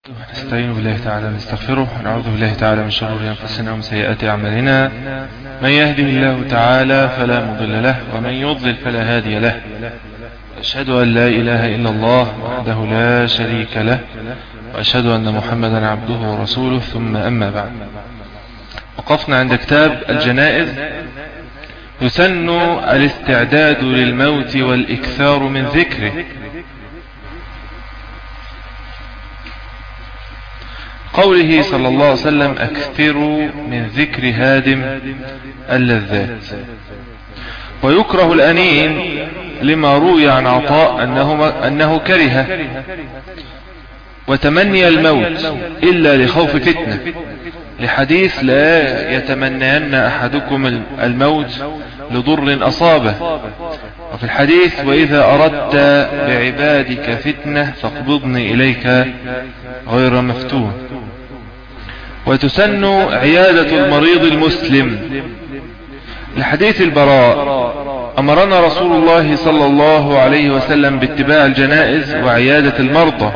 نستعين بالله تعالى ونستغفره ونعوذ بالله تعالى من شرور أنفسنا ومن سيئات أعمالنا من يهده الله تعالى فلا مضل له ومن يضلل فلا هادي له أشهد أن لا إله إلا الله وحده لا شريك له وأشهد أن محمدا عبده ورسوله ثم أما بعد وقفنا عند كتاب الجنائز يسن الاستعداد للموت والإكثار من ذكره قوله صلى الله عليه وسلم أكثروا من ذكر هادم اللذات ويكره الأنين لما روي عن عطاء أنه, أنه كره وتمني الموت إلا لخوف فتنة لحديث لا يتمنين أحدكم الموت لضر أصابه وفي الحديث وإذا أردت بعبادك فتنة فاقبضني إليك غير مفتون وتسن عيادة المريض المسلم لحديث البراء أمرنا رسول الله صلى الله عليه وسلم باتباع الجنائز وعيادة المرضى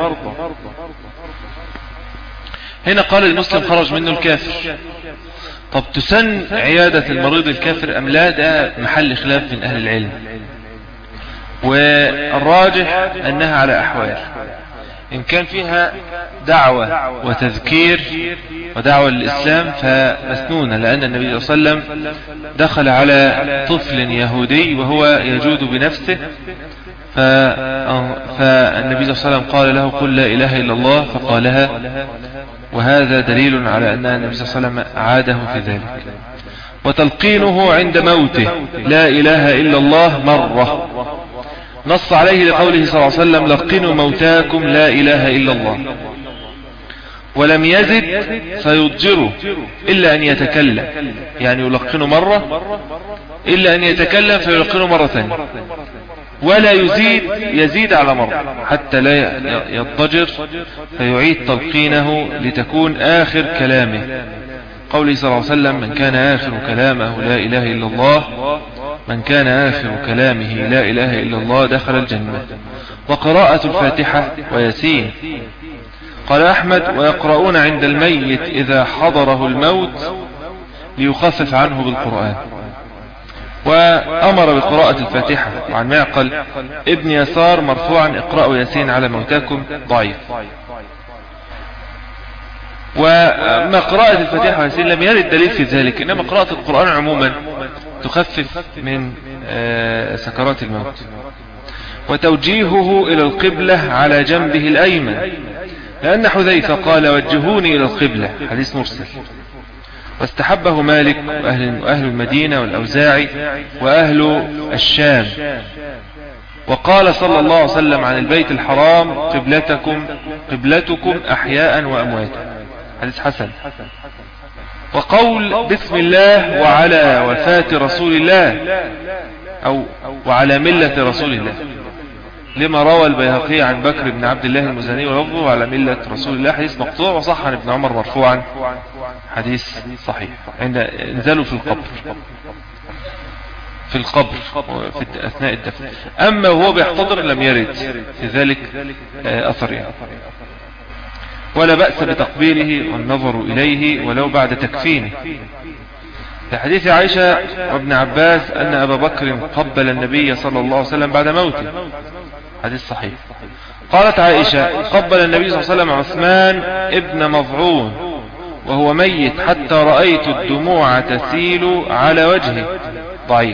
هنا قال المسلم خرج منه الكافر طب تسن عيادة المريض الكافر أم لا ده محل خلاف من أهل العلم والراجح أنها على أحوال إن كان فيها دعوة وتذكير ودعوة للإسلام فمسنونة لأن النبي صلى الله عليه وسلم دخل على طفل يهودي وهو يجود بنفسه فالنبي صلى الله عليه وسلم قال له قل لا إله إلا الله فقالها وهذا دليل على أن النبي صلى الله عليه وسلم عاده في ذلك وتلقينه عند موته لا إله إلا الله مرة نص عليه لقوله صلى الله عليه وسلم لقنوا موتاكم لا إله إلا الله ولم يزد فيضجره إلا أن يتكلم يعني يلقنه مرة إلا أن يتكلم فيلقنه مرة ثانية ولا يزيد يزيد على مرة حتى لا يضجر فيعيد تلقينه لتكون آخر كلامه قوله صلى الله عليه وسلم من كان آخر كلامه لا إله إلا الله من كان آخر كلامه لا إله إلا الله دخل الجنة وقراءة الفاتحة ويسين قال أحمد ويقرؤون عند الميت إذا حضره الموت ليخفف عنه بالقرآن وأمر بقراءة الفاتحة وعن معقل ابن يسار مرفوعا اقرأوا ياسين على موتاكم ضعيف وما قراءة الفاتحة وياسين لم يرد دليل في ذلك إنما قراءة القرآن عموما تخفف من سكرات الموت وتوجيهه إلى القبلة على جنبه الأيمن لأن حذيفة قال وجهوني إلى القبلة حديث مرسل واستحبه مالك وأهل, وأهل المدينة والأوزاعي وأهل الشام وقال صلى الله عليه وسلم عن البيت الحرام قبلتكم قبلتكم أحياء وأمواتا حديث حسن وقول بسم الله وعلى وفاة رسول الله أو وعلى ملة رسول الله لما روى البيهقي عن بكر بن عبد الله المزني ولفظه على ملة رسول الله حديث مقطوع وصح عن ابن عمر مرفوعا حديث صحيح عند انزلوا في القبر في القبر في أثناء الدفن أما وهو بيحتضر لم يرد في ذلك أثر يعني ولا بأس بتقبيله والنظر إليه ولو بعد تكفينه في حديث عائشة وابن عباس أن أبا بكر قبل النبي صلى الله عليه وسلم بعد موته حديث صحيح قالت عائشة قبل النبي صلى الله عليه وسلم عثمان ابن مضعون وهو ميت حتى رأيت الدموع تسيل على وجهه ضعيف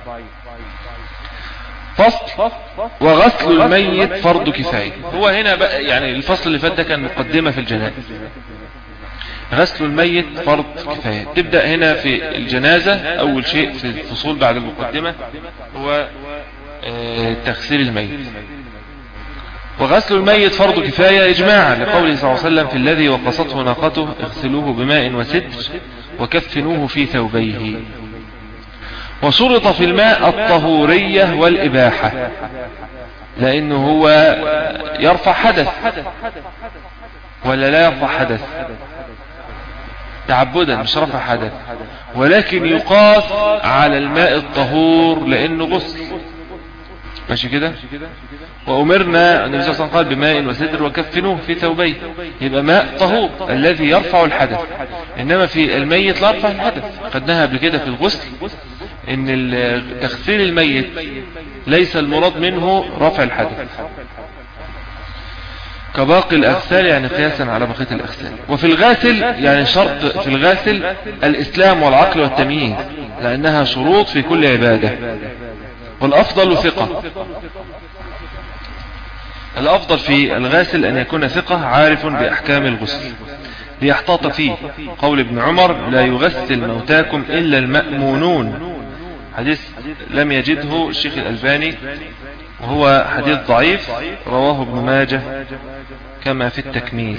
فصل وغسل الميت فرض كفاية هو هنا بقى يعني الفصل اللي فات ده كان مقدمة في الجنائز غسل الميت فرض كفاية تبدأ هنا في الجنازة أول شيء في الفصول بعد المقدمة هو تغسيل الميت وغسل الميت فرض كفاية إجماعا لقوله صلى الله عليه وسلم في الذي وقصته ناقته اغسلوه بماء وسدر وكفنوه في ثوبيه وشرط في الماء الطهورية والإباحة لأنه هو يرفع حدث ولا لا يرفع حدث تعبدا مش رفع حدث ولكن يقاس على الماء الطهور لأنه غسل ماشي كده وأمرنا النبي صلى الله عليه وسلم قال بماء وسدر وكفنوه في ثوبيه يبقى ماء طهور الذي يرفع الحدث إنما في الميت لا يرفع الحدث قدناها قبل كده في الغسل إن تغسيل الميت ليس المراد منه رفع الحدث كباقي الأغسال يعني قياسا على بقية الأغسال وفي الغاسل يعني شرط في الغاسل الإسلام والعقل والتمييز لأنها شروط في كل عبادة والأفضل ثقة الأفضل في الغاسل أن يكون ثقة عارف بأحكام الغسل ليحتاط فيه قول ابن عمر لا يغسل موتاكم إلا المأمونون حديث لم يجده الشيخ الألباني وهو حديث ضعيف رواه ابن ماجه كما في التكميل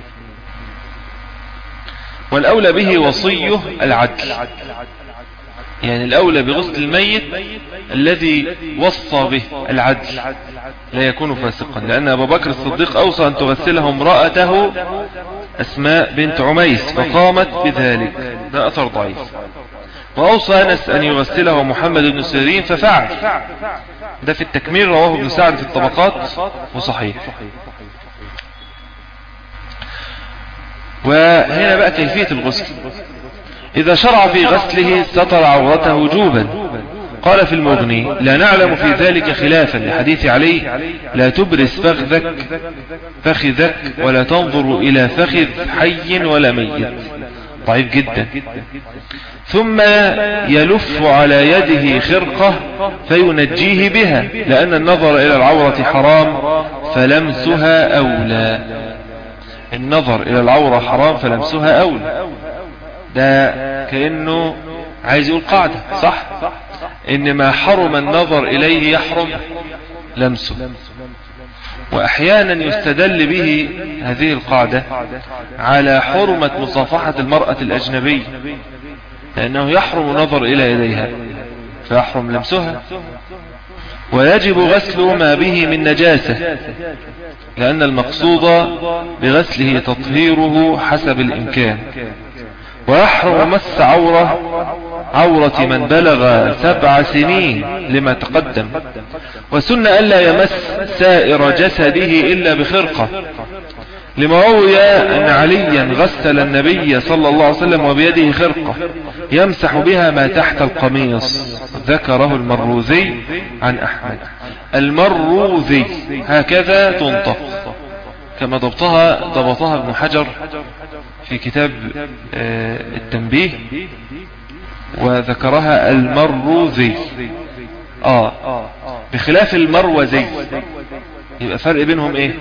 والأولى به وصيه العدل يعني الأولى بغسل الميت الذي وصى به العدل لا يكون فاسقا لأن أبو بكر الصديق أوصى أن تغسله امرأته أسماء بنت عميس فقامت بذلك ده أثر ضعيف وأوصى أنس أن يغسله محمد بن سيرين ففعل ده في التكميل رواه ابن سعد في الطبقات وصحيح وهنا بقى كيفية الغسل إذا شرع في غسله ستر عورته وجوبا قال في المغني لا نعلم في ذلك خلافا لحديث علي لا تبرز فخذك فخذك ولا تنظر إلى فخذ حي ولا ميت ضعيف جدا ثم يلف على يده خرقة فينجيه بها لأن النظر إلى العورة حرام فلمسها أولى النظر إلى العورة حرام فلمسها أولى ده كأنه عايز يقول قاعدة صح إن ما حرم النظر إليه يحرم لمسه وأحيانا يستدل به هذه القاعدة على حرمة مصافحة المرأة الأجنبية لأنه يحرم النظر إلى يديها فيحرم لمسها ويجب غسل ما به من نجاسة لأن المقصود بغسله تطهيره حسب الإمكان ويحرم مس عورة عورة من بلغ سبع سنين لما تقدم وسن ألا يمس سائر جسده إلا بخرقة لما روي أن عليا غسل النبي صلى الله عليه وسلم وبيده خرقة يمسح بها ما تحت القميص ذكره المروزي عن أحمد المروزي هكذا تنطق كما ضبطها ضبطها ابن حجر في كتاب آه، التنبيه وذكرها المروزي آه بخلاف المروزي يبقى فرق بينهم ايه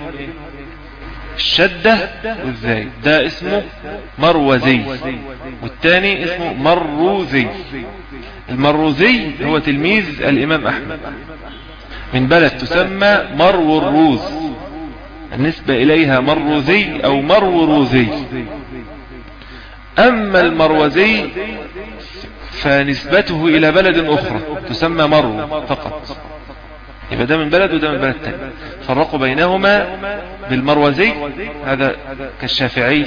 الشدة والزاي ده اسمه مروزي والتاني اسمه مروزي المروزي هو تلميذ الامام احمد من بلد تسمى مرو الروز النسبة اليها مروزي او مروروزي اما المروزي فنسبته الى بلد اخرى تسمى مرو فقط يبقى ده من بلد وده من بلد تاني فرقوا بينهما بالمروزي هذا كالشافعي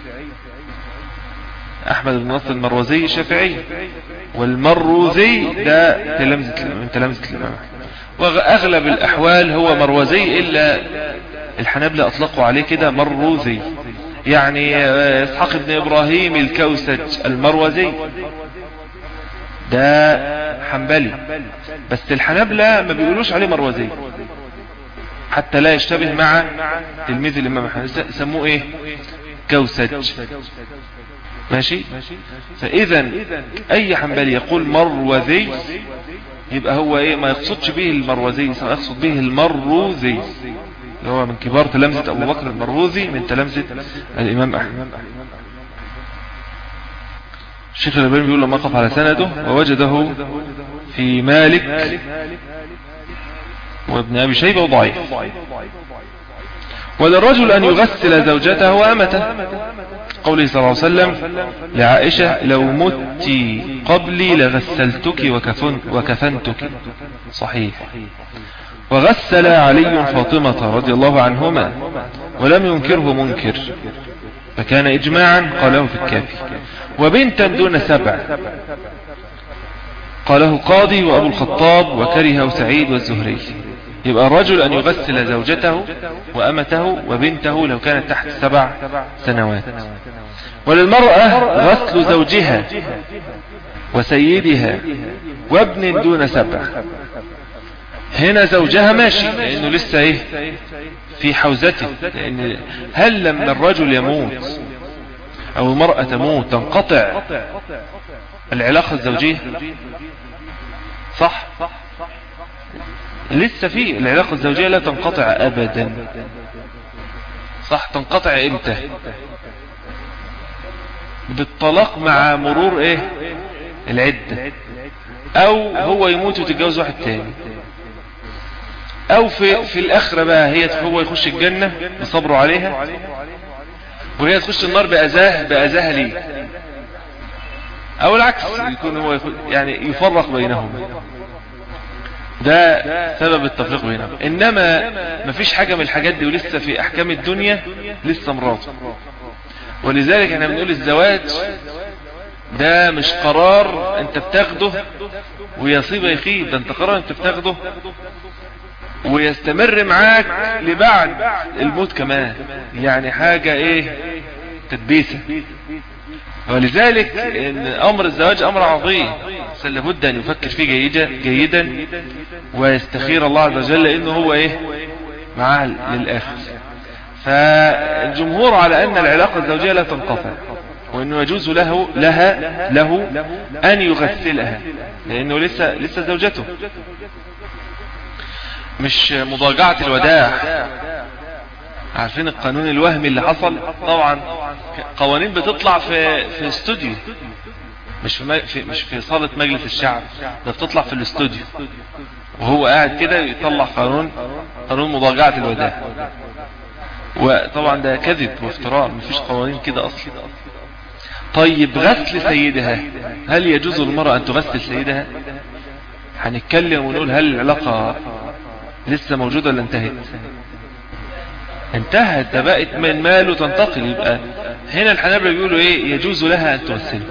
احمد بن نصر المروزي شافعي والمروزي ده تلمزة من تلمزة الامام واغلب الاحوال هو مروزي الا الحنابلة اطلقوا عليه كده مروزي يعني آه، اسحاق بن ابراهيم الكوسج المروزي ده حنبلي بس الحنابلة ما بيقولوش عليه مروزي حتى لا يشتبه مع تلميذ الامام احمد سموه ايه كوسج ماشي فاذا اي حنبلي يقول مروزي يبقى هو ايه ما يقصدش به المروزي يقصد به المروزي اللي هو من كبار تلامذة ابو بكر المروزي من تلامذة الامام احمد الشيخ الألباني بيقول لما وقف على سنده ووجده في مالك وابن أبي شيبة ضعيف وللرجل أن يغسل زوجته وأمته قوله صلى الله عليه وسلم لعائشة لو مت قبلي لغسلتك وكفن وكفنتك صحيح وغسل علي فاطمة رضي الله عنهما ولم ينكره منكر فكان إجماعا قاله في الكافي وبنتا دون سبع قاله قاضي وأبو الخطاب وكره سعيد والزهري يبقى الرجل أن يغسل زوجته وأمته وبنته لو كانت تحت سبع سنوات وللمرأة غسل زوجها وسيدها وابن دون سبع هنا زوجها ماشي لأنه لسه ايه في حوزته لأن هل لما الرجل يموت أو المرأة تموت تنقطع العلاقة الزوجية صح لسه في العلاقة الزوجية لا تنقطع أبدا صح تنقطع امتى بالطلاق مع مرور ايه العدة او هو يموت وتتجوز واحد تاني او في في الاخرة بقى هي هو يخش الجنة بصبره عليها وهي تخش النار بأذاه بأذاها ليه او العكس يكون هو يعني يفرق بينهم ده سبب التفريق بينهم انما مفيش حاجة من الحاجات دي ولسه في احكام الدنيا لسه مراته ولذلك احنا بنقول الزواج ده مش قرار انت بتاخده ويصيب يخيب ده انت قرار انت بتاخده ويستمر معاك لبعد الموت كمان يعني حاجة ايه تدبيسة ولذلك ان امر الزواج امر عظيم لابد ان يفكر فيه جيدا, جيدا ويستخير الله عز وجل لانه هو ايه معاه للاخر فالجمهور على ان العلاقة الزوجية لا تنقطع وانه يجوز له لها له ان يغسلها لانه لسه لسه زوجته مش مضاجعة الوداع عارفين القانون الوهمي اللي حصل طبعا قوانين بتطلع في في استوديو مش في, مش في صالة مجلس الشعب ده بتطلع في الاستوديو وهو قاعد كده يطلع قانون قانون مضاجعة الوداع وطبعا ده كذب وافتراء مفيش قوانين كده اصلا طيب غسل سيدها هل يجوز للمرأة ان تغسل سيدها هنتكلم ونقول هل العلاقة لسه موجودة ولا انتهت انتهت ده بقت من مال وتنتقل يبقى هنا الحنابلة بيقولوا ايه يجوز لها ان تغسله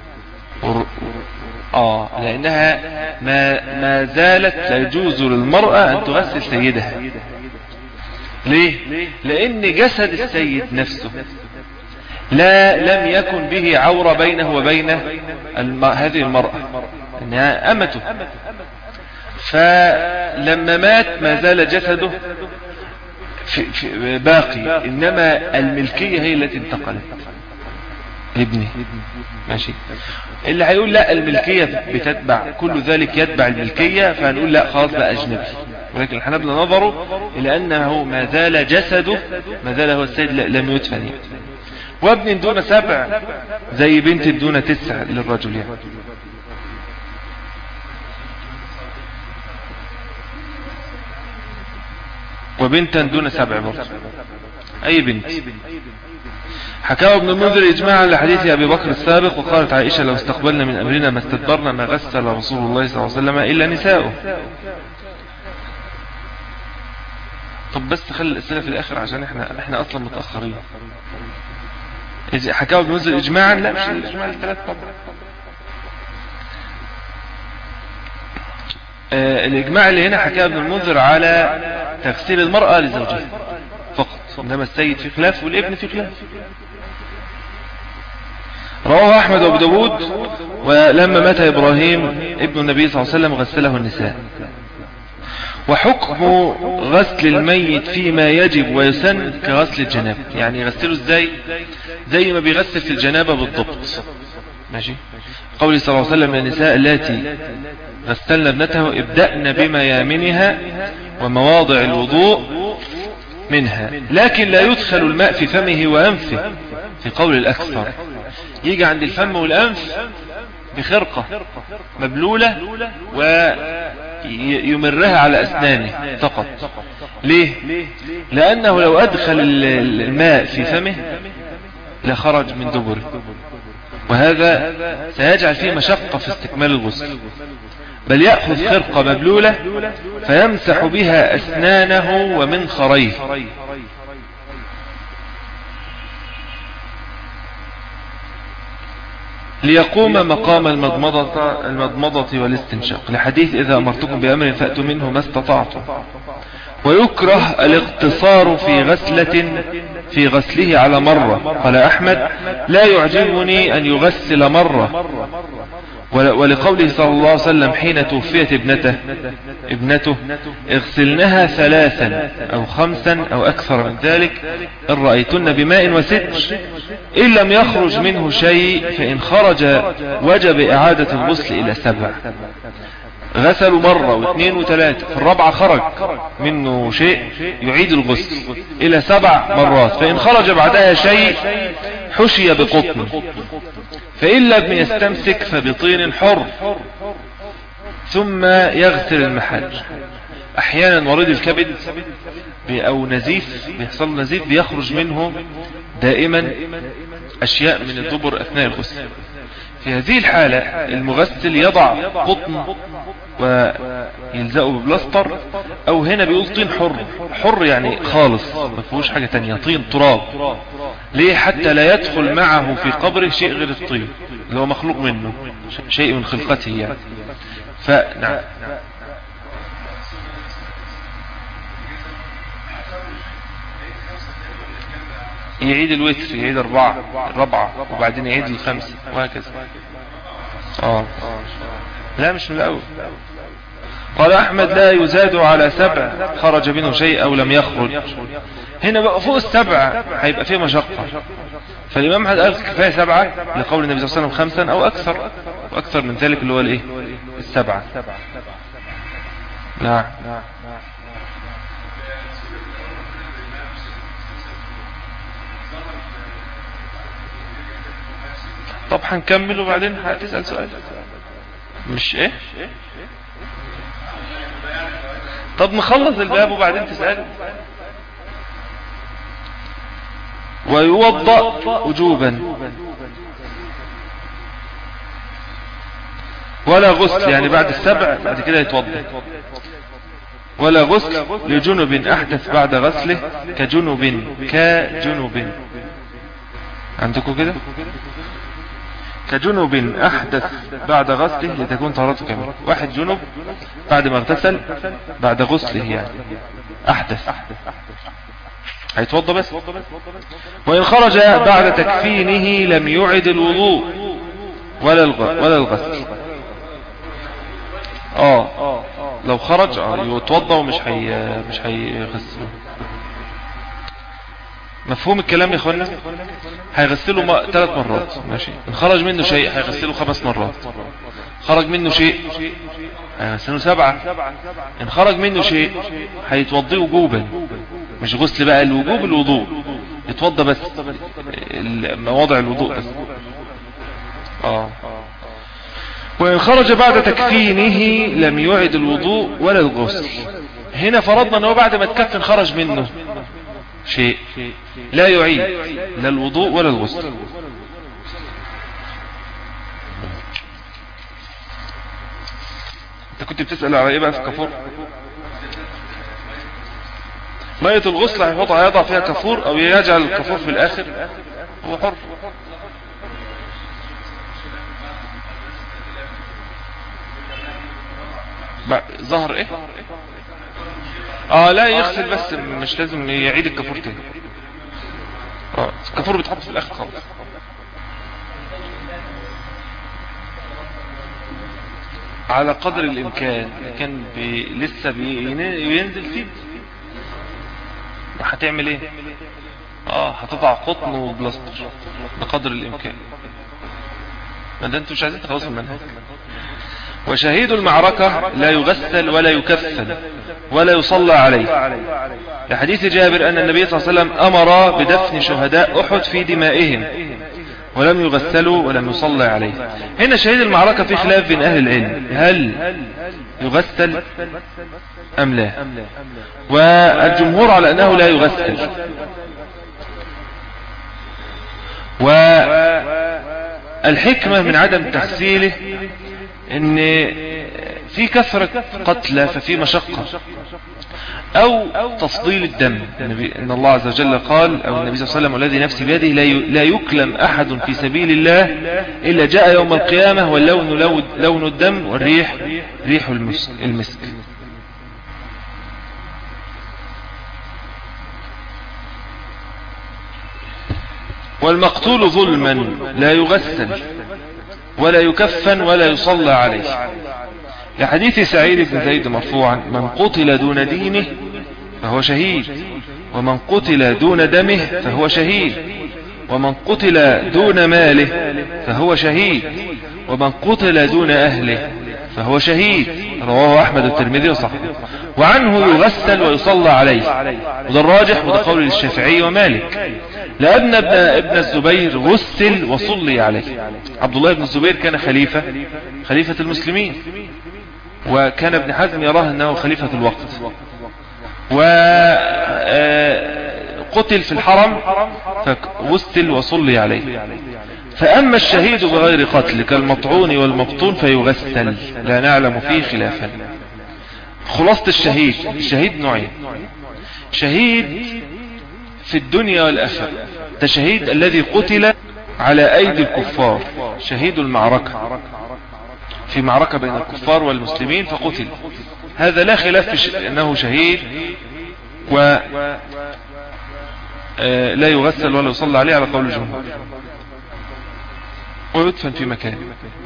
اه لانها ما, ما زالت لا يجوز للمرأة ان تغسل سيدها ليه لان جسد السيد نفسه لا لم يكن به عورة بينه وبين الم... هذه المرأة انها امته فلما مات ما زال جسده في في باقي انما الملكية هي التي انتقلت ابني ماشي اللي هيقول لا الملكية بتتبع كل ذلك يتبع الملكية فهنقول لا خلاص بقى اجنبي ولكن الحنابلة نظروا الى انه ما زال جسده ما زال هو السيد لم يدفن يعني. وابن دون سبع زي بنت دون تسع للرجل يعني وبنتا دون سبع برضه اي بنت حكاه ابن المنذر اجماعا لحديث ابي بكر السابق وقالت عائشة لو استقبلنا من امرنا ما استدبرنا ما غسل رسول الله صلى الله عليه وسلم الا نساؤه طب بس خلي الاسئله في الاخر عشان احنا احنا اصلا متاخرين حكاه ابن المنذر اجماعا لا مش الاجماع الثلاث طبعا آه الإجماع اللي هنا حكاه ابن المنذر على تغسيل المرأة لزوجها فقط إنما السيد في خلاف والابن في خلاف رواه أحمد وابو داود ولما مات إبراهيم ابن النبي صلى الله عليه وسلم غسله النساء وحكم غسل الميت فيما يجب ويسن كغسل الجنابة يعني يغسله ازاي زي ما بيغسل في الجنابة بالضبط ماشي قول صلى الله عليه وسلم النساء التي غسلن ابنته ابدأن بميامنها ومواضع الوضوء منها لكن لا يدخل الماء في فمه وأنفه في قول الأكثر يجي عند الفم والأنف بخرقة مبلولة ويمرها على أسنانه فقط ليه لأنه لو أدخل الماء في فمه لخرج من دبره وهذا سيجعل فيه مشقة في استكمال الغسل بل يأخذ خرقة مبلولة فيمسح بها أسنانه ومنخريه ليقوم مقام المضمضة, المضمضة والاستنشاق لحديث إذا أمرتكم بأمر فأتوا منه ما استطعتم ويكره الاقتصار في غسلة في غسله على مرة قال أحمد لا يعجبني أن يغسل مرة ولقوله صلى الله عليه وسلم حين توفيت ابنته ابنته اغسلنها ثلاثا او خمسا او اكثر من ذلك ان رأيتن بماء وستر ان لم يخرج منه شيء فان خرج وجب اعادة الغسل الى سبع غسلوا مرة واثنين وثلاثة في الرابعة خرج منه شيء يعيد الغسل الى سبع مرات فان خرج بعدها شيء حشي بقطن فإن لم يستمسك فبطين حر ثم يغسل المحل احيانا مريض الكبد او نزيف بيحصل نزيف بيخرج منه دائما اشياء من الدبر اثناء الغسل في هذه الحالة المغسل يضع قطن ويلزقه ببلاستر او هنا بيقول طين حر حر يعني خالص ما فيهوش حاجة تانية طين تراب ليه حتى لا يدخل معه في قبره شيء غير الطين اللي هو مخلوق منه شيء من خلقته يعني فنعم يعيد الوتر يعيد أربعة الرابعة وبعدين يعيد الخمسة وهكذا اه لا مش من الأول قال أحمد لا يزاد على سبع خرج منه شيء أو لم يخرج هنا بقى فوق السبع هيبقى فيه مشقة فالإمام أحمد قال كفاية سبعة لقول النبي صلى الله عليه وسلم خمسا أو أكثر أكثر من ذلك اللي هو الإيه السبعة نعم طب هنكمل وبعدين هتسأل سؤال مش ايه طب نخلص الباب وبعدين تسأل ويوضأ وجوبا ولا غسل يعني بعد السبع بعد كده يتوضأ ولا غسل لجنب أحدث بعد غسله كجنب كجنب عندكم كده كجنب أحدث بعد غسله لتكون طهارته كاملة واحد جنب بعد ما اغتسل بعد غسله يعني أحدث هيتوضى بس وإن خرج بعد تكفينه لم يعد الوضوء ولا ولا الغسل اه لو خرج اه يتوضى ومش هي مش هيغسل مفهوم الكلام يا اخوانا هيغسله ما... ثلاث مرات ماشي ان خرج منه شيء هيغسله خمس مرات خرج منه شيء هيغسله سبعة ان خرج منه شيء هيتوضيه وجوبا مش غسل بقى الوجوب الوضوء يتوضى بس مواضع الوضوء بس اه وإن خرج بعد تكفينه لم يعد الوضوء ولا الغسل هنا فرضنا أنه بعد ما تكفن خرج منه شيء لا يعيد لا الوضوء ولا الغسل انت كنت بتسأل على ايه بقى في كفور مية الغسل هيحطها هيضع فيها كفور او يجعل الكفور في الاخر هو حر ظهر ايه اه لا يغسل بس مش لازم يعيد الكفور تاني اه الكفور بيتحط في الاخر خالص على قدر الامكان كان بي لسه بينزل فيه هتعمل ايه اه هتضع قطن وبلاستر بقدر الامكان ما ده انتوا مش عايزين تخلصوا المنهج وشهيد المعركة لا يغسل ولا يكفن ولا يصلى عليه لحديث جابر أن النبي صلى الله عليه وسلم أمر بدفن شهداء أحد في دمائهم ولم يغسلوا ولم يصلى عليه هنا شهيد المعركة في خلاف بين أهل العلم هل يغسل أم لا والجمهور على أنه لا يغسل والحكمة من عدم تغسيله ان في كثرة قتلى ففي مشقة أو تفضيل الدم إن الله عز وجل قال أو النبي صلى الله عليه وسلم الذي نفسي بيده لا يكلم أحد في سبيل الله إلا جاء يوم القيامة واللون لون الدم والريح ريح المسك والمقتول ظلما لا يغسل ولا يكفن ولا يصلى عليه لحديث سعيد بن زيد مرفوعا من قتل دون دينه فهو شهيد ومن قتل دون دمه فهو شهيد ومن قتل دون ماله فهو شهيد ومن قتل دون أهله فهو شهيد رواه أحمد الترمذي وصحبه وعنه يغسل ويصلى عليه وده الراجح وده قول الشافعي ومالك لأن ابن, ابن الزبير غسل وصلي عليه عبد الله بن الزبير كان خليفة خليفة المسلمين وكان ابن حزم يراه أنه خليفة الوقت وقتل في الحرم فغسل وصلي عليه فأما الشهيد بغير قتل كالمطعون والمبطون فيغسل لا نعلم فيه خلافا خلاصة الشهيد الشهيد نوعين شهيد في الدنيا والآخرة ده شهيد الذي قتل على أيدي الكفار شهيد المعركة في معركة بين الكفار والمسلمين فقتل هذا لا خلاف في أنه شهيد و آه، لا يغسل ولا يصلى عليه على قول الجمهور ويدفن في مكان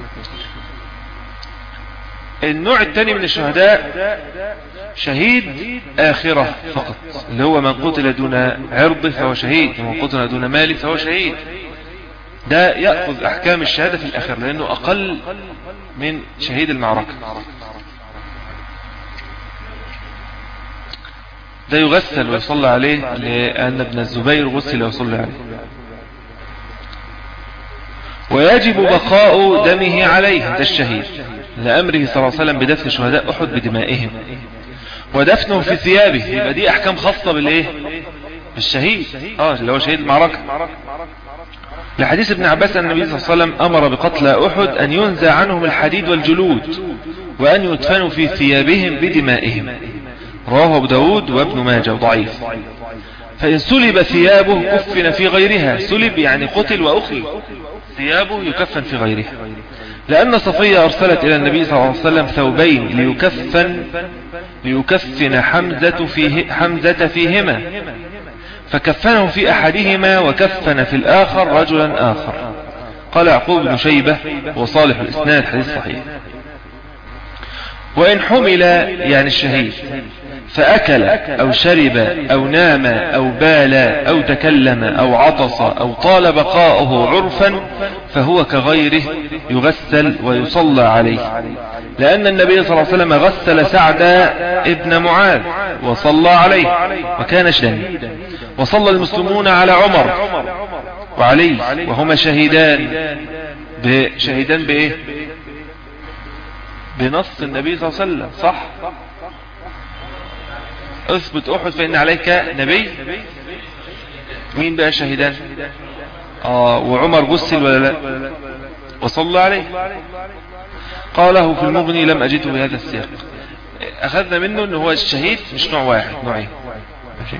النوع الثاني من الشهداء شهيد آخرة فقط اللي هو من قتل دون عرضه فهو شهيد ومن قتل دون ماله فهو شهيد ده يأخذ أحكام الشهادة في الآخر لأنه أقل من شهيد المعركة ده يغسل ويصلى عليه لأن ابن الزبير غسل ويصلى عليه ويجب بقاء دمه عليه ده الشهيد لأمره صلى الله عليه وسلم بدفن شهداء أحد بدمائهم ودفنه في ثيابه يبقى دي أحكام خاصة بالإيه بالشهيد اه اللي هو شهيد المعركة لحديث ابن عباس أن النبي صلى الله عليه وسلم أمر بقتل أحد أن ينزع عنهم الحديد والجلود وأن يدفنوا في ثيابهم بدمائهم رواه أبو داود وابن ماجه ضعيف فإن سلب ثيابه كفن في غيرها سلب يعني قتل وأخي ثيابه يكفن في غيرها لأن صفية أرسلت إلى النبي صلى الله عليه وسلم ثوبين ليكفن ليكفن حمزة, فيه حمزة فيهما فكفنه في أحدهما وكفن في الآخر رجلا آخر قال يعقوب بن شيبة وصالح الإسناد حديث صحيح وإن حمل يعني الشهيد فأكل أو شرب أو نام أو بال أو تكلم أو عطس أو طال بقاؤه عرفا فهو كغيره يغسل ويصلى عليه لأن النبي صلى الله عليه وسلم غسل سعد ابن معاذ وصلى عليه وكان شهيدا وصلى المسلمون على عمر وعلي وهما شهيدان شهيدان بإيه بنص النبي صلى الله عليه وسلم صح اثبت احد فان عليك نبي مين بقى شهدان اه وعمر غسل ولا لا وصلى عليه قاله في المغني لم اجده بهذا السياق اخذنا منه ان هو الشهيد مش نوع واحد نوعين ماشي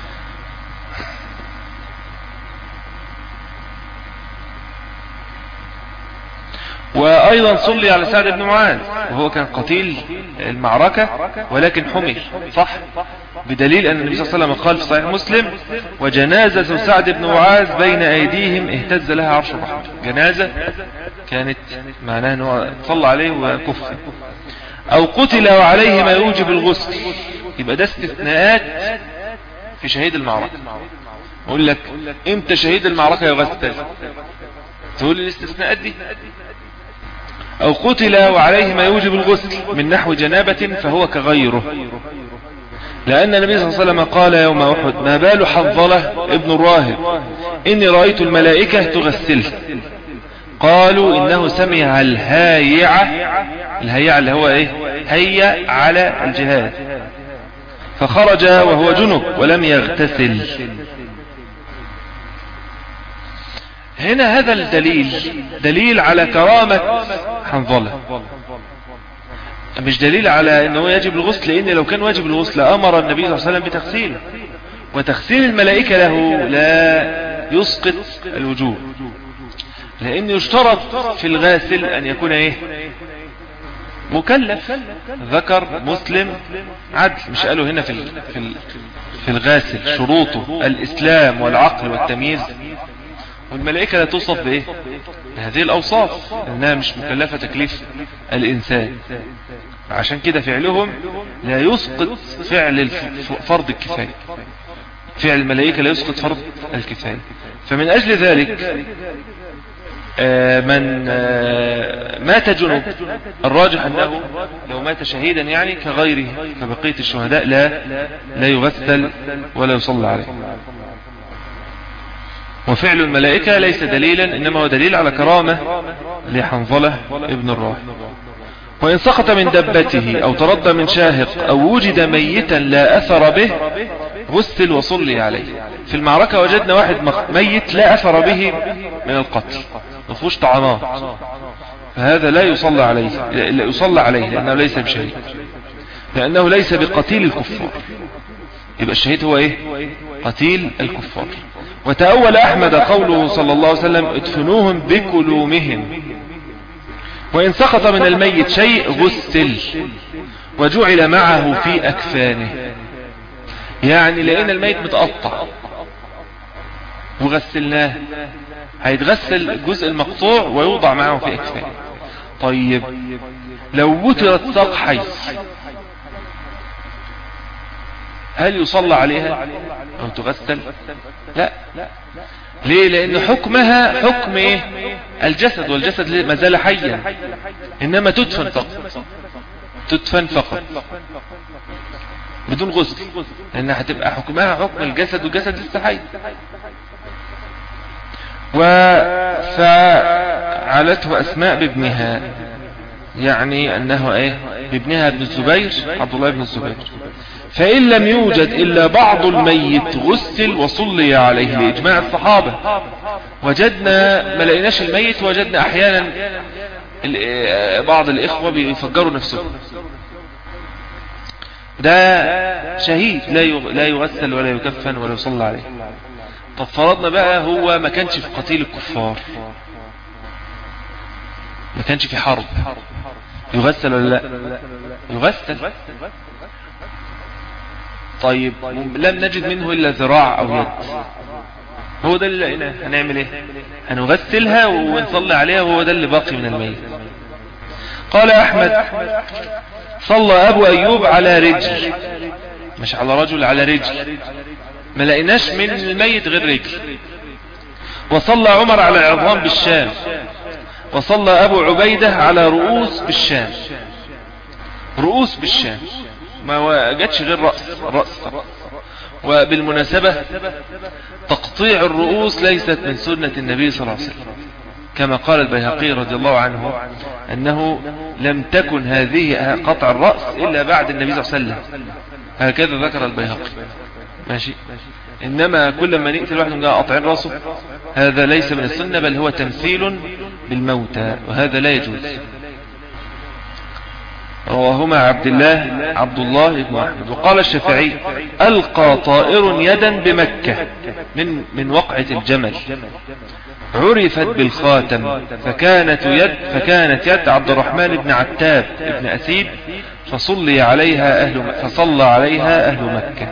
وأيضا صلي على سعد بن معاذ وهو كان قتيل المعركة ولكن حمل صح بدليل أن النبي صلى الله عليه وسلم قال في صحيح مسلم وجنازة سعد بن معاذ بين أيديهم اهتز لها عرش الرحمة جنازة كانت معناها أنه صلى عليه وكفر أو قتل وعليه ما يوجب الغسل يبقى ده استثناءات في شهيد المعركة أقول لك امتى شهيد المعركة يغسل تقول الاستثناءات دي أو قتل وعليه ما يوجب الغسل من نحو جنابة فهو كغيره لأن النبي صلى الله عليه وسلم قال يوم أحد ما بال حظلة ابن الراهب إني رأيت الملائكة تغسله قالوا إنه سمع الهايعة الهايعة اللي هو إيه هيا على الجهاد فخرج وهو جنب ولم يغتسل هنا هذا الدليل دليل على كرامة حنظلة مش دليل على انه يجب الغسل لان لو كان واجب الغسل امر النبي صلى الله عليه وسلم بتغسيله وتغسيل الملائكة له لا يسقط الوجوب لان يشترط في الغاسل ان يكون ايه مكلف ذكر مسلم عدل مش قالوا هنا في في في الغاسل شروطه الاسلام والعقل والتمييز والملائكة لا توصف بايه بهذه الاوصاف انها مش مكلفة تكليف الانسان عشان كده فعلهم لا يسقط فعل فرض الكفاية فعل الملائكة لا يسقط فرض الكفاية فمن اجل ذلك آه، من آه، مات جنوب الراجح أنه لو مات شهيدا يعني كغيره كبقية الشهداء لا لا يغسل ولا يصلى عليه وفعل الملائكة ليس دليلا إنما هو دليل على كرامة لحنظلة ابن الراح وإن سقط من دبته أو ترد من شاهق أو وجد ميتا لا أثر به غسل وصلي عليه في المعركة وجدنا واحد ميت لا أثر به من القتل مفهوش طعنات فهذا لا يصلى عليه لا يصلى عليه لأنه ليس بشهيد لأنه ليس بقتيل الكفار يبقى الشهيد هو ايه قتيل الكفار وتأول أحمد قوله صلى الله عليه وسلم ادفنوهم بكلومهم وإن سقط من الميت شيء غسل وجعل معه في أكفانه يعني لقينا الميت متقطع وغسلناه هيتغسل الجزء المقطوع ويوضع معه في أكفانه طيب لو وترت ساق حيث هل يصلى عليها أو تغسل لا ليه لأن حكمها حكم إيه الجسد والجسد ما زال حيا إنما تدفن فقط تدفن فقط بدون غسل لأنها هتبقى حكمها حكم الجسد والجسد لسه حي وفعلته أسماء بابنها يعني أنه إيه بابنها ابن الزبير عبد الله بن الزبير فإن لم يوجد إلا بعض الميت غسل وصلي عليه لإجماع الصحابة وجدنا ما لقيناش الميت وجدنا أحيانا بعض الإخوة بيفجروا نفسهم ده شهيد لا يغسل ولا يكفن ولا يصلى عليه طب فرضنا بقى هو ما كانش في قتيل الكفار ما كانش في حرب يغسل ولا لا يغسل طيب لم نجد منه إلا ذراع أو يد هو ده اللي لقيناه هنعمل ايه هنغسلها ونصلي عليها وهو ده اللي باقي من الميت قال أحمد صلى أبو أيوب على رجل مش على رجل على رجل ما لقيناش من الميت غير رجل وصلى عمر على عظام بالشام وصلى أبو عبيدة على رؤوس بالشام رؤوس بالشام ما جاتش غير رأس رأس وبالمناسبة تقطيع الرؤوس ليست من سنة النبي صلى الله عليه وسلم كما قال البيهقي رضي الله عنه أنه لم تكن هذه قطع الرأس إلا بعد النبي صلى الله عليه وسلم هكذا ذكر البيهقي ماشي إنما كل ما نقتل واحد من قطعين رأسه هذا ليس من السنة بل هو تمثيل بالموتى وهذا لا يجوز رواهما عبد الله عبد الله بن أحمد وقال الشافعي ألقى طائر يدا بمكة من من وقعة الجمل عرفت بالخاتم فكانت يد فكانت يد عبد الرحمن بن عتاب بن أسيد فصلي عليها أهل فصلى عليها أهل مكة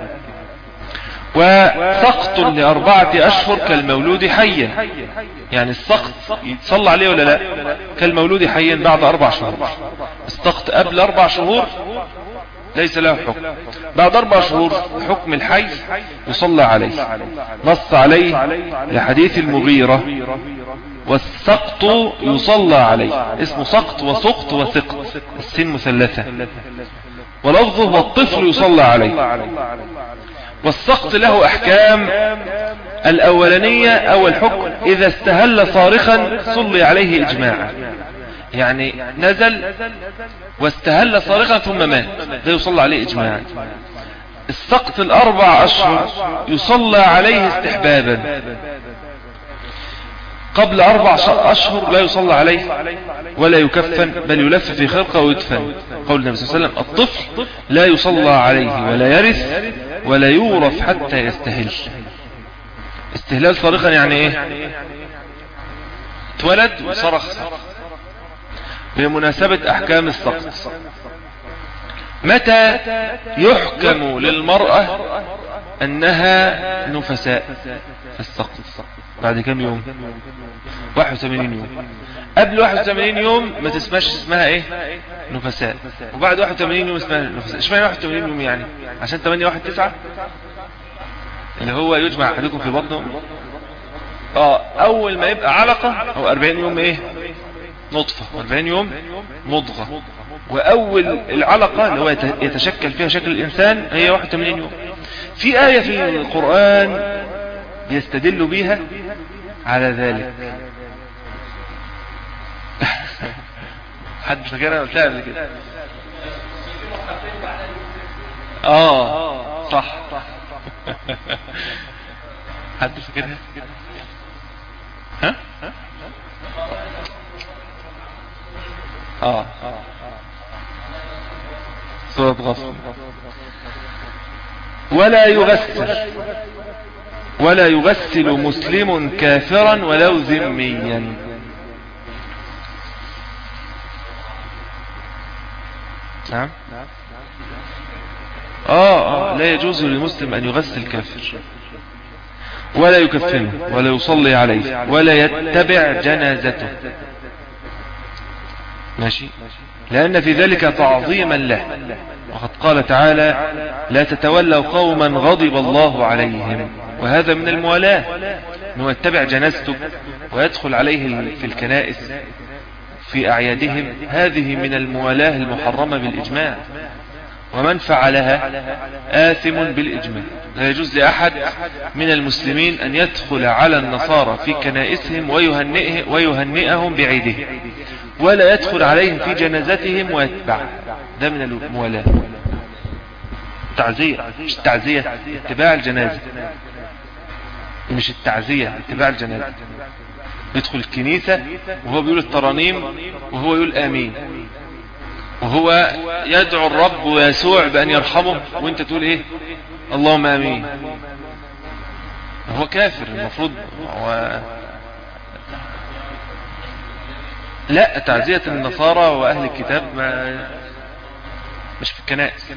وسقط لأربعة أشهر كالمولود حيا يعني السقط يتصلى عليه ولا لا كالمولود حيا بعد أربع شهور السقط قبل أربع شهور ليس له حكم بعد أربع شهور حكم الحي يصلى عليه نص عليه لحديث المغيرة والسقط يصلى عليه اسمه سقط وسقط وسقط السن مثلثة ولفظه والطفل يصلى عليه والسقط له احكام الاولانية اول حكم اذا استهل صارخا صلي عليه اجماعا يعني نزل واستهل صارخا ثم مات ده يصلى عليه اجماعا السقط الاربع اشهر يصلى عليه استحبابا قبل أربع أشهر لا يصلى عليه ولا يكفن بل يلف في خرقة ويدفن قول النبي صلى الله عليه وسلم الطفل لا يصلى عليه ولا يرث ولا يورث حتى يستهل استهلال صارخا يعني ايه اتولد وصرخ بمناسبة احكام السقط متى يحكم للمرأة انها نفساء في السقط بعد كم يوم 81 يوم قبل 81 يوم ما تسمعش اسمها ايه نفساء وبعد 81 يوم اسمها نفساء اشمعنى 81 يوم يعني عشان 8 1 9 اللي هو يجمع احدكم في بطنه اه اول ما يبقى علقة او 40 يوم ايه نطفة 40 يوم مضغة واول العلقة اللي هو يتشكل فيها شكل الانسان هي 81 يوم في آية في القرآن يستدل بها على ذلك حد فاكرها قلتها قبل كده اه صح حد فاكرها ها اه سورة غصب ولا يغسل ولا يغسل مسلم كافرا ولو ذميا نعم آه, آه لا يجوز للمسلم أن يغسل كافر ولا يكفنه ولا يصلي عليه ولا يتبع جنازته ماشي لأن في ذلك تعظيما له وقد قال تعالى لا تتولوا قوما غضب الله عليهم وهذا من الموالاة أنه يتبع جنازته ويدخل عليه في الكنائس في أعيادهم هذه من الموالاة المحرمة بالإجماع ومن فعلها آثم بالإجماع لا يجوز لأحد من المسلمين أن يدخل على النصارى في كنائسهم ويهنئهم بعيدهم ولا يدخل عليهم في جنازتهم ويتبع ده من الموالاة التعزية مش التعزية اتباع الجنازة مش التعزية اتباع الجنازة يدخل الكنيسة وهو بيقول الترانيم وهو يقول آمين وهو يدعو الرب ويسوع بأن يرحمه وانت تقول ايه اللهم آمين هو كافر المفروض هو لا تعزية النصارى وأهل الكتاب ما مش في الكنائس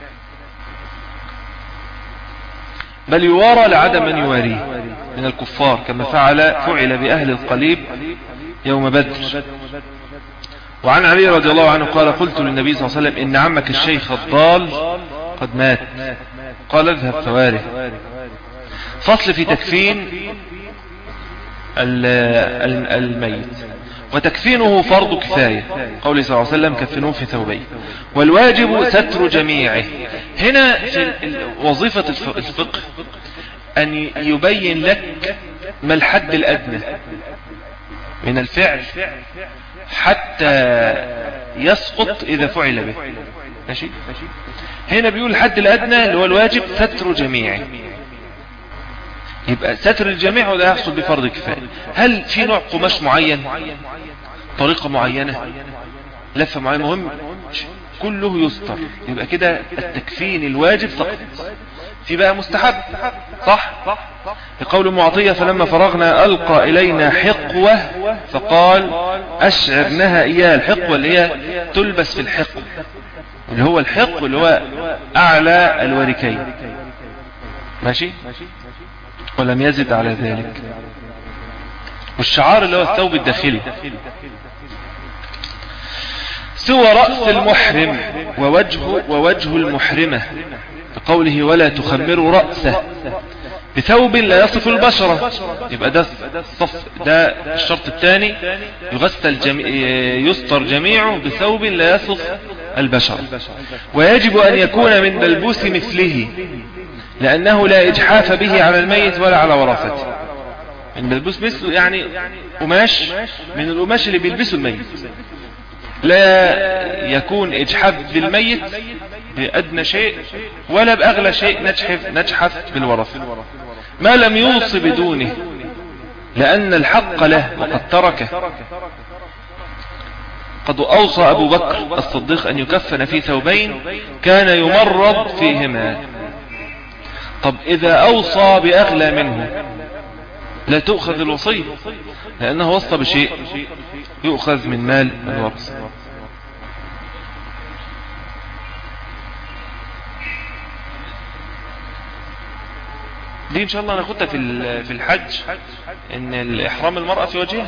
بل يوارى لعدم من يواريه من الكفار كما فعل فعل بأهل القليب يوم بدر وعن علي رضي الله عنه قال قلت للنبي صلى الله عليه وسلم إن عمك الشيخ الضال قد مات قال اذهب فواره فصل في تكفين الميت وتكفينه فرض كفاية قول صلى الله عليه وسلم كفنوه في ثوبين والواجب ستر جميعه هنا في وظيفة الفقه أن يبين لك ما الحد الأدنى من الفعل حتى يسقط إذا فعل به ماشي هنا بيقول الحد الأدنى اللي هو الواجب ستر جميعه يبقى ستر الجميع وده يحصل بفرض كفاية هل في نوع قماش معين طريقة معينة لفة معينة مهم كله يستر يبقى كده التكفين الواجب سقط في بقى مستحب صح لقول معطية فلما فرغنا ألقى إلينا حقوة فقال أشعرنها إياه الحقوة اللي هي تلبس في الحق اللي هو الحق اللي هو أعلى الوركين ماشي ولم يزد على ذلك والشعار اللي هو الثوب الداخلي سوى رأس المحرم ووجه, ووجه المحرمة بقوله ولا تخمروا رأسه بثوب لا يصف البشرة يبقى ده الصف ده الشرط الثاني يغسل جميع يستر جميعه بثوب لا يصف البشرة ويجب أن يكون من ملبوس مثله لأنه لا إجحاف به على الميت ولا على ورثته الملبوس مثله يعني قماش من القماش اللي بيلبسه الميت لا يكون إجحاف بالميت بأدنى شيء ولا بأغلى شيء نجحف, نجحف بالورث ما لم يوصي بدونه لأن الحق له وقد تركه قد أوصى أبو بكر الصديق أن يكفن في ثوبين كان يمرض فيهما طب إذا أوصى بأغلى منه لا تؤخذ الوصية لأنه وصى بشيء يؤخذ من مال الورث دي ان شاء الله ناخدها في في الحج ان الاحرام المرأة في وجهها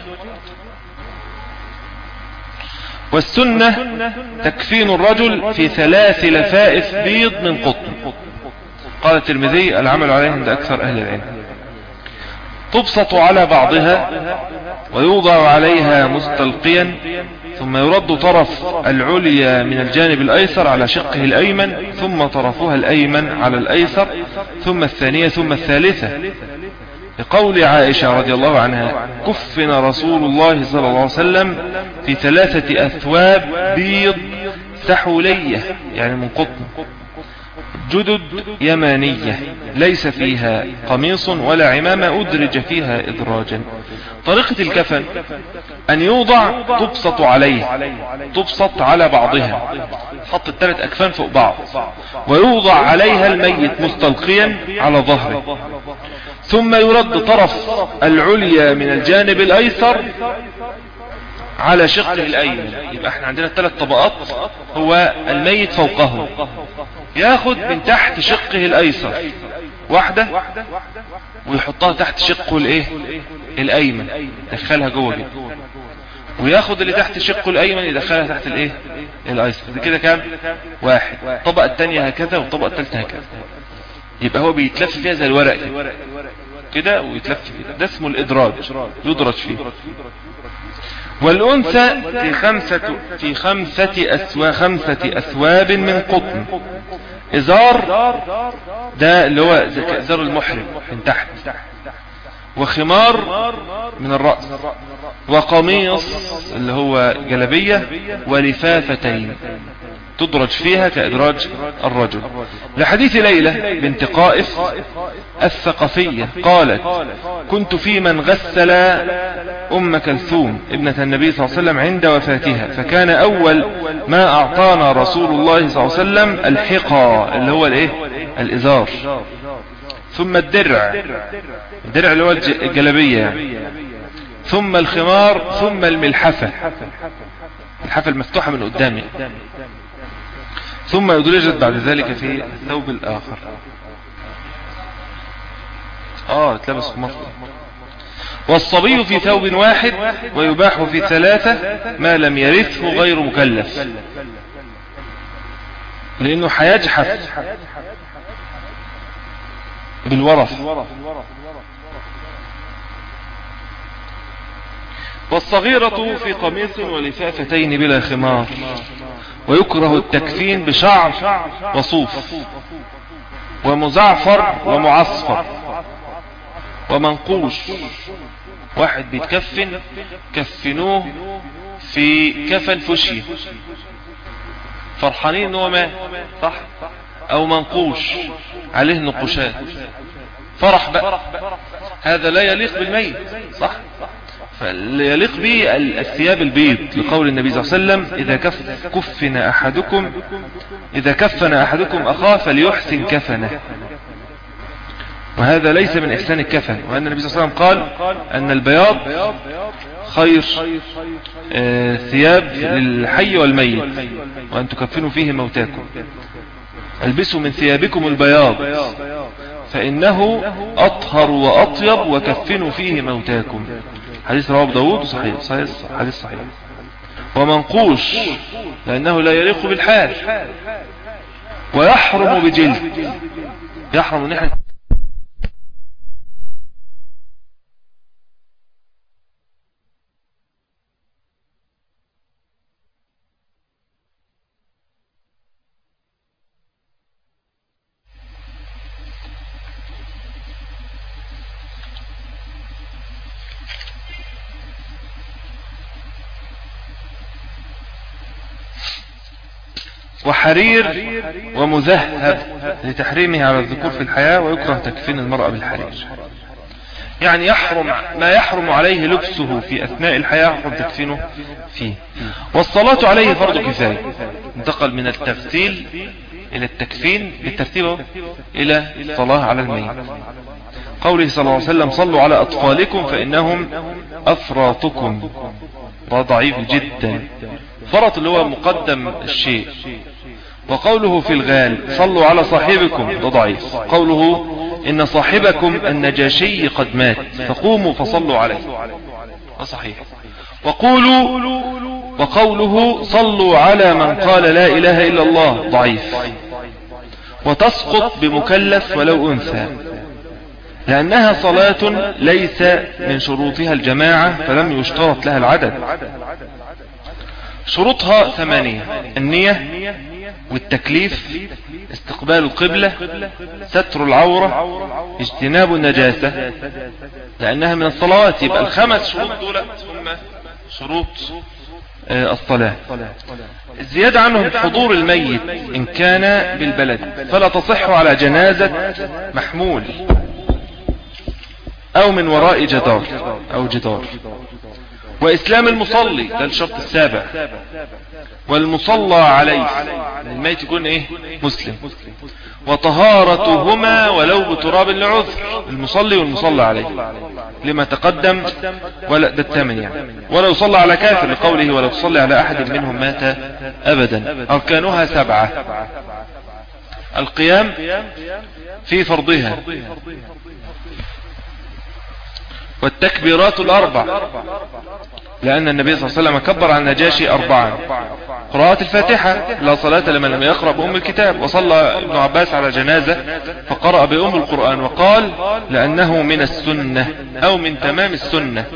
والسنة تكفين الرجل في ثلاث لفائف بيض من قطن قال الترمذي العمل عليه عند اكثر اهل العلم تبسط على بعضها ويوضع عليها مستلقيا ثم يرد طرف العليا من الجانب الأيسر على شقه الأيمن ثم طرفها الأيمن على الأيسر ثم الثانية ثم الثالثة لقول عائشة رضي الله عنها كفن رسول الله صلى الله عليه وسلم في ثلاثة أثواب بيض سحولية يعني من قطن جدد يمانية ليس فيها قميص ولا عمامة أدرج فيها إدراجا طريقة الكفن أن يوضع تبسط عليه تبسط على بعضها حط الثلاث أكفان فوق بعض ويوضع عليها الميت مستلقيا على ظهره ثم يرد طرف العليا من الجانب الأيسر على شقه الأيمن يبقى احنا عندنا ثلاث طبقات هو الميت فوقه ياخد من تحت شقه الأيسر واحدة ويحطها تحت شقه الايه الأيمن يدخلها جوه كده وياخد اللي تحت شقه الأيمن يدخلها تحت الايه الأيسر دي كده كام واحد الطبقة الثانية هكذا والطبقة الثالثة هكذا يبقى هو بيتلف فيها زي الورق كده ويتلف كده ده اسمه الإدراج يدرج فيه والأنثى في خمسة في خمسة أسوا خمسة أثواب من قطن إزار ده اللي هو إزار المحرم من تحت وخمار من الرأس وقميص اللي هو جلبية ولفافتين تدرج فيها كإدراج الرجل لحديث ليلة بنت قائف الثقفية قالت كنت في من غسل أم كلثوم ابنة النبي صلى الله عليه وسلم عند وفاتها فكان أول ما أعطانا رسول الله صلى الله عليه وسلم الحقى اللي هو الايه الإزار ثم الدرع الدرع اللي هو الجلبية يعني ثم الخمار ثم الملحفة الحفة المفتوحة من قدامي ثم يدرجت بعد ذلك في الثوب الآخر اه اتلبس في مصر والصبي في ثوب واحد ويباح في ثلاثة ما لم يرثه غير مكلف لانه حيجحف بالورث والصغيرة في قميص ولفافتين بلا خمار ويكره التكفين بشعر وصوف ومزعفر ومعصفر ومنقوش واحد بيتكفن كفنوه في كفن فشي فرحانين ان هو مات صح او منقوش عليه نقوشات فرح بقى هذا لا يليق بالميت صح فيليق به الثياب البيض لقول النبي صلى الله عليه وسلم إذا كف كفن أحدكم إذا كفن أحدكم أخاه فليحسن كفنه وهذا ليس من إحسان الكفن وأن النبي صلى الله عليه وسلم قال أن البياض خير آه، ثياب للحي والميت وأن تكفنوا فيه موتاكم البسوا من ثيابكم البياض فإنه أطهر وأطيب وكفنوا فيه موتاكم حديث رواه داود صحيح صحيح حديث صحيح ومنقوش لأنه لا يليق بالحال ويحرم بجلد يحرم نحن وحرير ومذهب لتحريمه على الذكور في الحياة ويكره تكفين المرأة بالحرير يعني يحرم ما يحرم عليه لبسه في أثناء الحياة يحرم تكفينه فيه والصلاة عليه فرض كفاية انتقل من التغسيل إلى التكفين بالترتيب إلى الصلاة على الميت قوله صلى الله عليه وسلم صلوا على أطفالكم فإنهم أفراطكم ضعيف جدا فرط اللي هو مقدم الشيء وقوله في الغال صلوا على صاحبكم ده ضعيف قوله إن صاحبكم النجاشي قد مات فقوموا فصلوا عليه ده صحيح وقولوا وقوله صلوا على من قال لا إله إلا الله ضعيف وتسقط بمكلف ولو أنثى لأنها صلاة ليس من شروطها الجماعة فلم يشترط لها العدد شروطها ثمانية النية والتكليف استقبال القبلة ستر العورة اجتناب النجاسة لأنها من الصلوات يبقى الخمس شروط دول ثم شروط آه، الصلاة الزيادة عنهم حضور الميت إن كان بالبلد فلا تصح على جنازة محمول أو من وراء جدار أو جدار وإسلام المصلي ده الشرط السابع والمصلى عليه الميت يكون إيه مسلم وطهارتهما ولو بتراب لعذر المصلي والمصلى عليه لما تقدم ولا ده الثامن يعني ولو صلى على كافر لقوله ولو صلى على أحد منهم مات أبدا أركانها سبعة القيام في فرضها والتكبيرات الأربع لأن النبي صلى الله عليه وسلم كبر عن النجاشي أربعا قراءة الفاتحة لا صلاة لمن لم يقرأ بأم الكتاب وصلى ابن عباس على جنازة فقرأ بأم القرآن وقال لأنه من السنة أو من تمام السنة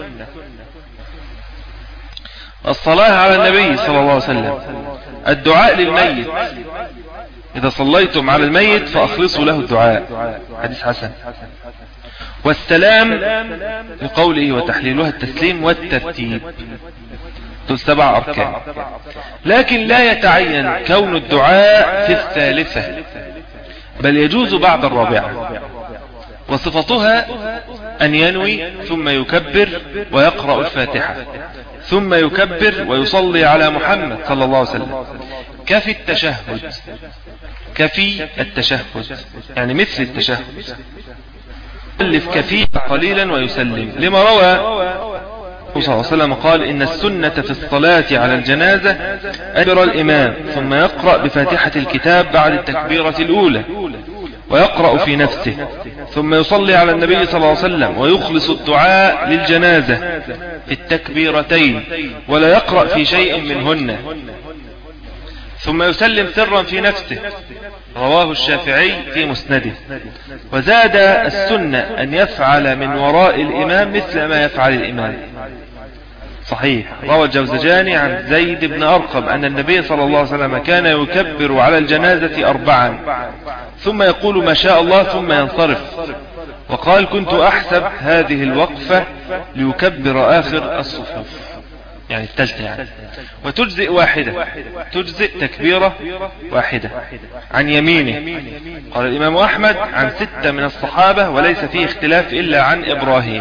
الصلاة على النبي صلى الله عليه وسلم الدعاء للميت إذا صليتم على الميت فأخلصوا له الدعاء حديث حسن والسلام لقوله وتحليلها التسليم والترتيب دول سبع أركان لكن لا يتعين كون الدعاء في الثالثة بل يجوز بعد الرابعة وصفتها أن ينوي ثم يكبر ويقرأ الفاتحة ثم يكبر ويصلي على محمد صلى الله عليه وسلم كفي التشهد كفي التشهد يعني مثل التشهد يؤلف كفيه قليلا ويسلم لما روى صلى الله عليه وسلم قال إن السنة في الصلاة على الجنازة أجر الإمام ثم يقرأ بفاتحة الكتاب بعد التكبيرة الأولى ويقرأ في نفسه ثم يصلي على النبي صلى الله عليه وسلم ويخلص الدعاء للجنازة في التكبيرتين ولا يقرأ في شيء منهن ثم يسلم سرا في نفسه رواه الشافعي في مسنده وزاد السنة أن يفعل من وراء الإمام مثل ما يفعل الإمام صحيح روى الجوزجاني عن زيد بن أرقم أن النبي صلى الله عليه وسلم كان يكبر على الجنازة أربعا ثم يقول ما شاء الله ثم ينصرف وقال كنت أحسب هذه الوقفة ليكبر آخر الصفوف يعني التالتة يعني وتجزئ واحدة تجزئ تكبيرة واحدة عن يمينه قال الإمام أحمد عن ستة من الصحابة وليس فيه اختلاف إلا عن إبراهيم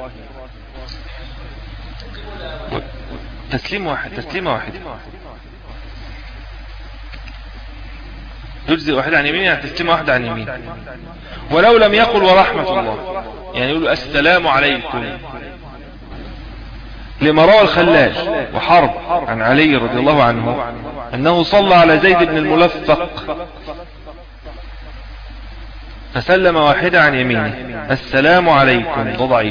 تسليم واحد تسليمة واحدة تجزئ واحدة عن يمين يعني تسليمة واحدة عن يمين ولو لم يقل ورحمة الله يعني يقول السلام عليكم لما روى الخلال وحرب عن علي رضي الله عنه أنه صلى على زيد بن الملفق فسلم واحدة عن يمينه السلام عليكم ضعيف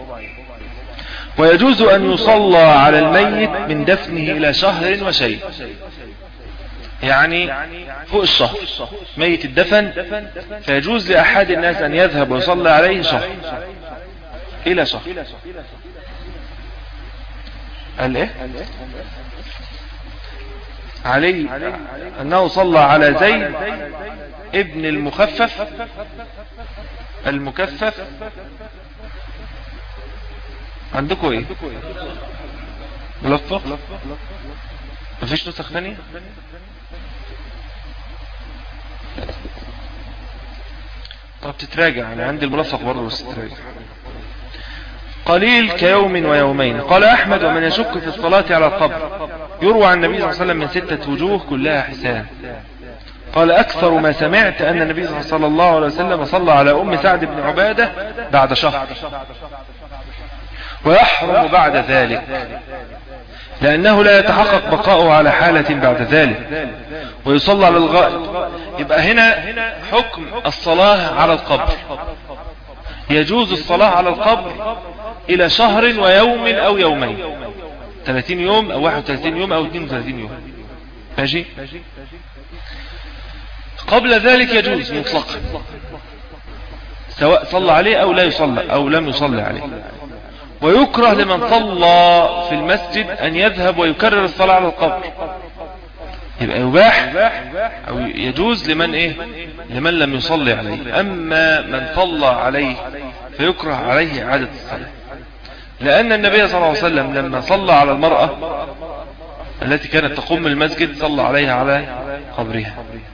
ويجوز أن يصلى على الميت من دفنه إلى شهر وشيء يعني فوق الشهر ميت الدفن فيجوز لأحد الناس أن يذهب ويصلى عليه شهر إلى شهر قال ايه علي انه صلى على زيد ابن المخفف المكفف عندكم ايه ملفق مفيش نسخ ثانية طب تتراجع انا عندي الملفق برضه بس تتراجع قليل كيوم ويومين قال أحمد ومن يشك في الصلاة على القبر يروى عن النبي صلى الله عليه وسلم من ستة وجوه كلها حسان قال أكثر ما سمعت أن النبي صلى الله عليه وسلم صلى على أم سعد بن عبادة بعد شهر ويحرم بعد ذلك لأنه لا يتحقق بقاؤه على حالة بعد ذلك ويصلى على الغائب يبقى هنا حكم الصلاة على القبر يجوز الصلاة على القبر إلى شهر ويوم أو يومين 30 يوم أو 31 يوم أو 32 يوم ماشي قبل ذلك يجوز مطلقا سواء صلى عليه أو لا يصلى أو لم يصلي عليه ويكره لمن صلى في المسجد أن يذهب ويكرر الصلاة على القبر يبقى يباح أو يجوز لمن إيه لمن لم يصلي عليه أما من صلى عليه فيكره عليه إعادة الصلاة لأن النبي صلى الله عليه وسلم لما صلى على المرأة التي كانت تقوم المسجد صلى عليها على قبرها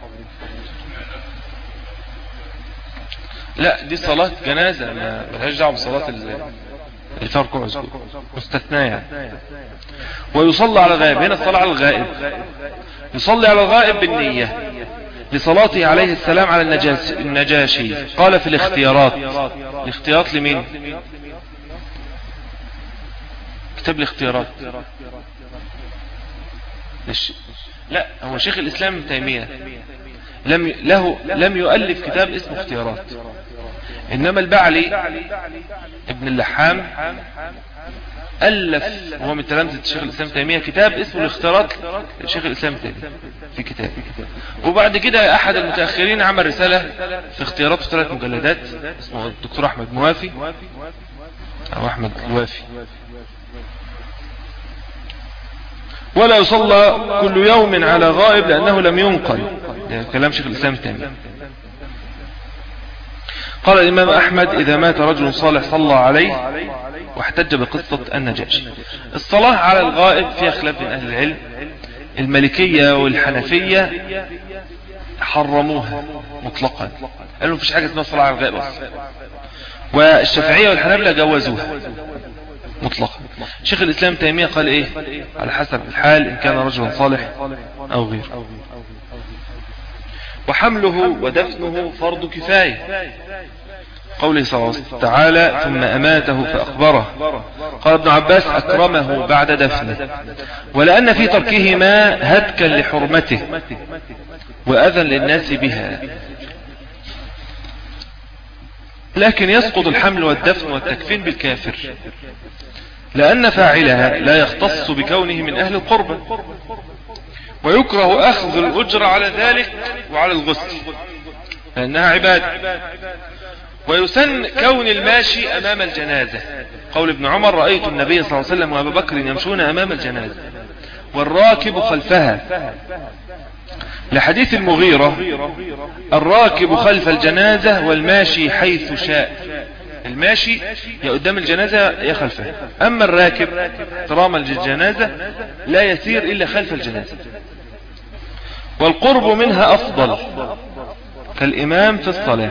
لا دي صلاة جنازة ما لهاش دعوه بصلاة الفرق وعزكو مستثناء يعني ويصلى على الغائب هنا الصلاة على الغائب يصلي على الغائب بالنية لصلاته عليه السلام على النجاشي قال في الاختيارات الاختيارات لمين كتاب الاختيارات لا هو شيخ الإسلام ابن تيمية لم له لم يؤلف كتاب اسمه اختيارات إنما البعلي ابن اللحام ألف وهو من تلامذة الشيخ الإسلام تيمية كتاب اسمه الاختيارات الشيخ الإسلام تيمية في كتاب وبعد كده أحد المتأخرين عمل رسالة في اختيارات في ثلاث مجلدات اسمه الدكتور أحمد موافي أو أحمد الوافي ولا يصلى كل يوم على غائب لأنه لم ينقل كلام شيخ الإسلام تيمية قال الإمام أحمد إذا مات رجل صالح صلى عليه واحتج بقصة النجاشي الصلاة على الغائب فيها خلاف من أهل العلم الملكية والحنفية حرموها مطلقا قالوا مفيش حاجة اسمها الصلاة على الغائب أصلا والشافعية والحنابلة جوزوها مطلقا شيخ الإسلام تيمية قال إيه على حسب الحال إن كان رجلا صالح أو غير وحمله ودفنه فرض كفاية قوله صلى الله عليه وسلم تعالى ثم أماته فأخبره قال ابن عباس أكرمه بعد دفنه ولأن في تركهما هتكا لحرمته وأذى للناس بها لكن يسقط الحمل والدفن والتكفين بالكافر لأن فاعلها لا يختص بكونه من أهل القربة ويكره أخذ الأجر على ذلك وعلى الغسل لأنها عبادة ويسن كون الماشي أمام الجنازة قول ابن عمر رأيت النبي صلى الله عليه وسلم وأبا بكر يمشون أمام الجنازة والراكب خلفها لحديث المغيرة الراكب خلف الجنازة والماشي حيث شاء الماشي يا قدام الجنازة يا خلفها أما الراكب ترام الجنازة لا يسير إلا خلف الجنازة والقرب منها أفضل كالإمام في الصلاة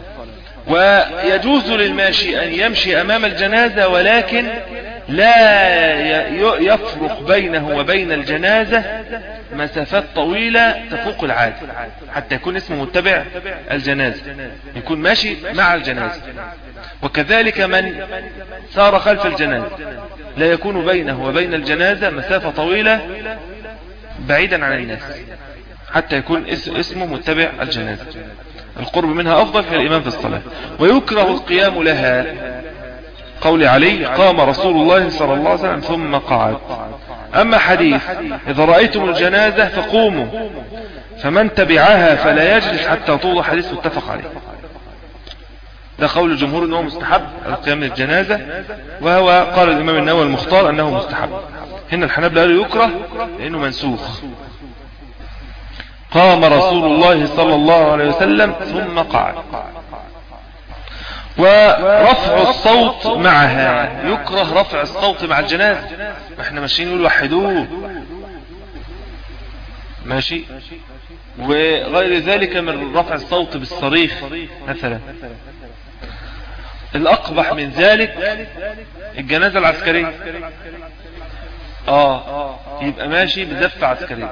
ويجوز للماشي أن يمشي أمام الجنازة ولكن لا يفرق بينه وبين الجنازة مسافات طويلة تفوق العادة حتى يكون اسمه متبع الجنازة يكون ماشي مع الجنازة وكذلك من سار خلف الجنازة لا يكون بينه وبين الجنازة مسافة طويلة بعيدا عن الناس حتى يكون اسمه متبع الجنازة القرب منها أفضل كالإمام في الصلاة ويكره القيام لها قول علي قام رسول الله صلى الله عليه وسلم ثم قعد أما حديث إذا رأيتم الجنازة فقوموا فمن تبعها فلا يجلس حتى توضع حديث متفق عليه ده قول الجمهور أنه مستحب القيام للجنازة وهو قال الإمام النووي المختار أنه مستحب هنا الحنابلة قالوا يكره لأنه منسوخ قام رسول الله صلى الله عليه وسلم ثم قعد ورفع الصوت معها يكره رفع الصوت مع الجنازة احنا ماشيين نقول وحدوه ماشي وغير ذلك من رفع الصوت بالصريخ مثلا الأقبح من ذلك الجنازة العسكرية اه يبقى ماشي بزفة عسكرية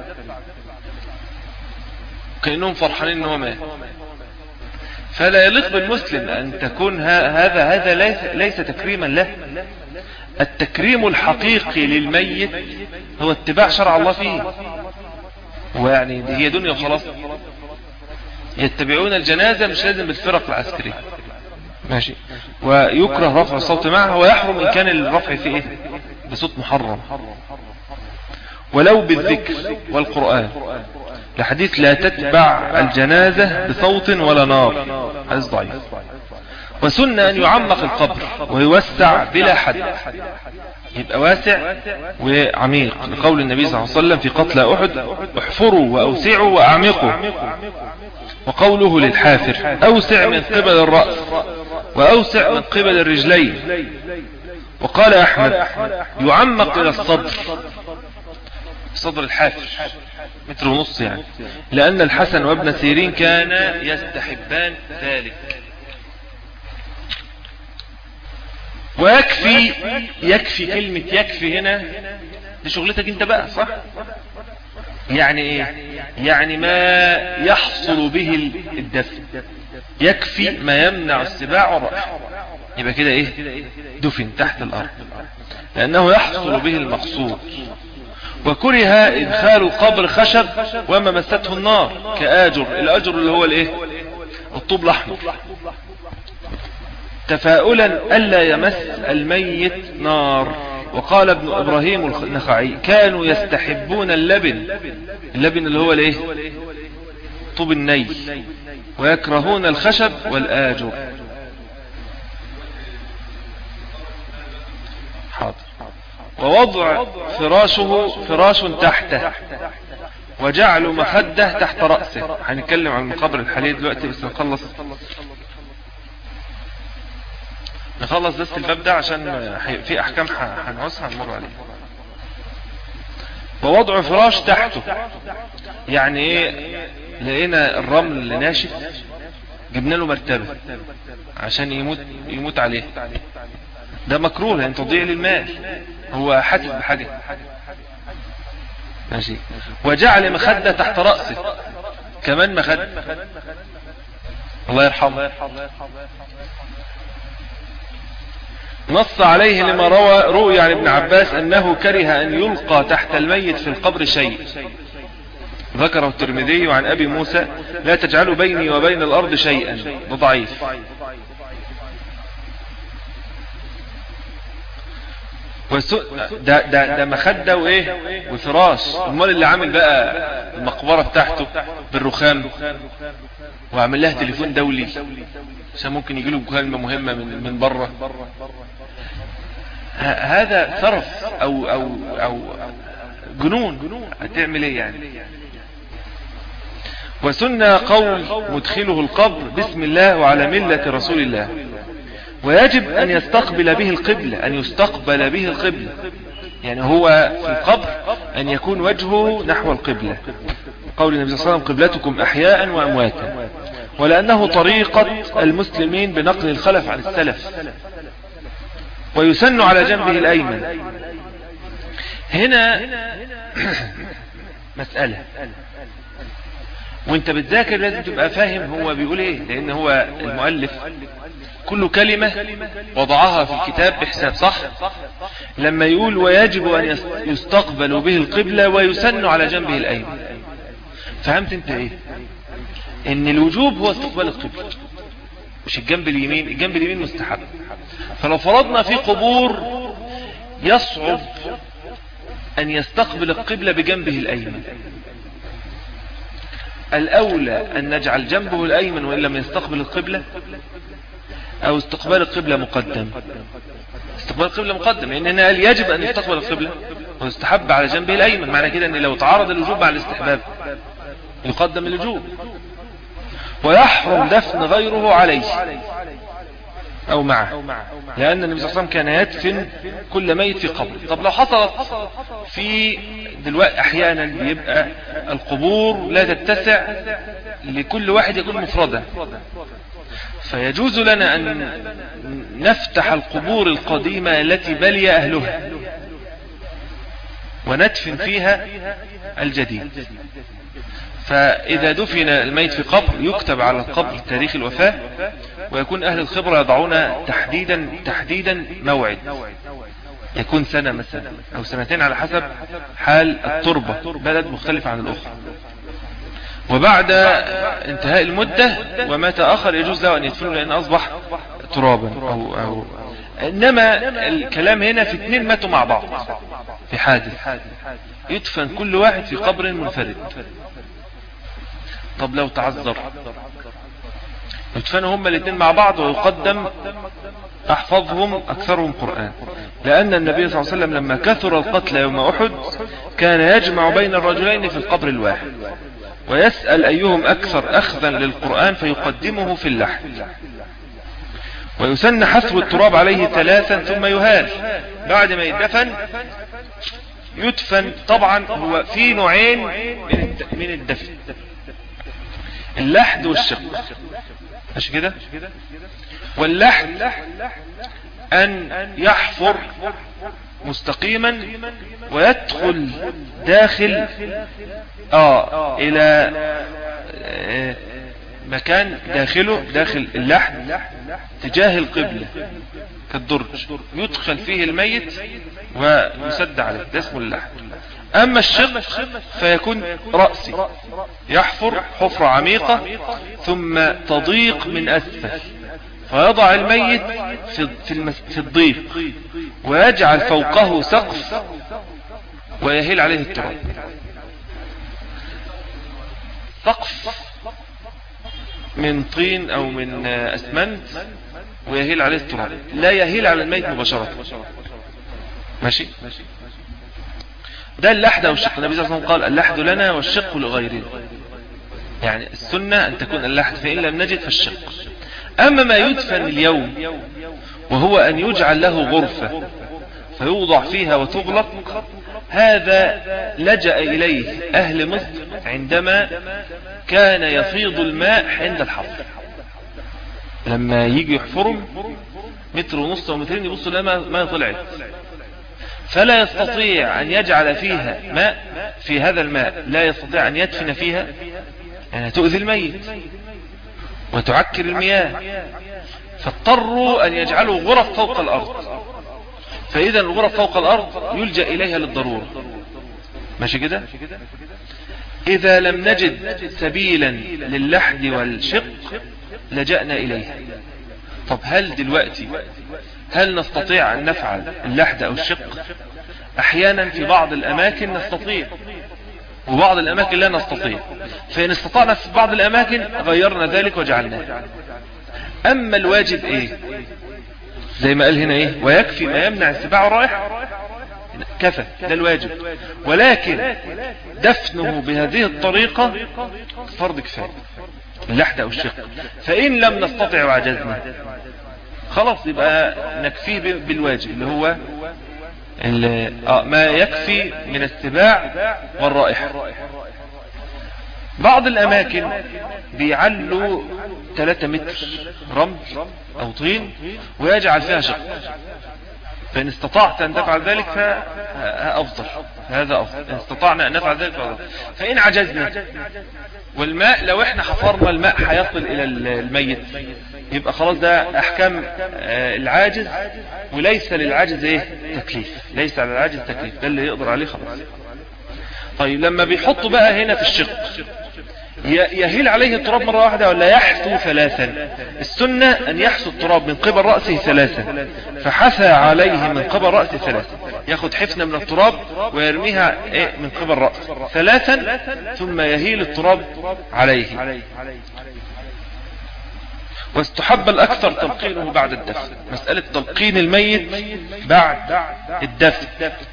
كأنهم فرحانين ان هو مات فلا يليق بالمسلم أن تكون هذا هذا ليس, ليس تكريما له التكريم الحقيقي للميت هو اتباع شرع الله فيه ويعني دي هي دنيا وخلاص يتبعون الجنازة مش لازم بالفرق العسكرية ماشي ويكره رفع الصوت معها ويحرم إن كان الرفع في إيه بصوت محرم ولو بالذكر والقرآن لحديث لا تتبع الجنازة بصوت ولا نار حديث ضعيف وسنة أن يعمق القبر ويوسع بلا حد يبقى واسع وعميق لقول النبي صلى الله عليه وسلم في قتل أحد احفروا وأوسعوا وأعمقوا وقوله للحافر أوسع من قبل الرأس وأوسع من قبل الرجلين وقال أحمد يعمق إلى الصدر صدر الحافر متر ونص يعني لأن الحسن وابن سيرين كان يستحبان ذلك ويكفي يكفي كلمة يكفي هنا دي شغلتك انت بقى صح يعني ايه يعني ما يحصل به الدفن يكفي ما يمنع السباع والرأح يبقى كده ايه دفن تحت الارض لانه يحصل به المقصود وكره ادخال القبر خشب وما مسته النار كآجر الاجر اللي هو الايه الطوب الاحمر تفاؤلا ألا يمس الميت نار وقال ابن إبراهيم النخعي كانوا يستحبون اللبن اللبن اللي هو الايه طوب الني ويكرهون الخشب والآجر حاضر ووضع فراشه فراش تحته وجعل مخده تحت رأسه هنتكلم عن المقابر الحالية دلوقتي بس نخلص نخلص بس الباب ده عشان في احكام هنعوزها هنمر عليها ووضع فراش تحته يعني ايه لقينا الرمل اللي ناشف جبنا له مرتبة عشان يموت يموت عليه ده مكروه لان تضيع للمال هو حاسس بحاجة ماشي وجعل مخدة تحت رأسه كمان مخدة الله يرحمه نص عليه لما روى روي عن ابن عباس أنه كره أن يلقى تحت الميت في القبر شيء ذكره الترمذي عن أبي موسى لا تجعلوا بيني وبين الأرض شيئا ده ضعيف ده, ده, ده مخدة وايه وفراش المال اللي عامل بقى المقبرة بتاعته بالرخام وعمل لها تليفون دولي عشان ممكن يجيله مكالمة مهمة من, من بره هذا صرف او او او جنون هتعمل ايه يعني وسنة قول مدخله القبر بسم الله وعلى ملة رسول الله ويجب أن يستقبل به القبلة أن يستقبل به القبلة يعني هو في القبر أن يكون وجهه نحو القبلة قول النبي صلى الله عليه وسلم قبلتكم أحياء وأمواتا ولأنه طريقة المسلمين بنقل الخلف عن السلف ويسن على جنبه الأيمن هنا مسألة وانت بتذاكر لازم تبقى فاهم هو بيقول ايه لان هو المؤلف كل كلمة وضعها في الكتاب بحساب صح لما يقول ويجب ان يستقبل به القبلة ويسن على جنبه الايمن فهمت انت ايه ان الوجوب هو استقبال القبلة مش الجنب اليمين الجنب اليمين مستحب فلو فرضنا في قبور يصعب أن يستقبل القبلة بجنبه الأيمن الأولى أن نجعل جنبه الأيمن وإن لم يستقبل القبلة أو استقبال القبلة مقدم استقبال القبلة مقدم لأن هنا قال يجب أن يستقبل القبلة ويستحب على جنبه الأيمن معنى كده أن لو تعارض الوجوب مع الاستحباب يقدم الوجوب ويحرم دفن غيره عليه أو معه لأن النبي صلى الله عليه وسلم كان يدفن كل ميت في قبر طب لو حصلت في دلوقتي أحيانا بيبقى القبور لا تتسع لكل واحد يكون مفردا فيجوز لنا أن نفتح القبور القديمة التي بلي أهلها وندفن فيها الجديد فإذا دفن الميت في قبر يكتب على القبر تاريخ الوفاة ويكون أهل الخبرة يضعون تحديدا تحديدا موعد يكون سنة مثلا أو سنتين على حسب حال التربة بلد مختلف عن الأخرى وبعد انتهاء المدة ومات آخر يجوز له أن يدفنه لأن أصبح ترابا أو, أو إنما الكلام هنا في اثنين ماتوا مع بعض في حادث يدفن كل واحد في قبر منفرد طب لو تعذر يدفنوا هما الاثنين مع بعض ويقدم أحفظهم أكثرهم قرآن لأن النبي صلى الله عليه وسلم لما كثر القتل يوم أحد كان يجمع بين الرجلين في القبر الواحد ويسأل أيهم أكثر أخذا للقرآن فيقدمه في اللحد ويسن حثو التراب عليه ثلاثا ثم يهال بعد ما يدفن يدفن طبعا هو في نوعين من الدفن اللحد والشق مش كده واللحد أن يحفر مستقيما ويدخل داخل آه إلى آه مكان داخله داخل اللحد تجاه القبلة كالدرج يدخل فيه الميت ويسد عليه ده اسمه اللحد أما الشق فيكون رأسي يحفر حفرة عميقة ثم تضيق من أسفل فيضع الميت في, في الضيق ويجعل فوقه سقف ويهيل عليه التراب سقف من طين او من اسمنت ويهيل عليه التراب لا يهيل على الميت مباشرة ماشي ده اللحد او الشق النبي صلى الله عليه وسلم قال اللحد لنا والشق لغيرنا يعني السنة ان تكون اللحد فإن لم نجد فالشق اما ما يدفن اليوم وهو ان يجعل له غرفة فيوضع فيها وتغلق هذا لجأ إليه أهل مصر عندما كان يفيض الماء عند الحفر لما يجي يحفرهم متر ونص ومترين يبصوا لما ما طلعت فلا يستطيع أن يجعل فيها ماء في هذا الماء لا يستطيع أن يدفن فيها يعني تؤذي الميت وتعكر المياه فاضطروا أن يجعلوا غرف فوق الأرض فإذا الغرف فوق الأرض يلجأ إليها للضرورة ماشي كده إذا لم نجد سبيلا للحد والشق لجأنا إليها طب هل دلوقتي هل نستطيع أن نفعل اللحد أو الشق أحيانا في بعض الأماكن نستطيع وبعض الأماكن لا نستطيع فإن استطعنا في بعض الأماكن غيرنا ذلك وجعلناه أما الواجب إيه زي ما قال هنا إيه ويكفي ما يمنع السباع الرائحة كفى ده الواجب ولكن دفنه بهذه الطريقة فرض كفاية اللحد أو الشق فإن لم نستطع وعجزنا خلاص يبقى نكفيه بالواجب اللي هو ما يكفي من السباع والرائحة بعض الأماكن بيعلوا 3 متر رمل أو طين ويجعل فيها شق فإن استطعت أن تفعل ذلك فأفضل هذا أفضل إن استطعنا أن نفعل ذلك فأفضل فإن عجزنا والماء لو احنا حفرنا الماء حيصل إلى الميت يبقى خلاص ده أحكام العاجز وليس للعاجز ايه تكليف ليس على العاجز تكليف ده اللي يقدر عليه خلاص طيب لما بيحطوا بقى هنا في الشق يهيل عليه التراب مرة واحدة ولا يحثو ثلاثا السنة أن يحثو التراب من قبل رأسه ثلاثا فحثى عليه من قبل رأسه ثلاثا ياخد حفنة من التراب ويرميها من قبل رأسه ثلاثا ثم يهيل التراب عليه واستحب الأكثر تلقينه بعد الدفن مسألة تلقين الميت بعد الدفن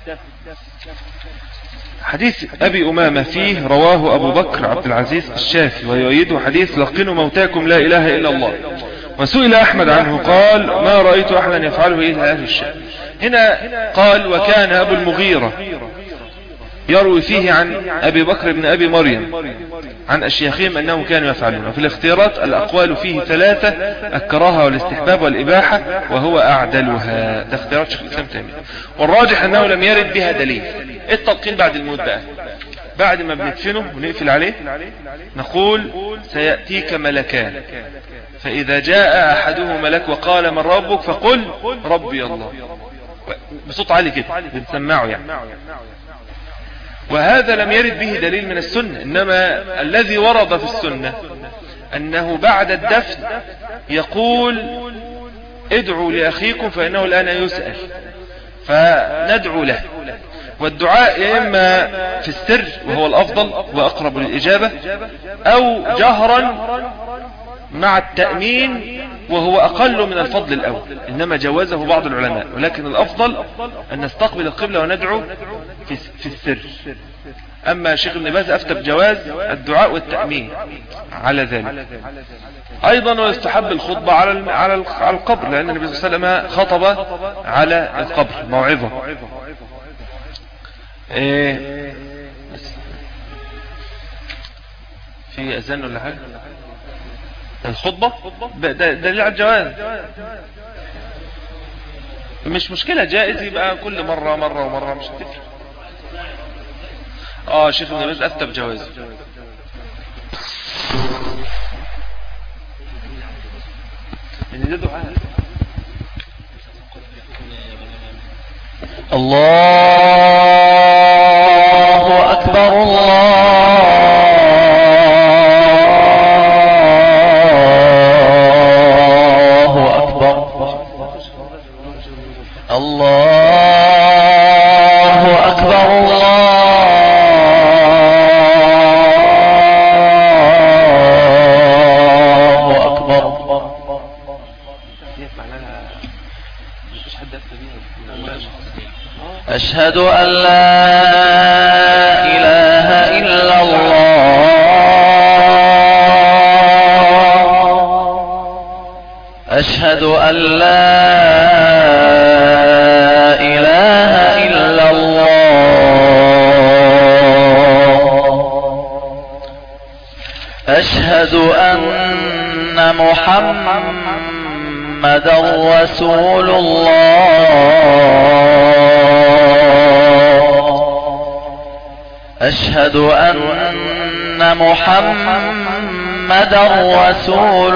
حديث أبي أمامة فيه رواه أبو بكر عبد العزيز الشافي ويؤيده حديث لقنوا موتاكم لا إله إلا الله وسئل أحمد عنه قال ما رأيت أحدا يفعله إلا أهل الشام هنا قال وكان أبو المغيرة يروي فيه عن أبي بكر بن أبي مريم عن أشياخهم أنهم كانوا يفعلون وفي الاختيارات الأقوال فيه ثلاثة الكراهة والاستحباب والإباحة وهو أعدلها ده اختيارات شيخ الإسلام تيمية والراجح أنه لم يرد بها دليل التلقين بعد الموت بقى بعد ما بندفنه ونقفل عليه نقول سيأتيك ملكان فإذا جاء أحدهما ملك وقال من ربك فقل ربي الله بصوت عالي كده بنسمعه يعني وهذا لم يرد به دليل من السنة إنما الذي ورد في السنة أنه بعد الدفن يقول ادعوا لأخيكم فإنه الآن يسأل فندعو له والدعاء يا إما في السر وهو الأفضل وأقرب للإجابة أو جهرا مع التأمين وهو أقل من الفضل الأول إنما جوازه بعض العلماء ولكن الأفضل أن نستقبل القبلة وندعو في السر أما شيخ ابن باز أفتى بجواز الدعاء والتأمين على ذلك أيضا ويستحب الخطبة على على القبر لأن النبي صلى الله عليه وسلم خطب على القبر موعظة إيه في أذان ولا حاجة الخطبة ده دليل على الجواز مش مشكلة جائز يبقى كل مرة مرة ومرة مش هتفرق اه شيخ ابن باز افتى بجواز ان ده دعاء الله أكبر الله أكبر الله أكبر الله أكبر أشهد أن لا إله إلا الله أشهد أن لا إله إلا الله أشهد أن محمدا رسول الله أشهد أن محمدا رسول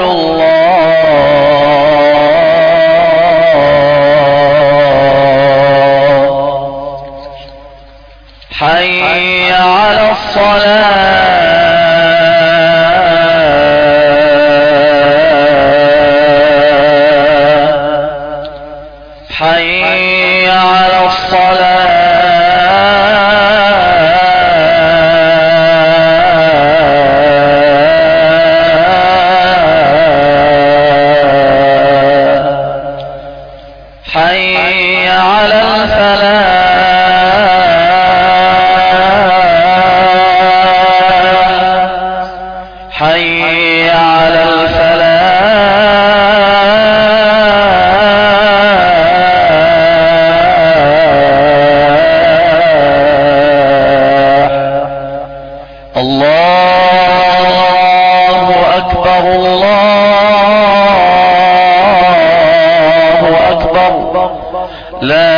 الله حي على الصلاة حي على الصلاة حي على الفلاح حي على الفلاح الله أكبر الله أكبر لا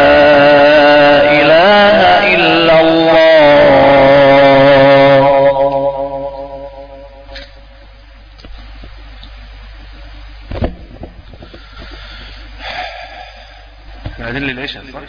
إله إلا الله بعدين للعشاء صح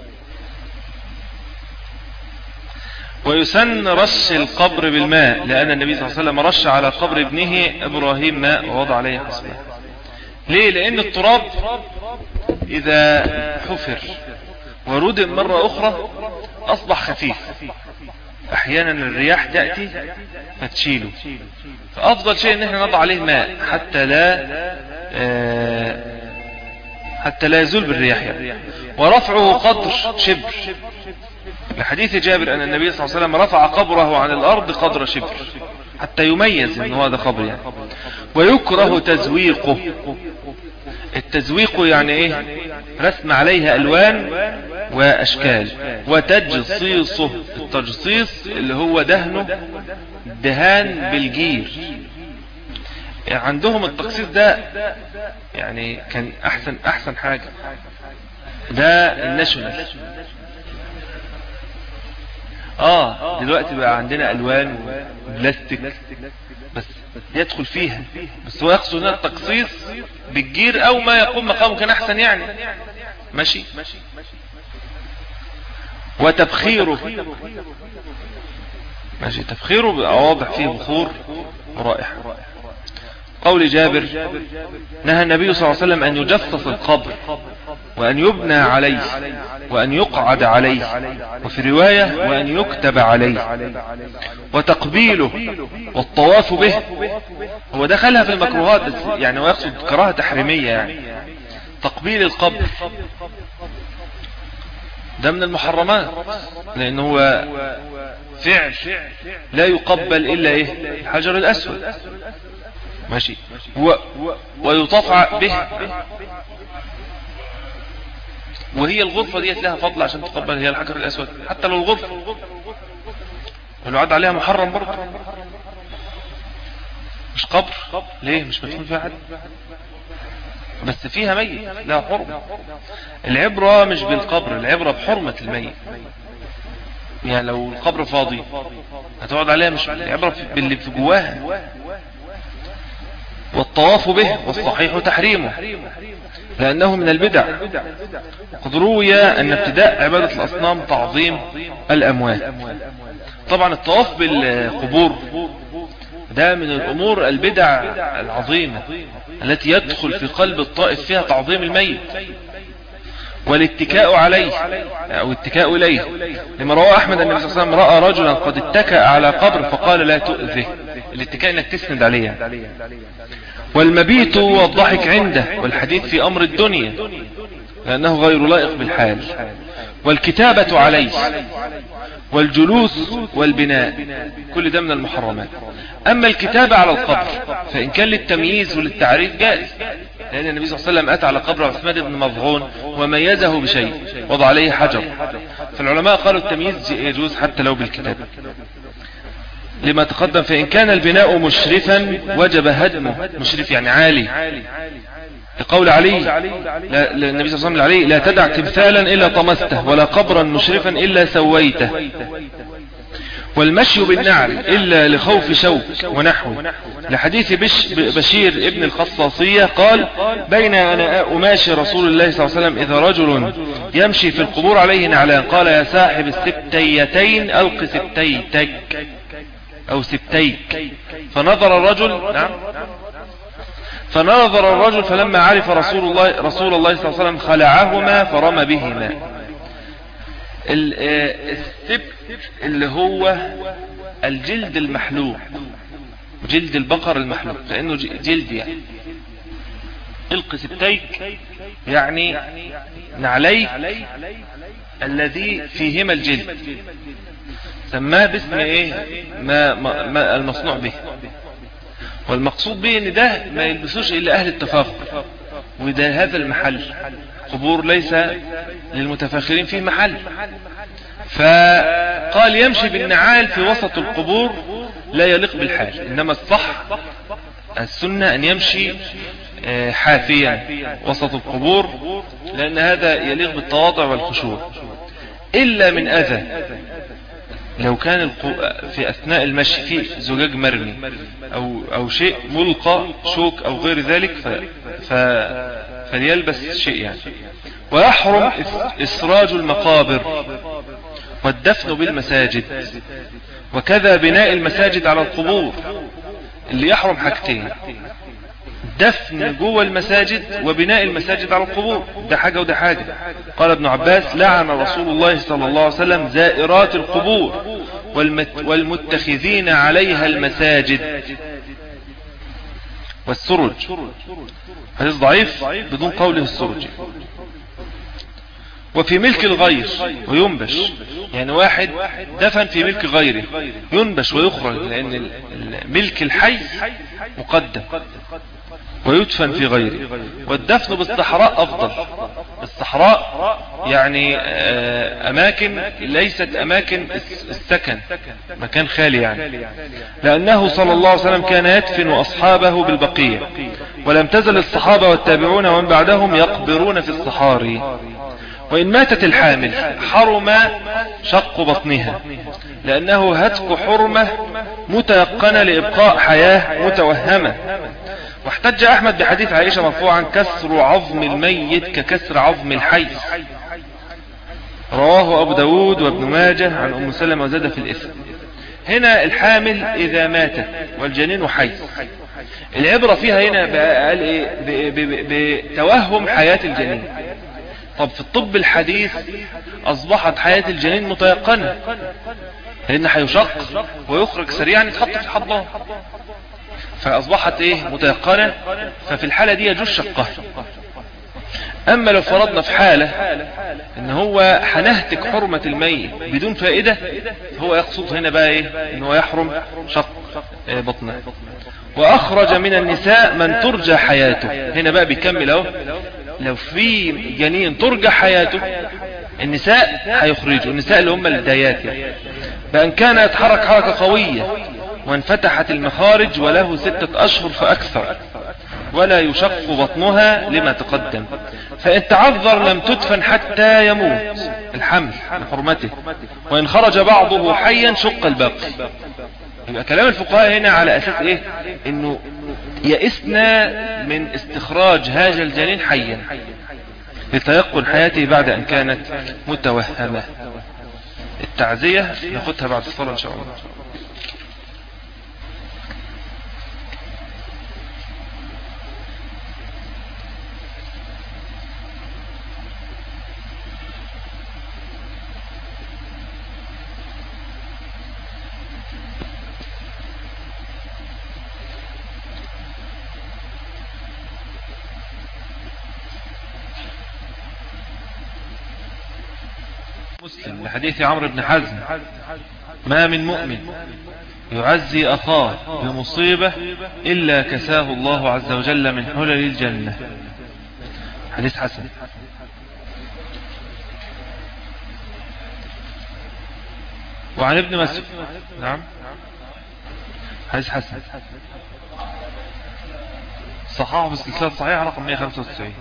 ويسن رش القبر بالماء لأن النبي صلى الله عليه وسلم رش على قبر ابنه إبراهيم ماء ووضع عليه حصبه ليه لأن التراب إذا حفر وردم مرة أخرى أصبح خفيف أحيانا الرياح تأتي فتشيله فأفضل شيء أن احنا نضع عليه ماء حتى لا آه حتى لا يزول بالرياح يعني. ورفعه قدر شبر لحديث جابر أن النبي صلى الله عليه وسلم رفع قبره عن الأرض قدر شبر حتى يميز أن هذا قبر يعني ويكره تزويقه التزويق يعني ايه رسم عليها الوان وأشكال وتجصيصه التجصيص اللي هو دهنه دهان بالجير عندهم التخصيص ده يعني كان احسن احسن حاجة ده الناشونال اه دلوقتي بقى عندنا الوان وبلاستيك بس يدخل فيها بس هو يقصد هنا التقصيص بالجير او ما يقوم مقامه كان احسن يعني ماشي وتبخيره ماشي تبخيره بقى واضح فيه بخور ورائحة قول جابر نهى النبي صلى الله عليه وسلم أن يجصص القبر وأن يبنى عليه وأن يقعد عليه وفي رواية وأن يكتب عليه وتقبيله والطواف به هو دخلها في المكروهات بس يعني ويقصد كراهة تحريمية يعني تقبيل القبر ده من المحرمات لأنه هو فعل لا يقبل إلا إيه الحجر الأسود ماشي و... ويطاف به وهي الغرفة ديت لها فضل عشان تقبل هي الحجر الأسود حتى لو الغرفة ولو عاد عليها محرم برضه مش قبر ليه مش مدفون فيها حد بس فيها ميت لا حرمة العبرة مش بالقبر العبرة بحرمة الميت يعني لو القبر فاضي هتقعد عليها مش العبرة باللي في جواها والطواف به والصحيح تحريمه لأنه من البدع قد روي أن ابتداء عبادة الأصنام تعظيم الأموات طبعا الطواف بالقبور ده من الأمور البدع العظيمة التي يدخل في قلب الطائف فيها تعظيم الميت والاتكاء عليه أو اتكاء إليه لما روى أحمد أن النبي صلى الله عليه وسلم رأى رجلا قد اتكأ على قبر فقال لا تؤذه الاتكاء انك تسند عليه والمبيت والضحك عنده والحديث في أمر الدنيا لأنه غير لائق بالحال والكتابة عليه والجلوس والبناء كل ده من المحرمات أما الكتابة على القبر فإن كان للتمييز وللتعريف جائز لأن النبي صلى الله عليه وسلم أتى على قبر عثمان بن مظعون وميزه بشيء وضع عليه حجر فالعلماء قالوا التمييز يجوز حتى لو بالكتابة لما تقدم فإن كان البناء مشرفا وجب هدمه مشرف يعني عالي لقول علي لا النبي صلى الله عليه وسلم عليه لا تدع تمثالا إلا طمسته ولا قبرا مشرفا إلا سويته والمشي بالنعل إلا لخوف شوك ونحوه لحديث بش بشير ابن الخصاصية قال بين أنا أماشي رسول الله صلى الله عليه وسلم إذا رجل يمشي في القبور عليه نعلان قال يا صاحب السبتيتين ألق سبتيتك أو سبتيك فنظر الرجل نعم فنظر الرجل فلما عرف رسول الله رسول الله صلى الله عليه وسلم خلعهما فرمى بهما السبت اللي هو الجلد المحلوق جلد البقر المحلوق لأنه جلد يعني الق سبتيك يعني نعليك الذي فيهما الجلد سماه باسم ايه ما, ما, ما المصنوع به والمقصود به ان ده ما يلبسوش الا اهل التفاخر وده هذا المحل قبور ليس للمتفاخرين فيه محل فقال يمشي بالنعال في وسط القبور لا يليق بالحال انما الصح السنة ان يمشي حافيا وسط القبور لان هذا يليق بالتواضع والخشوع الا من اذى لو كان القو... في أثناء المشي في زجاج مرمي أو, أو شيء ملقى شوك أو غير ذلك ف... ف... فليلبس شيء يعني ويحرم إسراج المقابر والدفن بالمساجد وكذا بناء المساجد على القبور اللي يحرم حاجتين دفن جوه المساجد وبناء المساجد على القبور ده حاجة وده حاجة قال ابن عباس لعن رسول الله صلى الله عليه وسلم زائرات القبور والمت والمتخذين عليها المساجد والسرج حديث ضعيف بدون قوله السرج وفي ملك الغير وينبش يعني واحد دفن في ملك غيره ينبش ويخرج لأن ملك الحي مقدم ويدفن في غيره والدفن بالصحراء أفضل صحراء يعني آه، أماكن ليست أماكن السكن مكان خالي يعني لأنه صلى الله عليه وسلم كان يدفن أصحابه بالبقية ولم تزل الصحابة والتابعون ومن بعدهم يقبرون في الصحاري وإن ماتت الحامل حرم شق بطنها لأنه هتك حرمة متيقنة لإبقاء حياة متوهمة واحتج أحمد بحديث عائشة مرفوعا كسر عظم الميت ككسر عظم الحي رواه أبو داود وابن ماجه عن أم سلمة وزاد في الإثم هنا الحامل إذا ماتت والجنين حي العبرة فيها هنا قال إيه بتوهم حياة الجنين طب في الطب الحديث أصبحت حياة الجنين متيقنة لأن هيشق ويخرج سريعا يتحط في الحضان فأصبحت إيه متيقنة ففي الحالة دي يجوز شقها أما لو فرضنا في حالة إن هو هنهتك حرمة الميت بدون فائدة هو يقصد هنا بقى إيه إن هو يحرم شق إيه، بطنه وأخرج من النساء من ترجى حياته هنا بقى بيكمل اهو لو في جنين ترجى حياته النساء هيخرجوا النساء اللي هم الدايات يعني بأن كان يتحرك حركة قوية وانفتحت المخارج وله ستة أشهر فأكثر ولا يشق بطنها لما تقدم فإن تعذر لم تدفن حتى يموت الحمل لحرمته وإن خرج بعضه حيا شق الباقي يبقى كلام الفقهاء هنا على أساس إيه إنه يئسنا من استخراج هذا الجنين حيا لتيقن حياته بعد أن كانت متوهمة التعزية ناخدها بعد الصلاة إن شاء الله مسلم لحديث عمرو بن حزم ما من مؤمن يعزي أخاه بمصيبة إلا كساه الله عز وجل من حلل الجنة حديث حسن وعن ابن مسعود نعم حديث حسن صحاح بالسلسلة الصحيحة رقم 195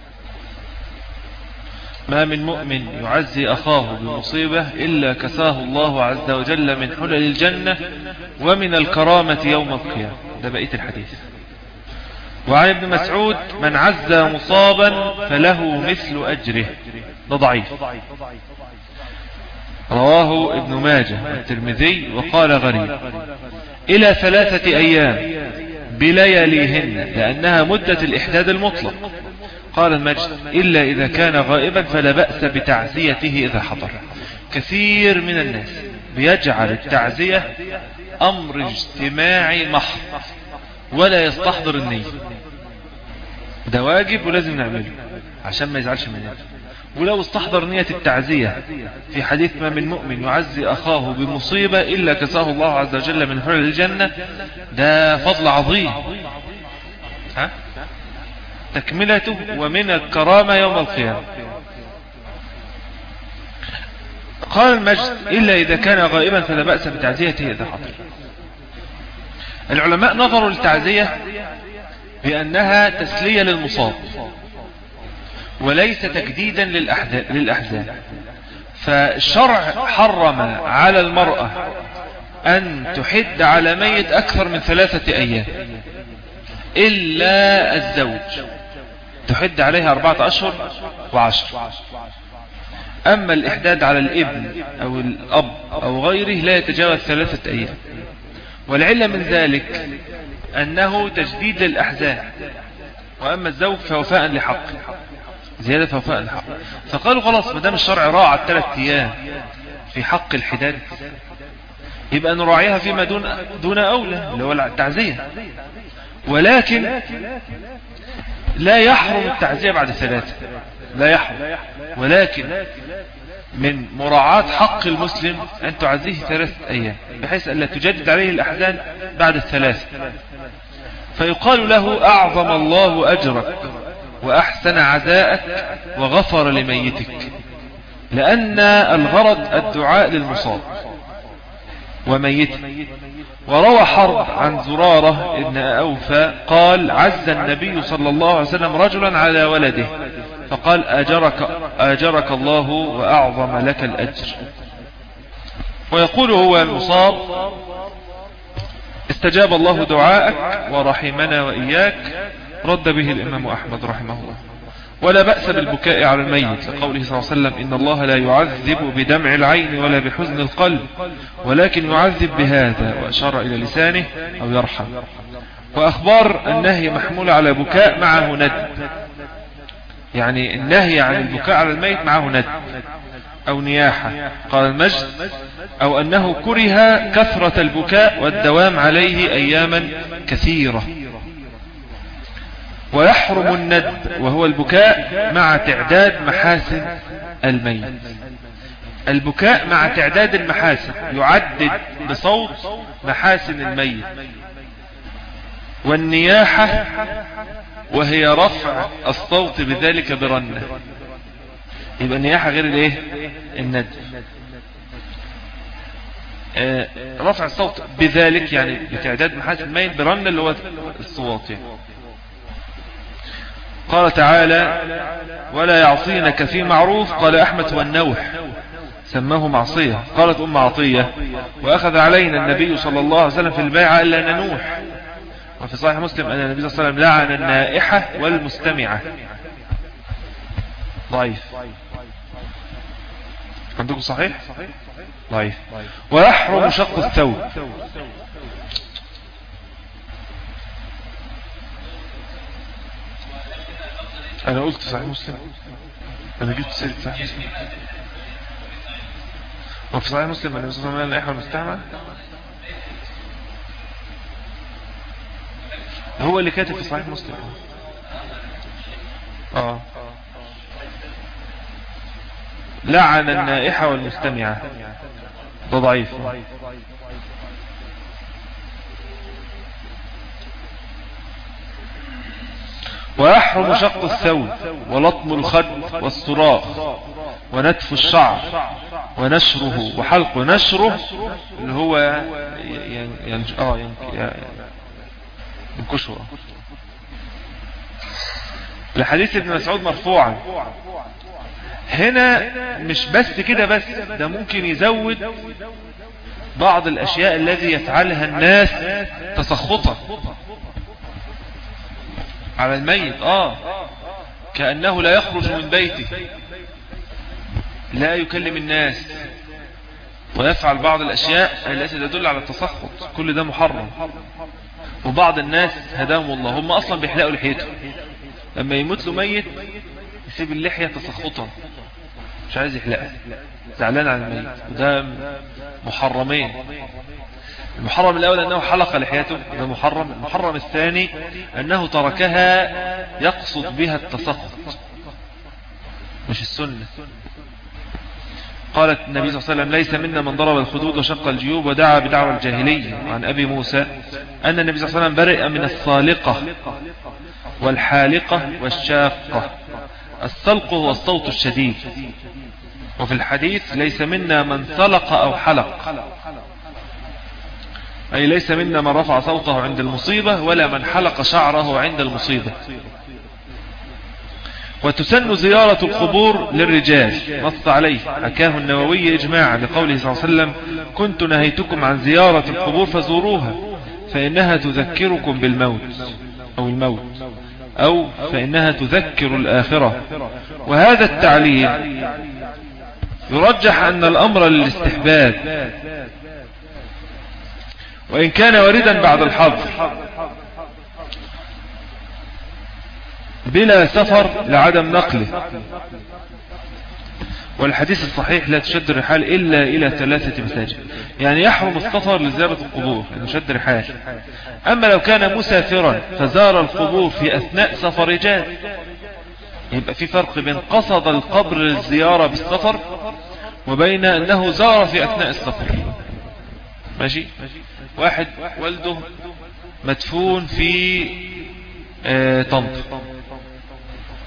ما من مؤمن يعزي أخاه بمصيبة إلا كساه الله عز وجل من حلل الجنة ومن الكرامة يوم القيامة ده بقية الحديث وعن ابن مسعود من عزى مصابا فله مثل أجره ده ضعيف رواه ابن ماجه والترمذي وقال غريب إلى ثلاثة أيام بلياليهن لأنها مدة الإحداد المطلق قال المجد إلا إذا كان غائبا فلا بأس بتعزيته إذا حضر كثير من الناس بيجعل التعزية أمر اجتماعي محض ولا يستحضر النية ده واجب ولازم نعمله عشان ما يزعلش مننا ولو استحضر نية التعزية في حديث ما من مؤمن يعزي أخاه بمصيبة إلا كساه الله عز وجل من حول الجنة ده فضل عظيم ها تكملته ومن الكرامة يوم القيامة قال المجد إلا إذا كان غائبا فلا بأس بتعزيته إذا حضر العلماء نظروا للتعزية بأنها تسلية للمصاب وليس تجديدا للأحزان فالشرع حرم على المرأة أن تحد على ميت أكثر من ثلاثة أيام إلا الزوج تحد عليها أربعة أشهر وعشر أما الإحداد على الابن أو الأب أو غيره لا يتجاوز ثلاثة أيام والعلة من ذلك أنه تجديد للأحزان وأما الزوج فوفاء لحق زيادة فوفاء لحق فقالوا خلاص مدام الشرع راعى الثلاث أيام في حق الحداد يبقى نراعيها فيما دون, دون أولى اللي هو التعزية ولكن لا يحرم التعزية بعد ثلاثة لا يحرم ولكن من مراعاة حق المسلم أن تعزيه ثلاثة أيام بحيث أن لا تجدد عليه الأحزان بعد الثلاثة فيقال له أعظم الله أجرك وأحسن عزاءك وغفر لميتك لأن الغرض الدعاء للمصاب وميته وروى حرب عن زرارة ابن أوفى قال عز النبي صلى الله عليه وسلم رجلا على ولده فقال أجرك, أجرك الله وأعظم لك الأجر ويقول هو المصاب استجاب الله دعاءك ورحمنا وإياك رد به الإمام أحمد رحمه الله ولا بأس بالبكاء على الميت لقوله صلى الله عليه وسلم إن الله لا يعذب بدمع العين ولا بحزن القلب ولكن يعذب بهذا وأشار إلى لسانه أو يرحم وأخبار النهي محمول على بكاء معه ند يعني النهي عن البكاء على الميت معه ند أو نياحة قال المجد أو أنه كره كثرة البكاء والدوام عليه أياما كثيرة ويحرم الند وهو البكاء مع تعداد محاسن الميت البكاء مع تعداد المحاسن يعدد بصوت محاسن الميت والنياحة وهي رفع الصوت بذلك برنة يبقى النياحة غير الايه الند آه، رفع الصوت بذلك يعني بتعداد محاسن الميت برنة اللي هو الصوت يعني قال تعالى ولا يعصينك في معروف قال أحمد والنوح سماه معصية قالت أم عطية وأخذ علينا النبي صلى الله عليه وسلم في البيعة إلا ننوح وفي صحيح مسلم أن النبي صلى الله عليه وسلم لعن النائحة والمستمعة ضعيف عندكم صحيح ضعيف ويحرم شق الثوب انا قلت صحيح مسلم انا جبت سيرة صحيح مسلم وفي صحيح مسلم ان الرسول صلى الله عليه وسلم المستعمل هو اللي كاتب في صحيح مسلم اه لعن النائحة والمستمعة ده ضعيف ويحرم شق الثوب ولطم الخد والصراخ ونتف الشعر ونشره وحلق نشره اللي هو ينج... اه ينكشه لحديث ابن مسعود مرفوعا هنا مش بس كده بس ده ممكن يزود بعض الاشياء الذي يفعلها الناس تسخطا على الميت آه كأنه لا يخرج من بيته لا يكلم الناس ويفعل بعض الأشياء التي تدل على التسخط كل ده محرم وبعض الناس هداهم الله هم أصلا بيحلقوا لحيته لما يموت له ميت يسيب اللحية تسخطا مش عايز يحلقها زعلان عن الميت وده محرمين المحرم الأول أنه حلق لحياته هذا محرم المحرم الثاني أنه تركها يقصد بها التسخط مش السنة قالت النبي صلى الله عليه وسلم ليس منا من ضرب الخدود وشق الجيوب ودعا بدعوى الجاهلية عن أبي موسى أن النبي صلى الله عليه وسلم برئ من الصالقة والحالقة والشاقة السلق هو الصوت الشديد وفي الحديث ليس منا من سلق أو حلق أي ليس منا من رفع صوته عند المصيبة ولا من حلق شعره عند المصيبة وتسن زيارة القبور للرجال نص عليه حكاه النووي إجماعا لقوله صلى الله عليه وسلم كنت نهيتكم عن زيارة القبور فزوروها فإنها تذكركم بالموت أو الموت أو فإنها تذكر الآخرة وهذا التعليل يرجح أن الأمر للاستحباب وإن كان واردا بعد الحظر بلا سفر لعدم نقله والحديث الصحيح لا تشد الرحال إلا إلى ثلاثة مساجد يعني يحرم السفر لزيارة القبور يعني شد رحال أما لو كان مسافرا فزار القبور في أثناء سفر جاد يبقى في فرق بين قصد القبر للزيارة بالسفر وبين أنه زار في أثناء السفر ماشي واحد والده مدفون في آه، طنط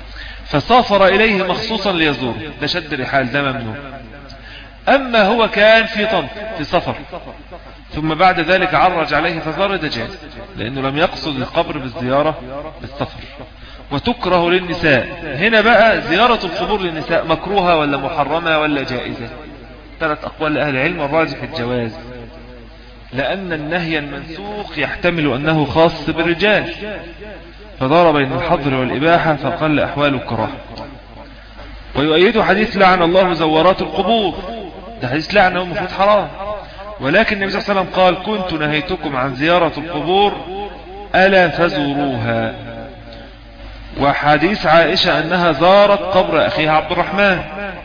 فسافر إليه مخصوصا ليزوره ده شد الرحال ده ممنوع أما هو كان في طنط في سفر ثم بعد ذلك عرج عليه فزار ده جاز لأنه لم يقصد القبر بالزيارة بالسفر وتكره للنساء هنا بقى زيارة القبور للنساء مكروهة ولا محرمة ولا جائزة ثلاث أقوال لأهل العلم الراجح الجواز لأن النهي المنسوخ يحتمل أنه خاص بالرجال فدار بين الحظر والإباحة فقل أحوال الكراهة ويؤيد حديث لعن الله زورات القبور ده حديث لعنة المفروض حرام ولكن النبي صلى الله عليه وسلم قال كنت نهيتكم عن زيارة القبور ألا فزوروها وحديث عائشة أنها زارت قبر أخيها عبد الرحمن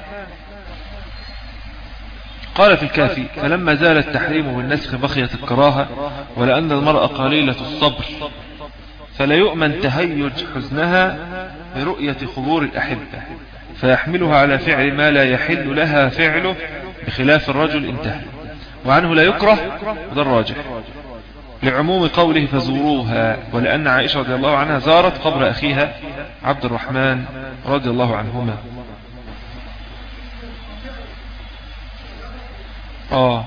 قال في الكافي فلما زال التحريم بالنسخ بخية الكراهة ولأن المرأة قليلة الصبر فلا يؤمن تهيج حزنها برؤية خبور الأحبة فيحملها على فعل ما لا يحل لها فعله بخلاف الرجل انتهى وعنه لا يكره وده الراجح لعموم قوله فزوروها ولأن عائشة رضي الله عنها زارت قبر أخيها عبد الرحمن رضي الله عنهما آه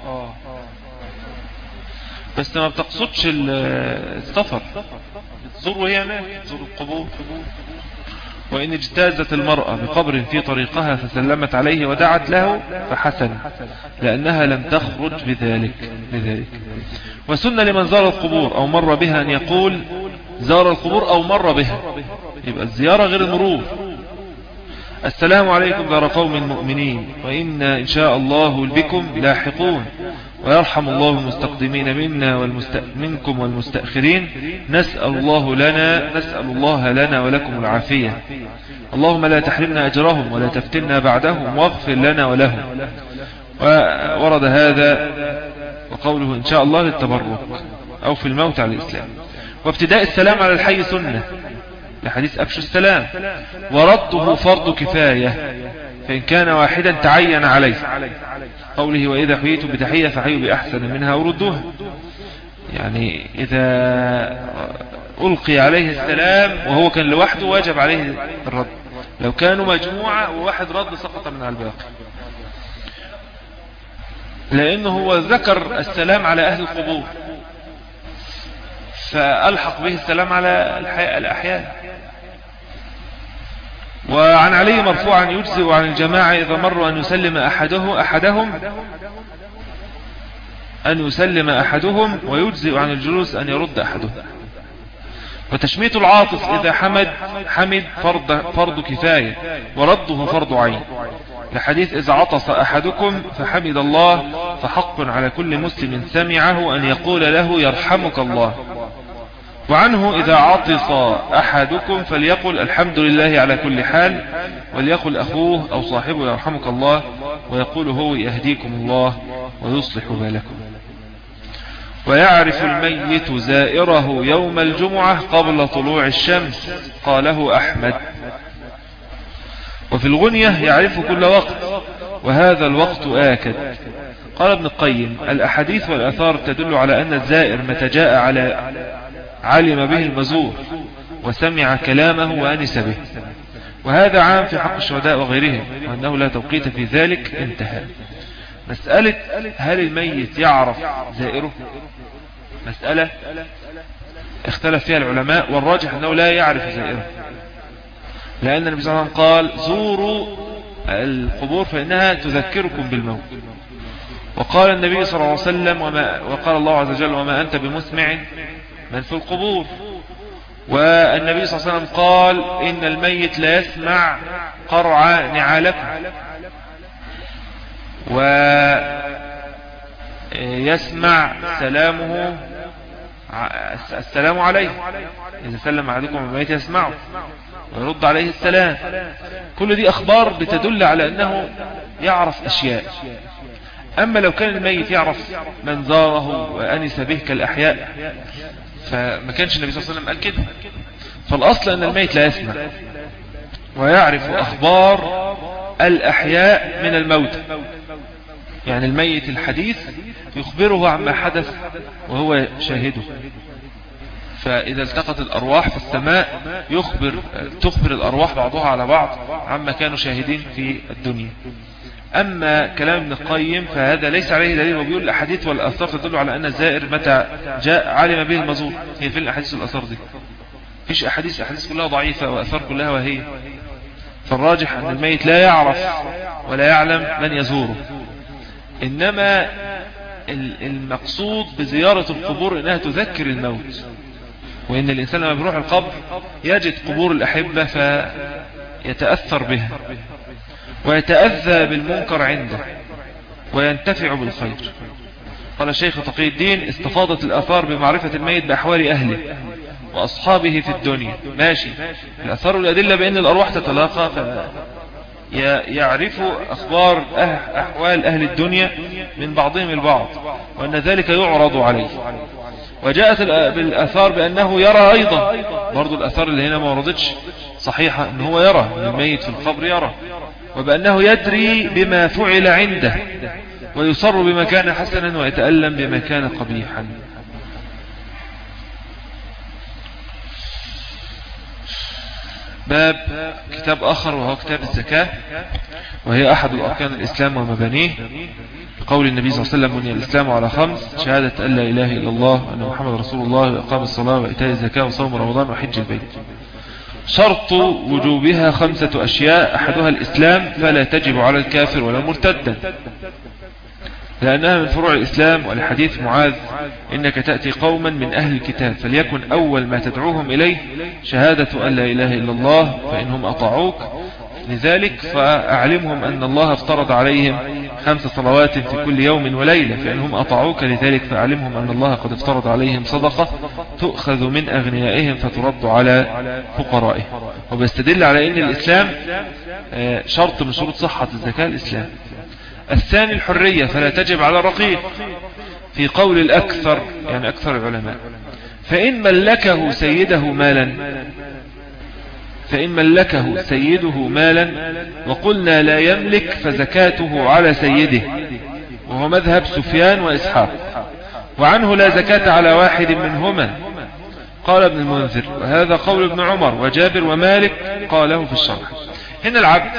بس ما بتقصدش السفر بتزور وهي هناك تزور القبور وإن اجتازت المرأة بقبر في طريقها فسلمت عليه ودعت له فحسن لأنها لم تخرج بذلك, بذلك وسن لمن زار القبور أو مر بها أن يقول زار القبور أو مر بها يبقى الزيارة غير المرور السلام عليكم دار قوم مؤمنين وإنا إن شاء الله بكم لاحقون ويرحم الله المستقدمين منا والمست... منكم والمستأخرين نسأل الله لنا نسأل الله لنا ولكم العافية اللهم لا تحرمنا أجرهم ولا تفتنا بعدهم واغفر لنا ولهم ورد هذا وقوله إن شاء الله للتبرك أو في الموت على الإسلام وابتداء السلام على الحي سنة لحديث أبشو السلام ورده فرض كفاية فإن كان واحدا تعين عليه قوله وإذا حييتم بتحية فحيوا بأحسن منها وردوها يعني إذا ألقي عليه السلام وهو كان لوحده واجب عليه الرد لو كانوا مجموعة وواحد رد سقط من الباقي لأنه هو ذكر السلام على أهل القبور فألحق به السلام على الأحياء وعن علي مرفوعا يجزئ عن الجماعة إذا مروا أن يسلم أحده أحدهم أن يسلم أحدهم ويجزئ عن الجلوس أن يرد أحدهم وتشميت العاطس إذا حمد حمد فرض, فرض كفاية ورده فرض عين لحديث إذا عطس أحدكم فحمد الله فحق على كل مسلم سمعه أن يقول له يرحمك الله وعنه إذا عطس أحدكم فليقل الحمد لله على كل حال وليقل أخوه أو صاحبه يرحمك الله ويقول هو يهديكم الله ويصلح بالكم ويعرف الميت زائره يوم الجمعة قبل طلوع الشمس قاله أحمد وفي الغنية يعرف كل وقت وهذا الوقت آكد قال ابن القيم الأحاديث والأثار تدل على أن الزائر متى جاء على علم به المزور وسمع كلامه وأنس به وهذا عام في حق الشهداء وغيرهم وأنه لا توقيت في ذلك انتهى مسألة هل الميت يعرف زائره مسألة اختلف فيها العلماء والراجح أنه لا يعرف زائره لأن النبي صلى الله عليه وسلم قال زوروا القبور فإنها تذكركم بالموت وقال النبي صلى الله عليه وسلم وما وقال الله عز وجل وما أنت بمسمع من في القبور والنبي صلى الله عليه وسلم قال إن الميت لا يسمع قرع نعالكم ويسمع سلامه السلام عليه إذا سلم عليكم الميت يسمعه ويرد عليه السلام كل دي أخبار بتدل على أنه يعرف أشياء أما لو كان الميت يعرف من زاره وأنس به كالأحياء فما كانش النبي صلى الله عليه وسلم قال كده فالأصل أن الميت لا يسمع ويعرف أخبار الأحياء من الموت يعني الميت الحديث يخبره عما حدث وهو شاهده فإذا التقت الأرواح في السماء يخبر تخبر الأرواح بعضها على بعض عما كانوا شاهدين في الدنيا أما كلام ابن القيم فهذا ليس عليه دليل وبيقول الأحاديث والأثار تدل على أن الزائر متى جاء علم به المزور هي فين الأحاديث والأثار دي فيش أحاديث أحاديث كلها ضعيفة وأثار كلها وهي فالراجح أن الميت لا يعرف ولا يعلم من يزوره إنما المقصود بزيارة القبور إنها تذكر الموت وإن الإنسان لما بيروح القبر يجد قبور الأحبة فيتأثر بها ويتأذى بالمنكر عنده وينتفع بالخير قال الشيخ تقي الدين استفاضت الأثار بمعرفة الميت بأحوال أهله وأصحابه في الدنيا ماشي الأثار والأدلة بأن الأرواح تتلاقى يعرف أخبار أه- أحوال أهل الدنيا من بعضهم البعض وأن ذلك يعرض عليه وجاءت بالأثار بأنه يرى أيضا برضو الأثار اللي هنا ما وردتش صحيحة أنه هو يرى الميت في القبر يرى وبأنه يدري بما فعل عنده ويصر بما كان حسنا ويتألم بما كان قبيحا باب كتاب آخر وهو كتاب الزكاة وهي أحد الأركان الإسلام ومبانيه قول النبي صلى الله عليه وسلم بني الإسلام على خمس شهادة أن لا إله إلا الله وأن محمد رسول الله وإقام الصلاة وإيتاء الزكاة وصوم رمضان وحج البيت شرط وجوبها خمسة أشياء أحدها الإسلام فلا تجب على الكافر ولا مرتدا لأنها من فروع الإسلام ولحديث معاذ إنك تأتي قوما من أهل الكتاب فليكن أول ما تدعوهم إليه شهادة أن لا إله إلا الله فإنهم أطاعوك لذلك فأعلمهم أن الله افترض عليهم خمس صلوات في كل يوم وليلة فإنهم أطاعوك لذلك فأعلمهم أن الله قد افترض عليهم صدقة تؤخذ من أغنيائهم فترد على فقرائهم وبيستدل على أن الإسلام آه، شرط من شروط صحة الزكاة الإسلام الثاني الحرية فلا تجب على الرقيق في قول الأكثر يعني أكثر العلماء فإن ملكه سيده مالا فإن ملكه سيده مالا وقلنا لا يملك فزكاته على سيده وهو مذهب سفيان وإسحاق وعنه لا زكاة على واحد منهما قال ابن المنذر وهذا قول ابن عمر وجابر ومالك قاله في الشرح هنا العبد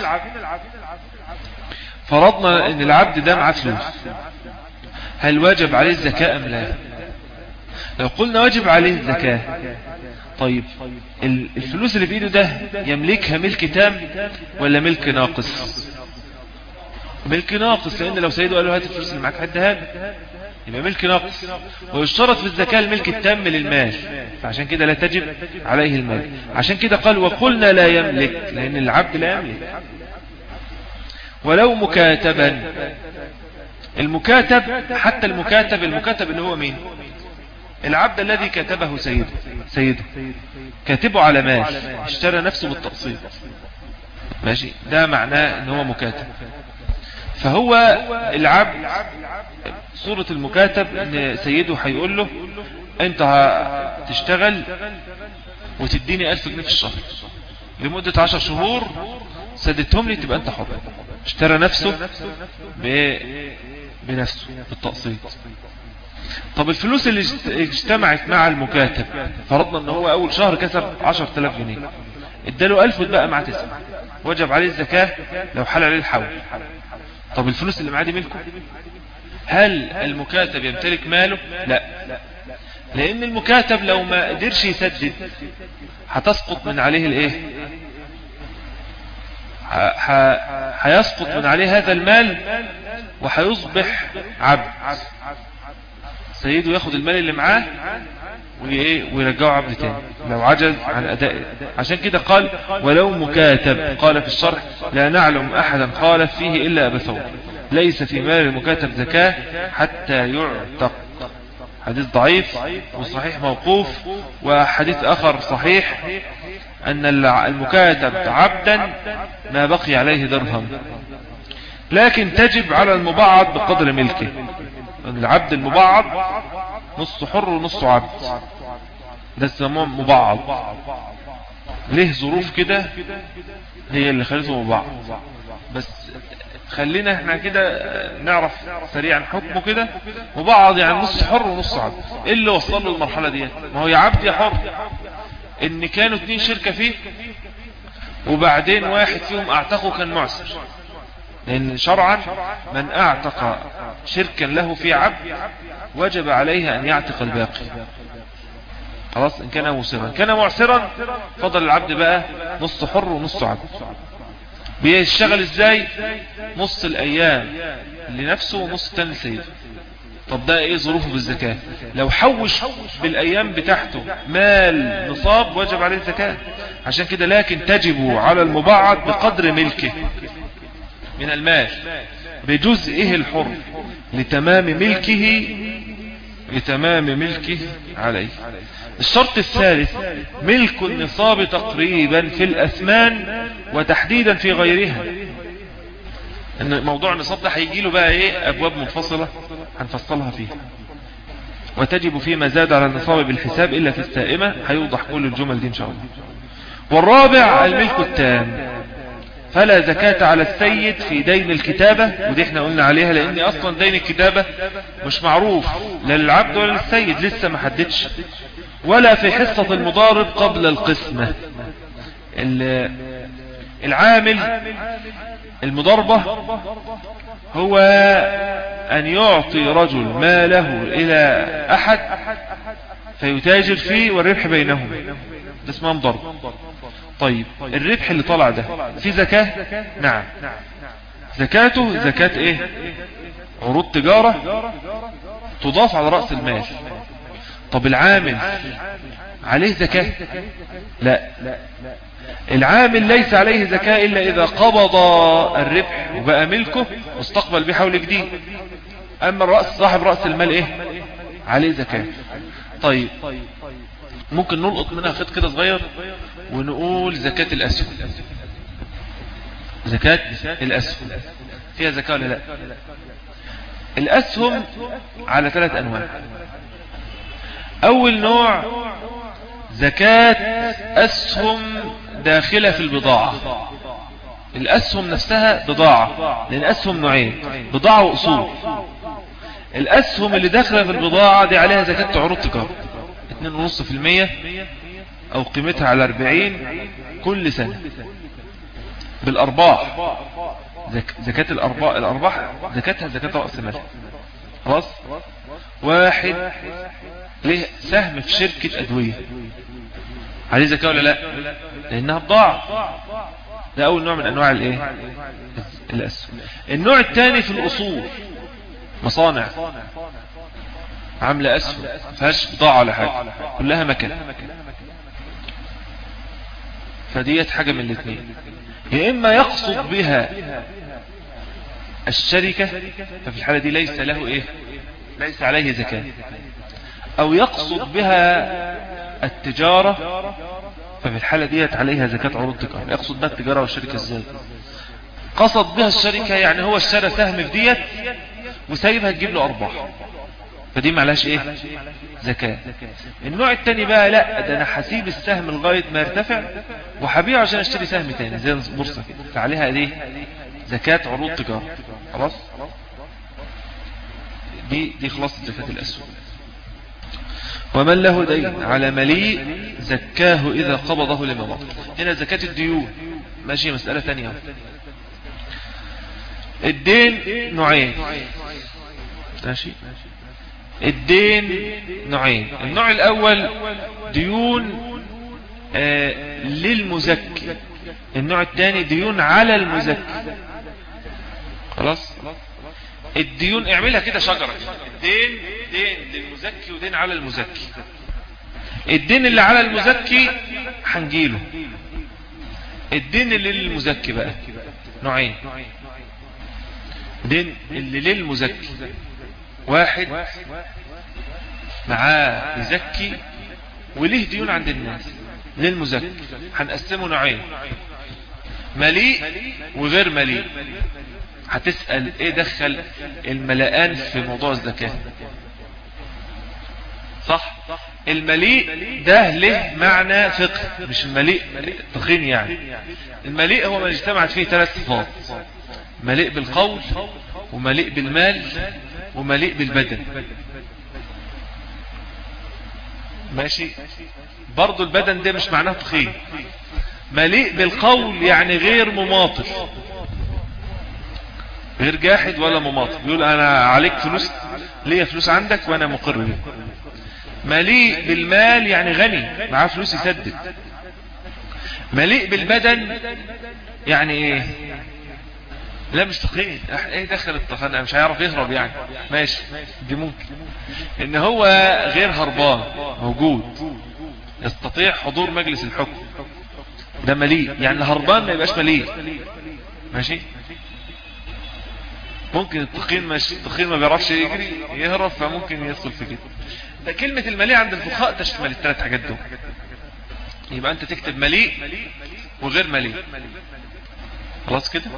فرضنا ان العبد ده معاه فلوس هل واجب عليه الزكاة ام لا لو قلنا واجب عليه الزكاة طيب الفلوس اللي في ايده ده يملكها ملك تام ولا ملك ناقص ملك ناقص لان لو سيده قال له هات الفلوس اللي معاك حدها يبقى ملك ناقص ويشترط في الزكاة الملك التام للمال فعشان كده لا تجب عليه المال عشان كده قال وقلنا لا يملك لان العبد لا يملك ولو مكاتبا المكاتب حتى المكاتب المكاتب اللي هو مين العبد الذي كتبه سيده سيده كاتبه على مال اشترى نفسه بالتقسيط ماشي ده معناه ان هو مكاتب فهو العبد صورة المكاتب ان سيده هيقول له انت هتشتغل وتديني الف جنيه في الشهر لمدة عشر شهور سددتهم لي تبقى انت حر اشترى نفسه بنفسه بالتقسيط طب الفلوس اللي اجتمعت مع المكاتب فرضنا ان هو اول شهر كسب 10000 جنيه اداله 1000 واتبقى معاه 9 وجب عليه الزكاة لو حل عليه الحول طب الفلوس اللي معاه دي ملكه هل المكاتب يمتلك ماله لا لان المكاتب لو ما قدرش يسدد هتسقط من عليه الايه هيسقط من عليه هذا المال وهيصبح عبد سيده ياخد المال اللي معاه ويرجعه عبد تاني لو عجز عن أداء عشان كده قال ولو مكاتب قال في الشرح لا نعلم أحدا قال فيه إلا أبا ثور ليس في مال المكاتب زكاة حتى يعتق حديث ضعيف وصحيح موقوف وحديث آخر صحيح أن المكاتب عبدا ما بقي عليه درهم لكن تجب على المبعض بقدر ملكه العبد المبعض نص حر ونص عبد ده اسمه مبعض ليه ظروف كده هي اللي خلته مبعض بس خلينا احنا كده نعرف سريعا حكمه كده وبعض يعني نص حر ونص عبد ايه اللي وصل له المرحلة دي ما هو يا عبد يا حر ان كانوا اتنين شركة فيه وبعدين واحد فيهم اعتقه كان معسر لان شرعا من اعتق شركا له في عبد وجب عليه ان يعتق الباقي خلاص ان كان مسرا كان معسرا فضل العبد بقى نص حر ونص عبد بيشتغل ازاي نص الايام لنفسه ونص التاني لسيده طب ده ايه ظروفه بالزكاة لو حوش بالايام بتاعته مال نصاب وجب عليه الزكاة عشان كده لكن تجب على المبعض بقدر ملكه من المال بجزئه الحر لتمام ملكه لتمام ملكه عليه الشرط الثالث ملك النصاب تقريبا في الأثمان وتحديدا في غيرها ان موضوع النصاب ده هيجي له بقى ايه ابواب منفصلة هنفصلها فيها وتجب فيما زاد على النصاب بالحساب الا في السائمة هيوضح كل الجمل دي ان شاء الله والرابع الملك التام فلا زكاة على السيد في دين الكتابة ودي احنا قلنا عليها لان اصلا دين الكتابة مش معروف لا للعبد ولا للسيد لسه ما حددش ولا في حصة المضارب قبل القسمة العامل المضاربة هو أن يعطي رجل ماله إلى أحد فيتاجر فيه والربح بينهم ده اسمها مضاربة طيب الربح اللي طلع ده في زكاة نعم زكاته زكاة ايه عروض تجارة تضاف على رأس المال طب العامل عليه زكاة لا العامل ليس عليه زكاة إلا إذا قبض الربح وبقى ملكه واستقبل بحول جديد أما الرأس صاحب رأس المال إيه عليه زكاة طيب ممكن نلقط منها خط كده صغير ونقول زكاة الأسهم زكاة الأسهم فيها زكاة ولا لا الأسهم على ثلاث أنواع أول نوع زكاة أسهم داخلة في البضاعة الأسهم نفسها بضاعة لأن أسهم نوعين بضاعة وأصول الأسهم اللي داخلة في البضاعة دي عليها زكاة عروض تجارة 2.5% أو قيمتها على 40 كل سنة بالأرباح زك... زكاة الأرباح الأرباح زكاتها زكاة رأس مال خلاص واحد ليه سهم في شركة أدوية عليه زكاة ولا لا لأنها بضاعة ده أول نوع من أنواع الإيه الأسهم النوع الثاني في الأصول مصانع عاملة أسهم فهاش بضاعة ولا حاجة كلها مكان فديت حاجة من الاثنين يا إما يقصد بها الشركة ففي الحالة دي ليس له إيه ليس عليه زكاة أو يقصد بها التجارة ففي الحالة ديت عليها زكاة عروض تجارة يقصد بها التجارة والشركة ازاي قصد بها الشركة يعني هو اشترى سهم في ديت وسايبها تجيب له أرباح فدي معلهاش ايه زكاة النوع التاني بقى لا ده انا هسيب السهم لغاية ما يرتفع وهبيعه عشان اشتري سهم تاني زي البورصة فعليها دي زكاة عروض تجارة خلاص دي دي خلاصة زكاة الأسهم ومن له دين على مليء زكاه إذا قبضه لما مضى هنا زكاة الديون ماشي مسألة ثانية الدين نوعين ماشي الدين نوعين النوع الأول ديون آه للمزكي النوع الثاني ديون على المزكي خلاص الديون اعملها كده شجرة الدين دين للمزكي ودين على المزكي الدين اللي على المزكي هنجيله الدين اللي للمزكي بقى نوعين دين اللي للمزكي واحد معاه يزكي وليه ديون عند الناس للمزكي هنقسمه نوعين مليء وغير مليء هتسأل ايه دخل الملآن في موضوع الزكاة صح المليء ده له معنى فقه مش المليء تخين يعني المليء هو ما اجتمعت فيه ثلاث صفات مليء بالقول ومليء بالمال ومليء بالبدن ماشي برضو البدن ده مش معناه تخين مليء بالقول يعني غير مماطل غير جاحد ولا مماطل بيقول انا عليك فلوس ليا فلوس عندك وانا مقر بيه مليء بالمال يعني غني معاه فلوس يسدد مليء بالبدن يعني ايه لا مش تقيين ايه دخل التخان مش هيعرف يهرب يعني ماشي دي ممكن ان هو غير هربان موجود يستطيع حضور مجلس الحكم ده مليء يعني الهربان ما يبقاش مليء ماشي ممكن التقين مش التقين ما بيعرفش يجري يهرب فممكن يدخل في كده ده كلمة المليء عند الفقهاء تشمل الثلاث حاجات دول يبقى انت تكتب مليء وغير مليء خلاص كده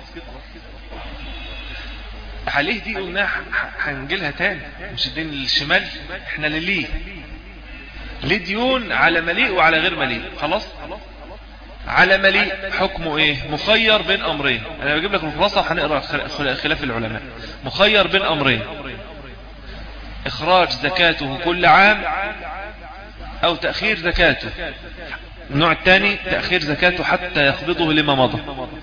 عليه دي قلنا هنجيلها تاني مش الدين للشمال احنا لليه ليه ديون على مليء وعلى غير مليء خلاص على مليء حكمه ايه مخير بين امرين انا بجيب لك الخلاصه وهنقرا خلاف العلماء مخير بين امرين اخراج زكاته كل عام او تاخير زكاته النوع الثاني تاخير زكاته حتى يقبضه لما مضى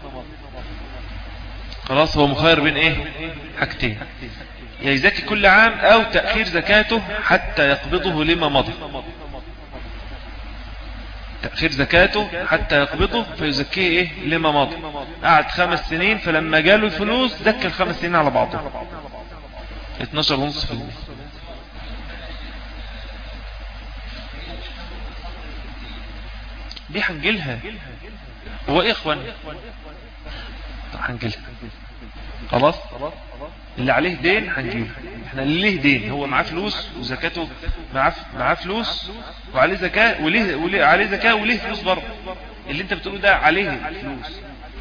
خلاص هو مخير بين ايه حاجتين يا يزكي كل عام او تاخير زكاته حتى يقبضه لما مضى تأخير زكاته حتى يقبضه فيزكيه ايه لما مضى قعد خمس سنين فلما جاله الفلوس زكى الخمس سنين على بعضه 12 ونص في المية دي هنجيلها هو ايه اخوان هنجيلها خلاص اللي عليه دين هنجيبه احنا اللي ليه دين هو معاه فلوس وزكاته معاه معاه فلوس وعليه زكاه وليه, وليه عليه زكاه وليه فلوس برضه اللي انت بتقوله ده عليه فلوس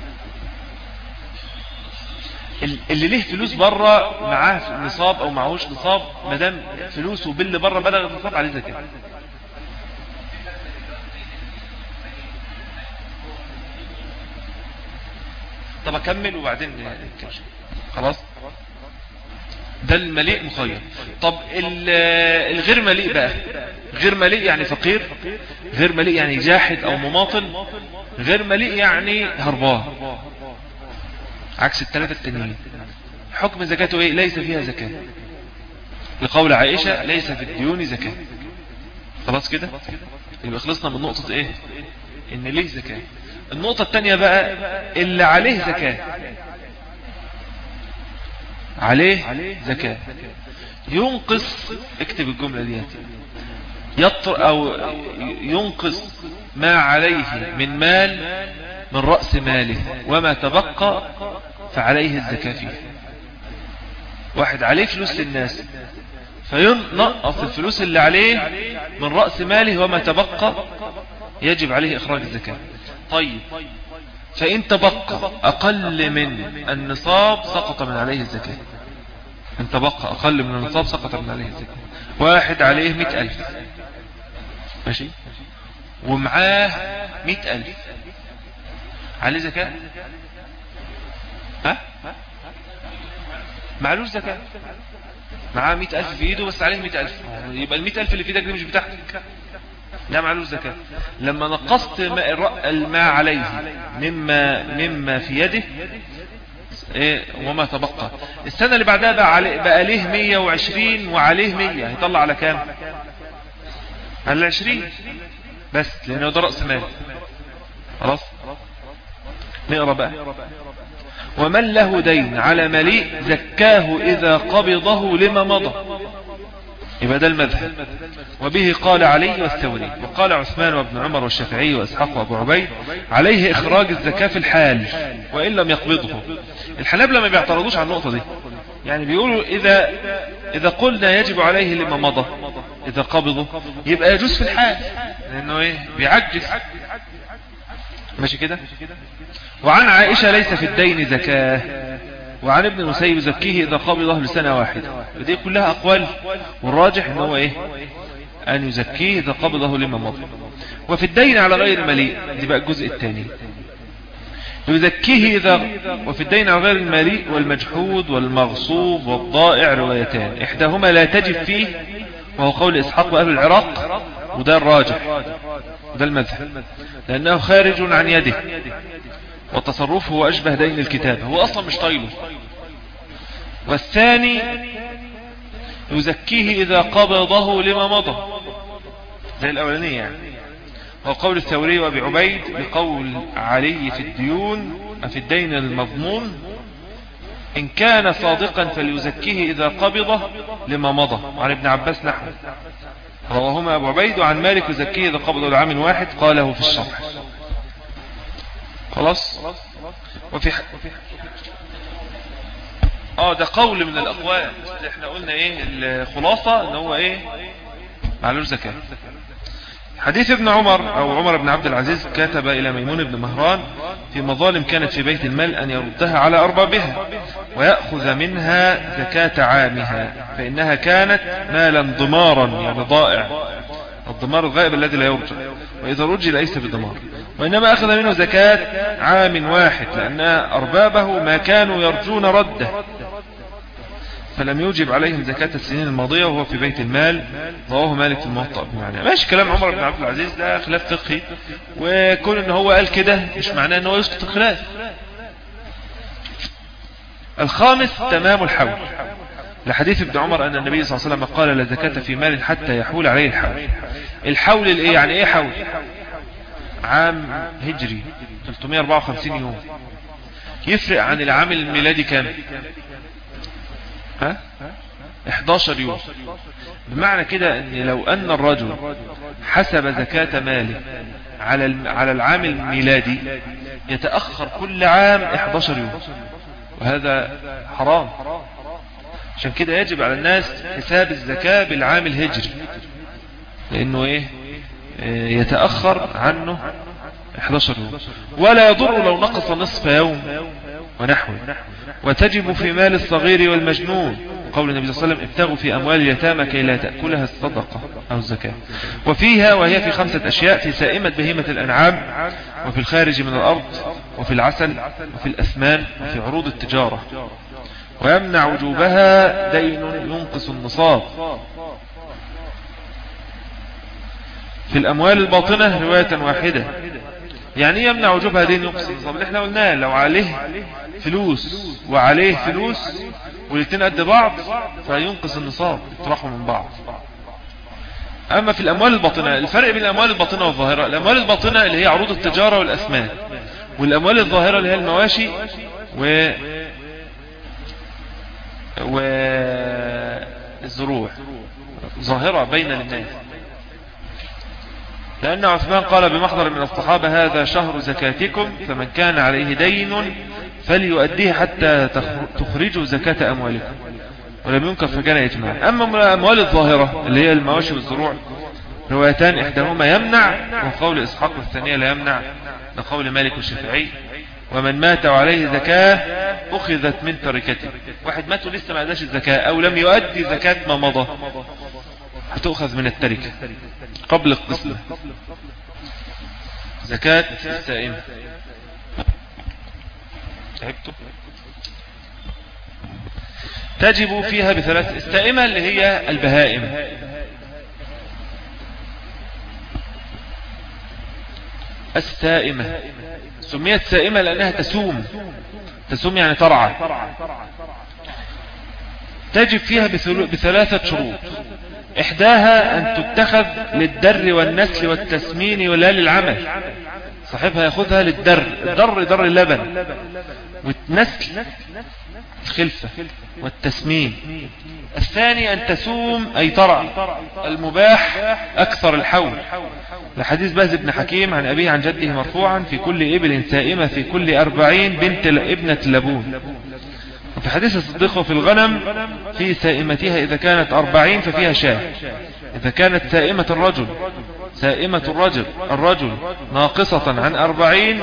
اللي ليه فلوس بره معاه نصاب او معهوش نصاب ما دام فلوسه باللي بره بلغ النصاب عليه زكاه طب اكمل وبعدين نتكلم خلاص ده المليء مخير طب الغير مليء بقى غير مليء يعني فقير غير مليء يعني جاحد او مماطل غير مليء يعني هربان عكس الثلاثة التانيين حكم زكاته ايه ليس فيها زكاة لقول عائشة ليس في الديون زكاة خلاص كده يبقى خلصنا من نقطة ايه ان ليه زكاة النقطة التانية بقى اللي عليه زكاة عليه زكاة ينقص اكتب الجملة دي يطر او ينقص ما عليه من مال من رأس ماله وما تبقى فعليه الزكاة فيه واحد عليه فلوس للناس فينقص الفلوس اللي عليه من رأس ماله وما تبقى يجب عليه إخراج الزكاة طيب فإن تبقى أقل من النصاب سقط من عليه الزكاة إن تبقى أقل من النصاب سقط من عليه الزكاة واحد عليه مئة ألف ماشي ومعاه مئة ألف عليه زكاة ها معلوش زكاة معاه مئة ألف في إيده بس عليه مئة ألف يبقى المئة ألف اللي في إيدك دي مش بتاعتك لا معلوش زكاة لما نقصت ما عليه مما, مما في يده ايه وما تبقى السنة اللي بعدها بقى, عليه بقى ليه 120 وعليه 100 هيطلع على كام على 20 بس لانه ده رأس مال خلاص نقرأ بقى ومن له دين على مليء زكاه إذا قبضه لما مضى يبقى ده المذهب وبه قال علي والثوري وقال عثمان وابن عمر والشافعي واسحاق وابو عبيد عليه اخراج الزكاة في الحال وان لم يقبضه الحنابلة ما بيعترضوش على النقطة دي يعني بيقولوا اذا اذا قلنا يجب عليه لما مضى اذا قبضه يبقى يجوز في الحال لانه ايه بيعجز ماشي كده وعن عائشة ليس في الدين زكاة وعن ابن المسيب يزكيه إذا قبضه لسنة واحدة ودي كلها أقوال والراجح ان هو إيه أن يزكيه إذا قبضه لما مضى وفي الدين على غير مليء دي بقى الجزء الثاني يزكيه إذا وفي الدين على غير المالي والمجحود والمغصوب والضائع روايتان إحداهما لا تجب فيه وهو قول إسحاق وأهل العراق وده الراجح وده المذهب لأنه خارج عن يده وتصرفه أشبه دين الكتاب هو أصلا مش طايله والثاني يزكيه إذا قبضه لما مضى زي الأولانية يعني وقول الثوري وابي عبيد لقول علي في الديون في الدين المضمون إن كان صادقا فليزكيه إذا قبضه لما مضى عن ابن عباس نحو رواهما أبو عبيد وعن مالك يزكيه إذا قبضه لعام واحد قاله في الشرح خلاص وفي ح... اه ده قول من الأقوال احنا قلنا ايه الخلاصة ان هو ايه معلوش زكاة حديث ابن عمر أو عمر بن عبد العزيز كتب إلى ميمون بن مهران في مظالم كانت في بيت المال أن يردها على أربابها ويأخذ منها زكاة عامها فإنها كانت مالا ضمارا يعني ضائع الضمار الغائب الذي لا يرجع وإذا رجي ليس بضمار وإنما أخذ منه زكاة عام واحد لأن أربابه ما كانوا يرجون رده فلم يوجب عليهم زكاة السنين الماضية وهو في بيت المال رواه مالك الموطأ بمعنى ماشي كلام عمر بن عبد العزيز ده خلاف فقهي وكون ان هو قال كده مش معناه ان هو يسقط الخلاف الخامس تمام الحول لحديث ابن عمر أن النبي صلى الله عليه وسلم قال لا زكاة في مال حتى يحول عليه الحول الحول الايه يعني ايه حول عام هجري 354 يوم يفرق عن العام الميلادي كام ها 11 يوم بمعنى كده ان لو ان الرجل حسب زكاة ماله على على العام الميلادي يتأخر كل عام 11 يوم وهذا حرام عشان كده يجب على الناس حساب الزكاة بالعام الهجري لانه ايه يتأخر عنه 11 يوم ولا يضر لو نقص نصف يوم ونحوه وتجب في مال الصغير والمجنون قول النبي صلى الله عليه وسلم ابتغوا في أموال اليتامى كي لا تأكلها الصدقة أو الزكاة وفيها وهي في خمسة أشياء في سائمة بهيمة الأنعام وفي الخارج من الأرض وفي العسل وفي الأثمان وفي عروض التجارة ويمنع وجوبها دين ينقص النصاب في الأموال الباطنة رواية واحدة يعني يمنع وجوبها دين ينقص النصاب اللي احنا قلناه لو عليه فلوس وعليه فلوس والاثنين قد بعض فينقص النصاب يطرحوا من بعض أما في الأموال الباطنة الفرق بين الأموال الباطنة والظاهرة الأموال الباطنة اللي هي عروض التجارة والأثمان والأموال الظاهرة اللي هي المواشي و والزروع ظاهرة بين الناس لأن عثمان قال بمحضر من الصحابة هذا شهر زكاتكم فمن كان عليه دين فليؤديه حتى تخرجوا زكاة أموالكم ولم ينكر فكان إجماع أما أموال الظاهرة اللي هي المواشي والزروع روايتان إحداهما يمنع وقول إسحاق الثانية لا يمنع لقول مالك الشافعي ومن مات وعليه زكاة أخذت من تركته واحد مات ولسه ما أداش الزكاة أو لم يؤدي زكاة ما مضى هتؤخذ من التركة قبل القسمة زكاة السائمة تعبتوا تجب فيها بثلاث السائمة اللي هي البهائم السائمة سميت سائمة لأنها تسوم تسوم يعني ترعى تجب فيها بثلاثة شروط إحداها أن تتخذ للدر والنسل والتسمين ولا للعمل صاحبها يأخذها للدر الدر در اللبن والنسل الخلفة والتسمين الثاني أن تسوم أي ترى المباح أكثر الحول لحديث باز بن حكيم عن أبيه عن جده مرفوعا في كل إبل سائمة في كل أربعين بنت ابنة لبون وفي حديث الصديق في الغنم في سائمتها إذا كانت أربعين ففيها شاه إذا كانت سائمة الرجل سائمة الرجل الرجل ناقصة عن أربعين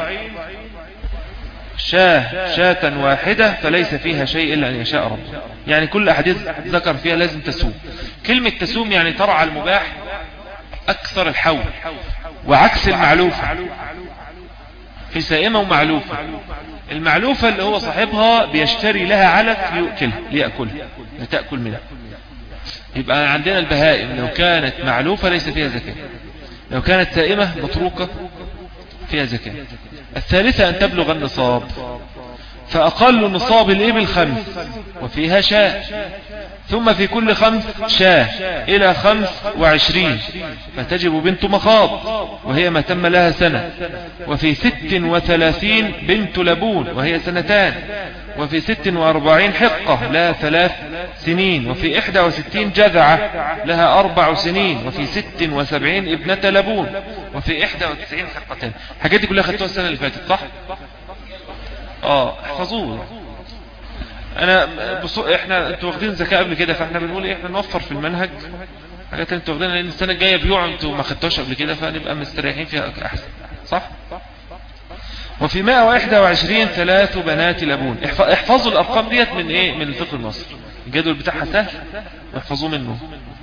شاه شاة واحدة فليس فيها شيء إلا أن يشاء رب يعني كل أحاديث ذكر فيها لازم تسوم كلمة تسوم يعني ترعى المباح أكثر الحول وعكس المعلوفة في سائمة ومعلوفة المعلوفة اللي هو صاحبها بيشتري لها علف ليأكلها ليأكلها لتأكل منها يبقى عندنا البهائم لو كانت معلوفة ليس فيها زكاة لو كانت سائمة متروكة فيها زكاة الثالثة أن تبلغ النصاب فأقل نصاب الإبل خمس وفيها شاء ثم في كل خمس شاة إلى خمس وعشرين فتجب بنت مخاض وهي ما تم لها سنة وفي ست وثلاثين بنت لبون وهي سنتان وفي ست واربعين حقة لها ثلاث سنين وفي احدى وستين جذعة لها اربع سنين وفي ست وسبعين ابنة لبون وفي احدى وتسعين حقتين حاجات دي كلها خدتوها السنة اللي فاتت صح اه احفظوه انا بص... احنا انتوا واخدين ذكاء قبل كده فاحنا بنقول ايه احنا نوفر في المنهج حاجات انتوا واخدينها لان السنه الجايه بيوع انتوا ما خدتوش قبل كده فنبقى مستريحين فيها احسن صح وفي 121 ثلاث بنات لبون احفظوا الارقام ديت من ايه من الفقه المصري الجدول بتاعها سهل واحفظوه منه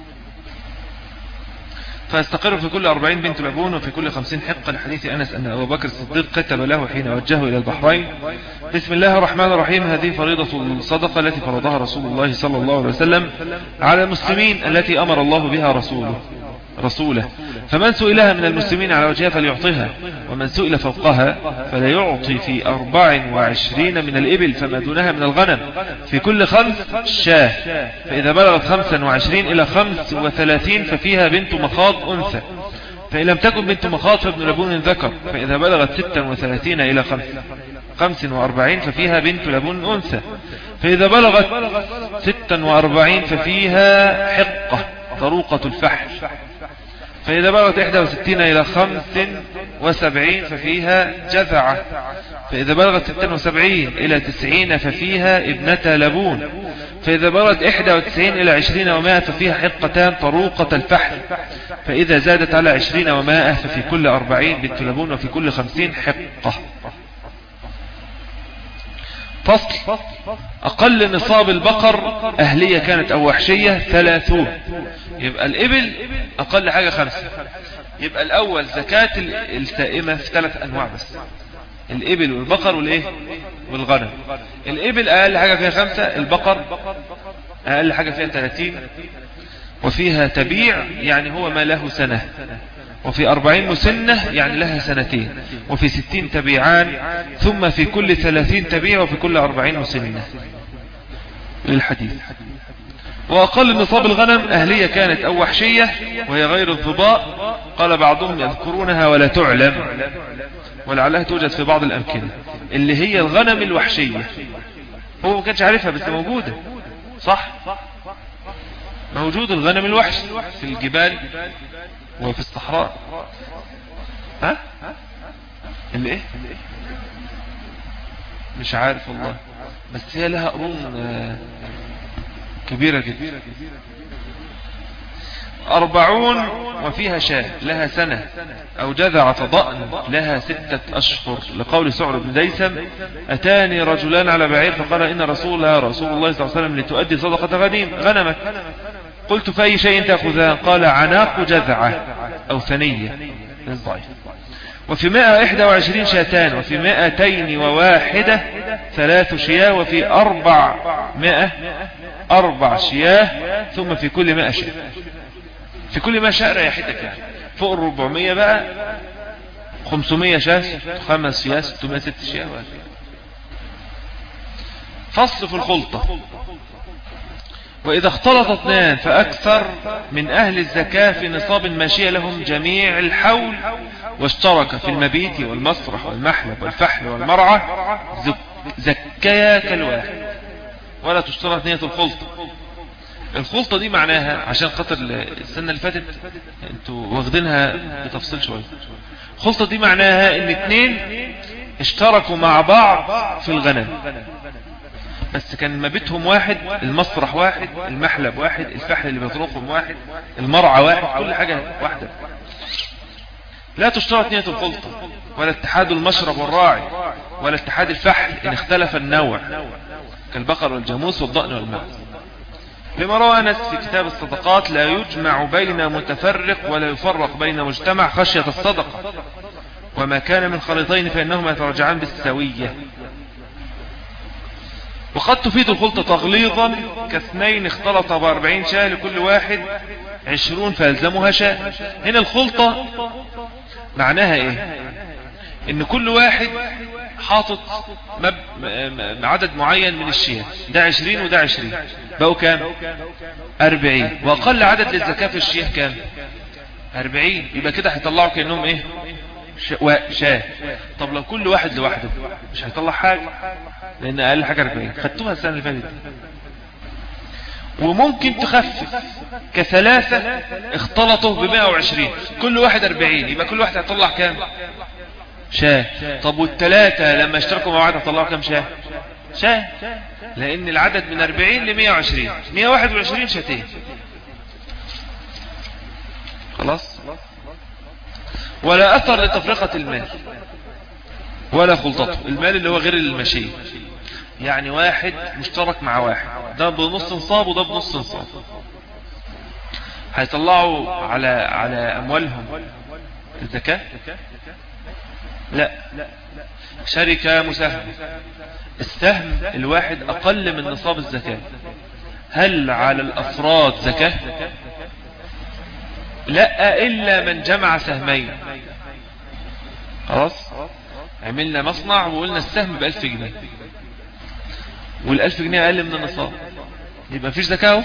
فيستقر في كل أربعين بنت لبون وفي كل خمسين حقة لحديث أنس أن أبو بكر الصديق كتب له حين وجهه إلى البحرين بسم الله الرحمن الرحيم هذه فريضة الصدقة التي فرضها رسول الله صلى الله عليه وسلم على المسلمين التي أمر الله بها رسوله رسوله فمن سئلها من المسلمين على وجهها فليعطيها ومن سئل فوقها فلا يعطي في أربع وعشرين من الإبل فما دونها من الغنم في كل خمس شاه فإذا بلغت خمسا وعشرين إلى خمس وثلاثين ففيها بنت مخاض أنثى فإن لم تكن بنت مخاض فابن لبون ذكر فإذا بلغت ستا وثلاثين إلى خمس خمس وأربعين ففيها بنت لبون أنثى فإذا بلغت ستا وأربعين ففيها حقة طروقة الفحل فإذا بلغت 61 إلى 75 ففيها جذعة فإذا بلغت 76 إلى 90 ففيها ابنة لبون فإذا بلغت 91 إلى 20 ومائة ففيها حقتان طروقة الفحل فإذا زادت على 20 ومائة ففي كل 40 بنت لبون وفي كل 50 حقة فصل أقل نصاب البقر أهلية كانت أو وحشية ثلاثون يبقى الإبل أقل حاجة خمسة يبقى الأول زكاة السائمة في ثلاث أنواع بس الإبل والبقر والإيه والغنم الإبل أقل حاجة فيها خمسة البقر أقل حاجة فيها ثلاثين وفيها تبيع يعني هو ما له سنة وفي أربعين مسنة يعني لها سنتين وفي ستين تبيعان ثم في كل ثلاثين تبيع وفي كل أربعين مسنة للحديث وأقل نصاب الغنم أهلية كانت أو وحشية وهي غير الضباء قال بعضهم يذكرونها ولا تعلم ولعلها توجد في بعض الأمكنة اللي هي الغنم الوحشية هو ما كانش عارفها بس موجودة صح موجود الغنم الوحش في الجبال وفي الصحراء ها اللي ايه مش عارف والله بس هي لها قرون كبيرة جدا أربعون وفيها شاه لها سنة أو جذعة ضأن لها ستة أشهر لقول سعر بن ديسم أتاني رجلان على بعير فقال إن رسولها رسول الله صلى الله عليه وسلم لتؤدي صدقة غنيم غنمك قلت فأي شيء تأخذها قال عناق جذعة أو ثنية ضعيف وفي مائة إحدى وعشرين شاتان وفي مائتين وواحدة ثلاث شياه وفي أربع مائة أربع شياه ثم في كل مائة شياه في كل ما شاء ريحتك يعني فوق الربعمية بقى خمسمية شاه خمس شياه ستمائة ست شياه فصل في الخلطة وإذا اختلط اثنان فأكثر من أهل الزكاة في نصاب ماشية لهم جميع الحول واشترك في المبيت والمسرح والمحلب والفحل والمرعى زكيا كالواحد ولا تشترط نية الخلطة الخلطة دي معناها عشان خاطر السنة اللي فاتت انتوا واخدينها بتفصيل شوية الخلطة دي معناها ان اتنين اشتركوا مع بعض في الغنم بس كان مبيتهم واحد المسرح واحد المحلب واحد الفحل اللي بيطرقهم واحد المرعى واحد كل حاجة واحدة لا تشترط نية الخلطة ولا اتحاد المشرب والراعي ولا اتحاد الفحل ان اختلف النوع كالبقر والجاموس والضأن والماء لما روى أنس في كتاب الصدقات لا يجمع بين متفرق ولا يفرق بين مجتمع خشية الصدقة وما كان من خليطين فإنهما يترجعان بالسوية وقد تفيد الخلطة تغليظا كاثنين اختلط بأربعين شاة لكل واحد عشرون فيلزمها شاة هنا الخلطة معناها ايه ان كل واحد حاطط مب... عدد معين من الشياه ده عشرين وده عشرين بقوا كام اربعين واقل عدد للزكاة في الشياه كام اربعين يبقى كده هيطلعوا كأنهم ايه شاه طب لو كل واحد لوحده مش هيطلع حاجة لان اقل حاجة 40 خدتوها السنة اللي فاتت وممكن تخفف كثلاثة اختلطوا ب 120 كل واحد 40 يبقى كل واحد هيطلع كام شاه طب والثلاثة لما اشتركوا مع بعض هيطلعوا كام شاه شاه لان العدد من 40 ل 120 121 شاتين خلاص ولا أثر لتفرقة المال ولا خلطته المال اللي هو غير المشي يعني واحد مشترك مع واحد ده بنص نصاب وده بنص نصاب هيطلعوا على على أموالهم الزكاة لا شركة مساهمة السهم الواحد أقل من نصاب الزكاة هل على الأفراد زكاة لا إلا من جمع سهمين خلاص عملنا مصنع وقلنا السهم بألف جنيه والألف جنيه أقل من النصاب يبقى مفيش زكاة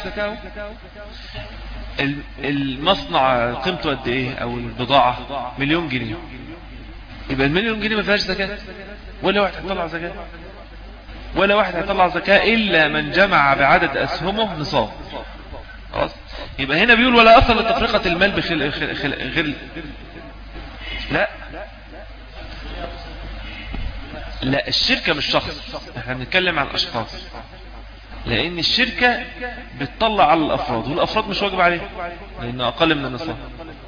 المصنع قيمته قد ايه او البضاعة مليون جنيه يبقى المليون جنيه ما فيهاش زكاة ولا واحد هيطلع زكاة ولا واحد هيطلع زكاة الا من جمع بعدد اسهمه نصاب خلاص يبقى هنا بيقول ولا اثر لتفرقة المال بخل خل خل غير لا لا الشركة مش شخص احنا بنتكلم عن اشخاص لان الشركة بتطلع على الافراد والافراد مش واجب عليه لانه اقل من النصاب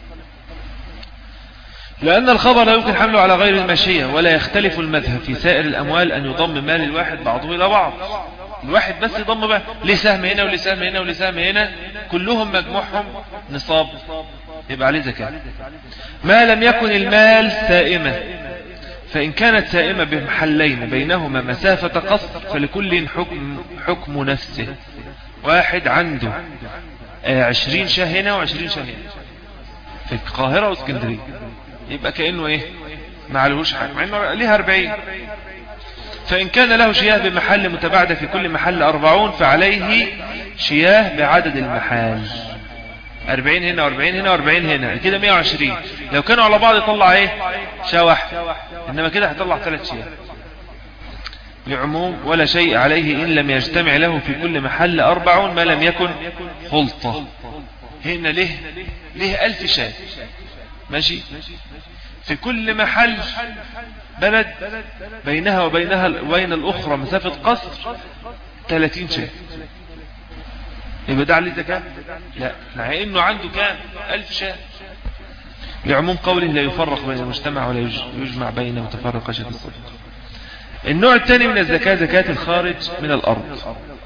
لأن الخبر لا يمكن حمله على غير الماشية ولا يختلف المذهب في سائر الأموال أن يضم مال الواحد بعضه إلى بعض الواحد بس يضم بقى ليه سهم هنا وليه سهم هنا وليه سهم هنا كلهم مجموعهم نصاب يبقى عليه زكاة ما لم يكن المال سائمة فإن كانت سائمة بمحلين بينهما مسافة قصر فلكل حكم, حكم نفسه واحد عنده عشرين شاه هنا وعشرين شاه هنا في القاهرة واسكندرية يبقى كأنه ايه ما عليهوش حاجة مع انه ليها اربعين فإن كان له شياه بمحل متباعدة في كل محل أربعون فعليه شياه بعدد المحال أربعين هنا وأربعين هنا وأربعين هنا كده مية وعشرين لو كانوا على بعض يطلع ايه شاه واحد إنما كده هيطلع ثلاث شياه لعموم ولا شيء عليه إن لم يجتمع له في كل محل أربعون ما لم يكن خلطة هنا له له ألف شاه ماشي في كل محل بلد بينها وبينها وبين الأخرى مسافة قصر 30 شيء يبقى ده عليه زكاة لا مع انه عنده كام ألف شاة لعموم قوله لا يفرق بين المجتمع ولا يجمع بين متفرقة شاة الصدق النوع الثاني من الزكاة زكاة الخارج من الأرض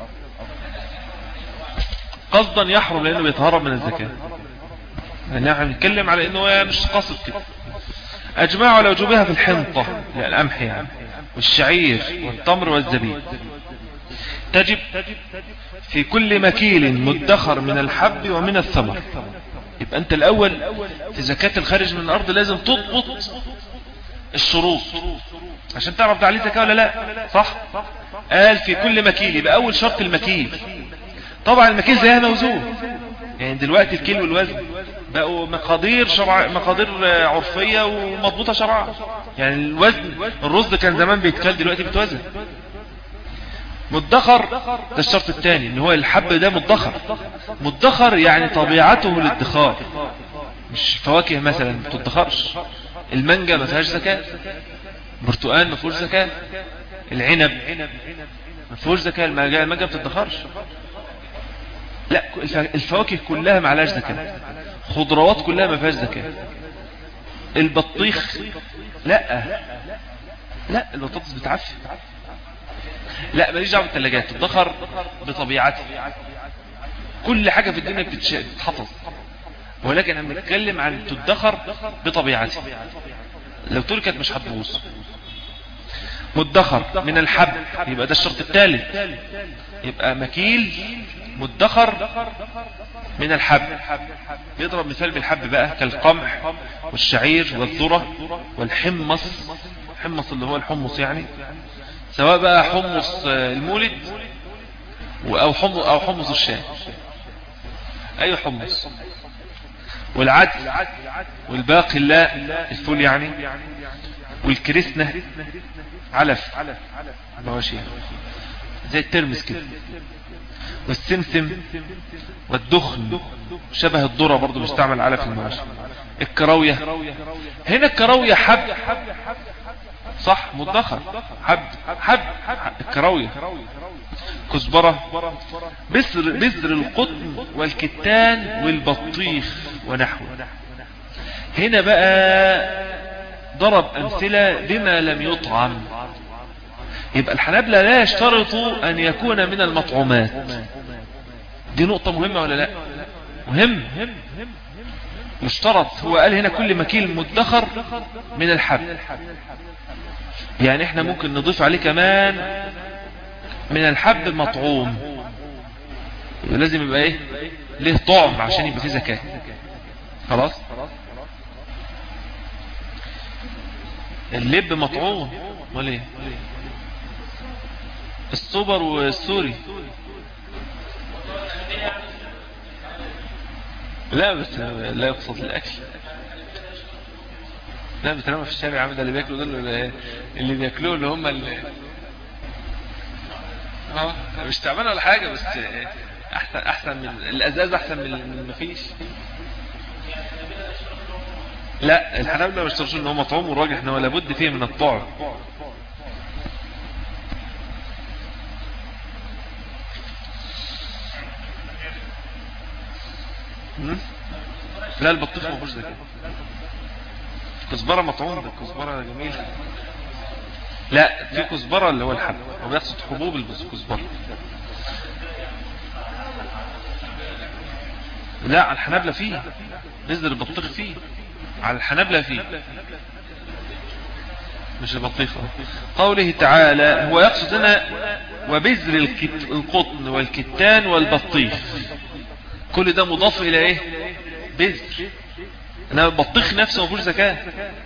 قصدا يحرم لأنه بيتهرب من الزكاة يعني احنا بنتكلم على انه مش قصد كده اجمعوا على وجوبها في الحنطة القمح يعني والشعير والتمر والزبيب تجب في كل مكيل مدخر من الحب ومن الثمر يبقى انت الاول في زكاة الخارج من الارض لازم تضبط الشروط عشان تعرف ده عليه زكاة ولا لا صح قال في كل مكيل يبقى اول شرط المكيل طبعا المكيل زيها موزون يعني دلوقتي الكيل والوزن بقوا مقادير شرع مقادير عرفية ومضبوطة شرعا يعني الوزن الرز كان زمان بيتكال دلوقتي بيتوزن مدخر ده الشرط الثاني ان هو الحب ده مدخر مدخر يعني طبيعته للادخار مش فواكه مثلا ما بتدخرش المانجا ما فيهاش زكاة برتقال ما فيهوش زكاة العنب ما فيهوش زكاة المانجا ما بتدخرش لا الفواكه كلها ما عليهاش زكاة خضروات كلها ما فيهاش زكاة البطيخ لا لا البطاطس بتعفي لا ماليش دعوه بالثلاجات تدخر بطبيعتها كل حاجة في الدنيا بتتحفظ ولكن انا بنتكلم عن تدخر بطبيعتها لو تركت مش هتبوظ مدخر من الحب يبقى ده الشرط الثالث يبقى مكيل مدخر من الحب يضرب مثال بالحب بقى كالقمح والشعير والذرة والحمص حمص اللي هو الحمص يعني سواء بقى حمص المولد او حمص او حمص الشام اي حمص والعدس والباقي لا الفول يعني والكريسنة علف مواشي زي الترمس كده والسمسم والدخن شبه الذرة برضو بيستعمل علف المواشي الكراوية هنا الكراوية حب صح مدخر حب حب الكراوية كزبرة بسر, بسر القطن والكتان والبطيخ ونحوه هنا بقى ضرب أمثلة بما لم يطعم يبقى الحنابلة لا يشترطوا أن يكون من المطعومات دي نقطة مهمة ولا لا مهم مشترط هو قال هنا كل مكيل مدخر من الحب يعني احنا ممكن نضيف عليه كمان من الحب مطعوم لازم يبقى ايه ليه طعم عشان يبقى فيه زكاة خلاص اللب مطعوم امال ايه السوبر والسوري لا بس لا يقصد الاكل لا بترمى في الشارع عامل ده اللي بياكلوا دول اللي بياكلوه اللي هم اللي اه مش تعبان ولا حاجه بس احسن احسن من الازاز احسن من ما فيش لا الحنابلة ما بيشترطوش ان هو مطعوم والراجح ان هو لابد فيه من الطعم لا البطيخ ما فيهوش ده كده كزبرة مطعوم ده كزبرة جميل لا في كزبرة اللي هو الحب هو بيقصد حبوب الكزبرة لا على الحنابلة فيه بذر البطيخ فيه على الحنابلة فيه مش البطيخة قوله تعالى هو يقصد هنا وبذر القطن والكتان والبطيخ كل ده مضاف الى ايه بذر انما البطيخ نفسه مفيش زكاة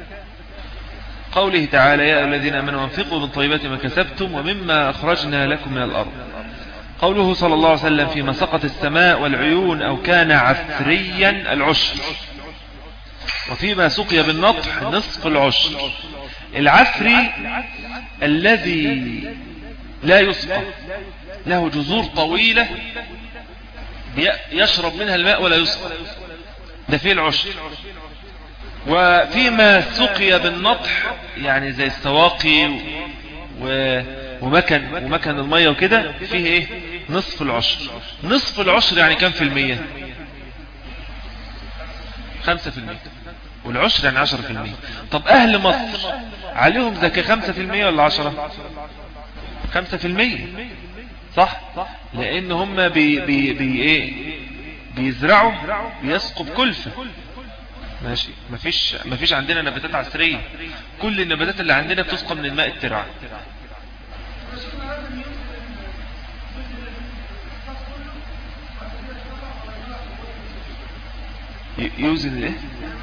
قوله تعالى يا الذين امنوا انفقوا من طيبات ما كسبتم ومما اخرجنا لكم من الارض قوله صلى الله عليه وسلم فيما سقط السماء والعيون او كان عثريا العشر وفيما سقي بالنطح نصف العشر العفري الذي لا يسقى له جذور طويلة يشرب منها الماء ولا يسقى ده فيه العشر وفيما سقي بالنطح يعني زي السواقي و... ومكن ومكن المية وكده فيه ايه نصف العشر نصف العشر يعني كم في المية خمسة في المية والعشر يعني عشرة في المية طب اهل مصر عليهم زكاة خمسة في المية ولا عشرة خمسة في المية صح لان هم بي بي بي ايه بيزرعوا بيسقوا بكلفة ماشي مفيش مفيش عندنا نباتات عسرية كل النباتات اللي عندنا بتسقى من الماء الترعة يوزن ايه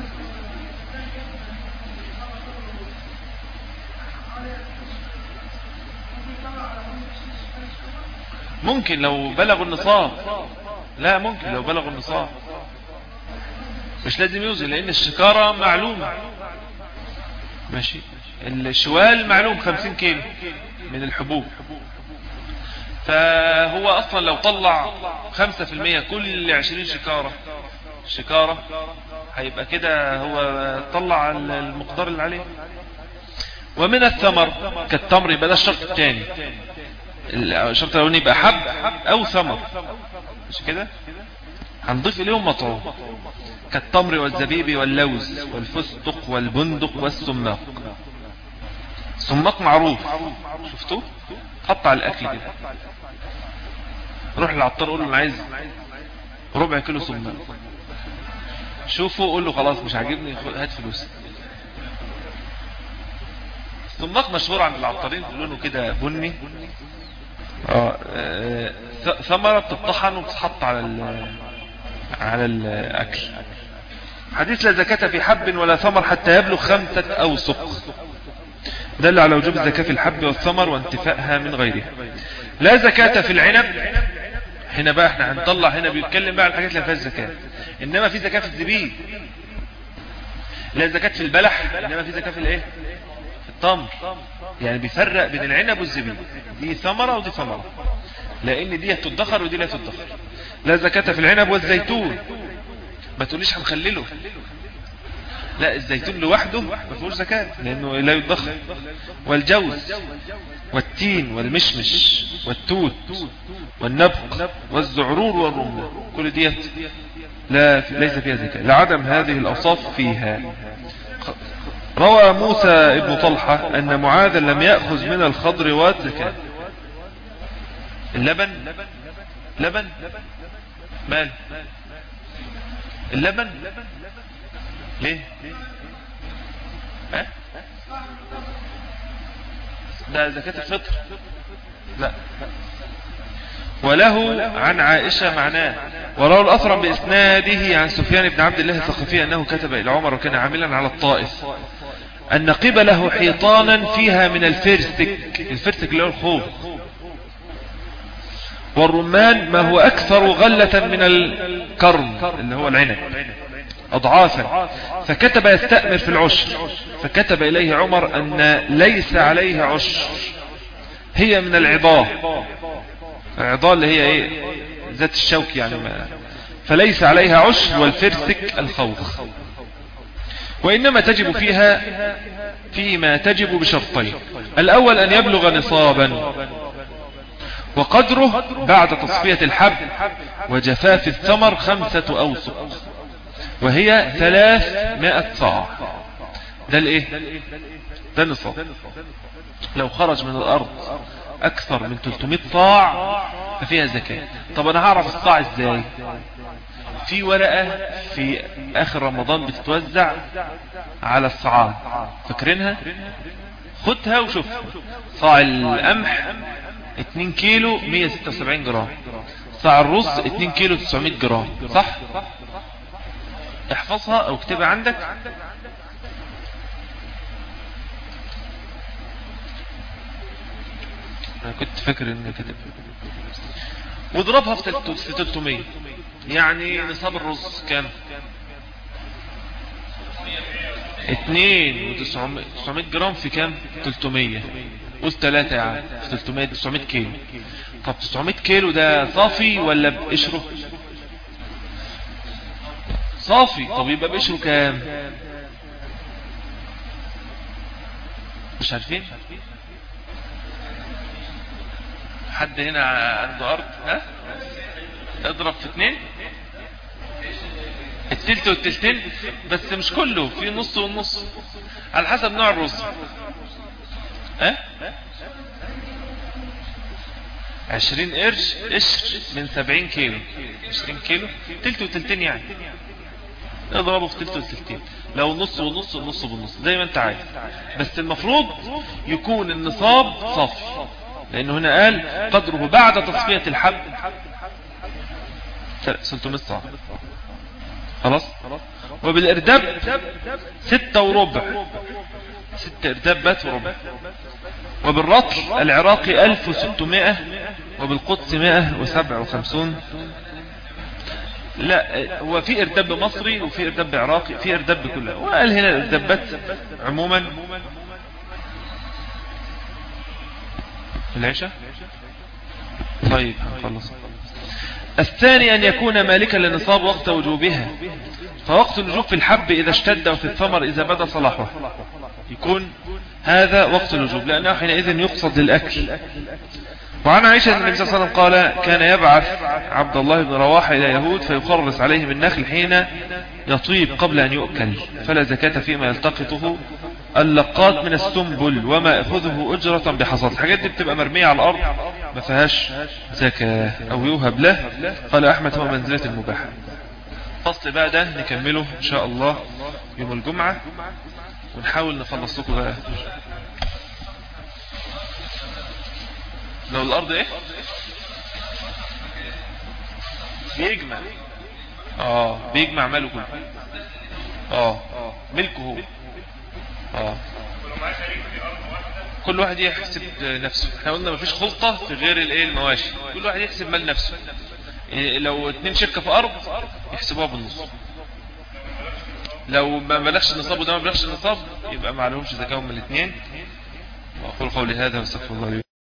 ممكن لو بلغوا النصاب لا ممكن لو بلغوا النصاب مش لازم يوزن لان الشكارة معلومة ماشي الشوال معلوم خمسين كيلو من الحبوب فهو اصلا لو طلع خمسة في المية كل عشرين شكارة شكارة هيبقى كده هو طلع المقدار اللي عليه ومن الثمر كالتمر يبقى ده الشرط الثاني الشرط الاولاني يبقى حب او ثمر مش كده هنضيف اليهم مطعوم كالتمر والزبيب واللوز والفستق والبندق والسماق السماق معروف شفتوه حط على الاكل كده روح للعطار قول له انا عايز ربع كيلو سماق شوفوا قول له خلاص مش عاجبني هات فلوس الصماق مشهور عند العطارين لونه كده بني اه آه، ث- ثمرة بتطحن وبتتحط على ال على الاكل حديث لا زكاة في حب ولا ثمر حتى يبلغ خمسة اوسق دل على وجوب الزكاة في الحب والثمر وانتفائها من غيرها لا زكاة في العنب هنا بقى احنا هنطلع هنا بيتكلم بقى عن الحاجات اللي ما فيهاش زكاة انما في زكاة في الزبيب لا زكاة في البلح انما في زكاة في الايه في التمر يعني بيفرق بين العنب والزبيب دي ثمرة ودي ثمرة لان دي تدخر ودي لا تدخر لا زكاة في العنب والزيتون ما تقوليش هنخلله لا الزيتون لوحده ما فيهوش زكاة لانه لا يدخر والجوز والتين والمشمش والتوت والنبق والزعرور والرمان كل ديت لا ليس فيها زكاة لعدم هذه الأوصاف فيها روى موسى ابن طلحة أن معاذا لم يأخذ من الخضروات زكاة اللبن لبن مال اللبن ليه ها ده زكاة الفطر لا وله عن عائشة معناه وروى الأثرم بإسناده عن سفيان بن عبد الله الثقفي أنه كتب إلى عمر وكان عاملا على الطائف أن قبله حيطانا فيها من الفرسك الفرسك اللي هو الخوف والرمان ما هو أكثر غلة من الكرم اللي هو العنب أضعافا فكتب يستأمر في العشر فكتب إليه عمر أن ليس عليه عشر هي من العضاه العضاه اللي هي ايه ذات الشوك يعني ما فليس عليها عشر والفرسك الخوخ وإنما تجب فيها فيما تجب بشرطين الأول أن يبلغ نصابا وقدره بعد تصفية الحب وجفاف الثمر خمسة أوسق وهي ثلاثمائة صاع ده الايه ده النصاب لو خرج من الأرض أكثر من 300 صاع ففيها زكاة طب أنا هعرف الصاع إزاي في ورقة في آخر رمضان بتتوزع على الصاعات فاكرينها خدها وشوفها صاع القمح 2 كيلو 176 جرام صاع الرز 2 كيلو 900 جرام صح احفظها او اكتبها عندك انا كنت فاكر اني كتب واضربها في تلت- في 300 يعني نصاب الرز كام 2 و 900 جرام في كام 300 قول 3 يا عم في 300 900 كيلو طب 900 كيلو ده صافي ولا بقشره صافي طب يبقى بقشره كام مش عارفين حد هنا عنده ارض ها اضرب في اتنين التلت والتلتين بس مش كله في نص والنص على حسب نوع الرز ها عشرين قرش قشر من سبعين كيلو عشرين كيلو تلت وتلتين يعني اضربه في تلت وتلتين لو نص ونص ونص بالنص زي ما انت عايز بس المفروض يكون النصاب صافي لانه هنا قال قدره بعد تصفية الحب 600 صاع خلاص وبالارداب ستة وربع ستة اردابات وربع وبالرطل العراقي 1600 وبالقدس 157 لا هو في ارداب مصري وفي ارداب عراقي في ارداب كلها وقال هنا الاردابات عموما العشاء طيب هنخلص الثاني أن يكون مالكا لنصاب وقت وجوبها فوقت الوجوب في الحب إذا اشتد وفي الثمر إذا بدا صلاحه يكون هذا وقت الوجوب لأنه حينئذ يقصد للأكل وعن عائشة أن النبي صلى الله عليه وسلم قال كان يبعث عبد الله بن رواحة إلى يهود فيخرص عليهم النخل حين يطيب قبل أن يؤكل فلا زكاة فيما يلتقطه اللقات من السنبل وما يأخذه أجرة بحصاد الحاجات دي بتبقى مرمية على الأرض ما فيهاش زكاة أو يوهب له قال أحمد هو منزلة المباحة فصل بقى ده نكمله إن شاء الله يوم الجمعة ونحاول نخلص لكم بقى لو الارض ايه بيجمع اه بيجمع ماله كله اه ملكه هو اه كل واحد يحسب نفسه احنا قلنا مفيش خلطة في غير الايه المواشي كل واحد يحسب مال نفسه إيه لو اتنين شركة في ارض يحسبوها بالنص لو ما بلغش النصاب وده ما بلغش النصاب يبقى ما عليهمش زكاة من الاثنين واقول قولي هذا واستغفر الله لي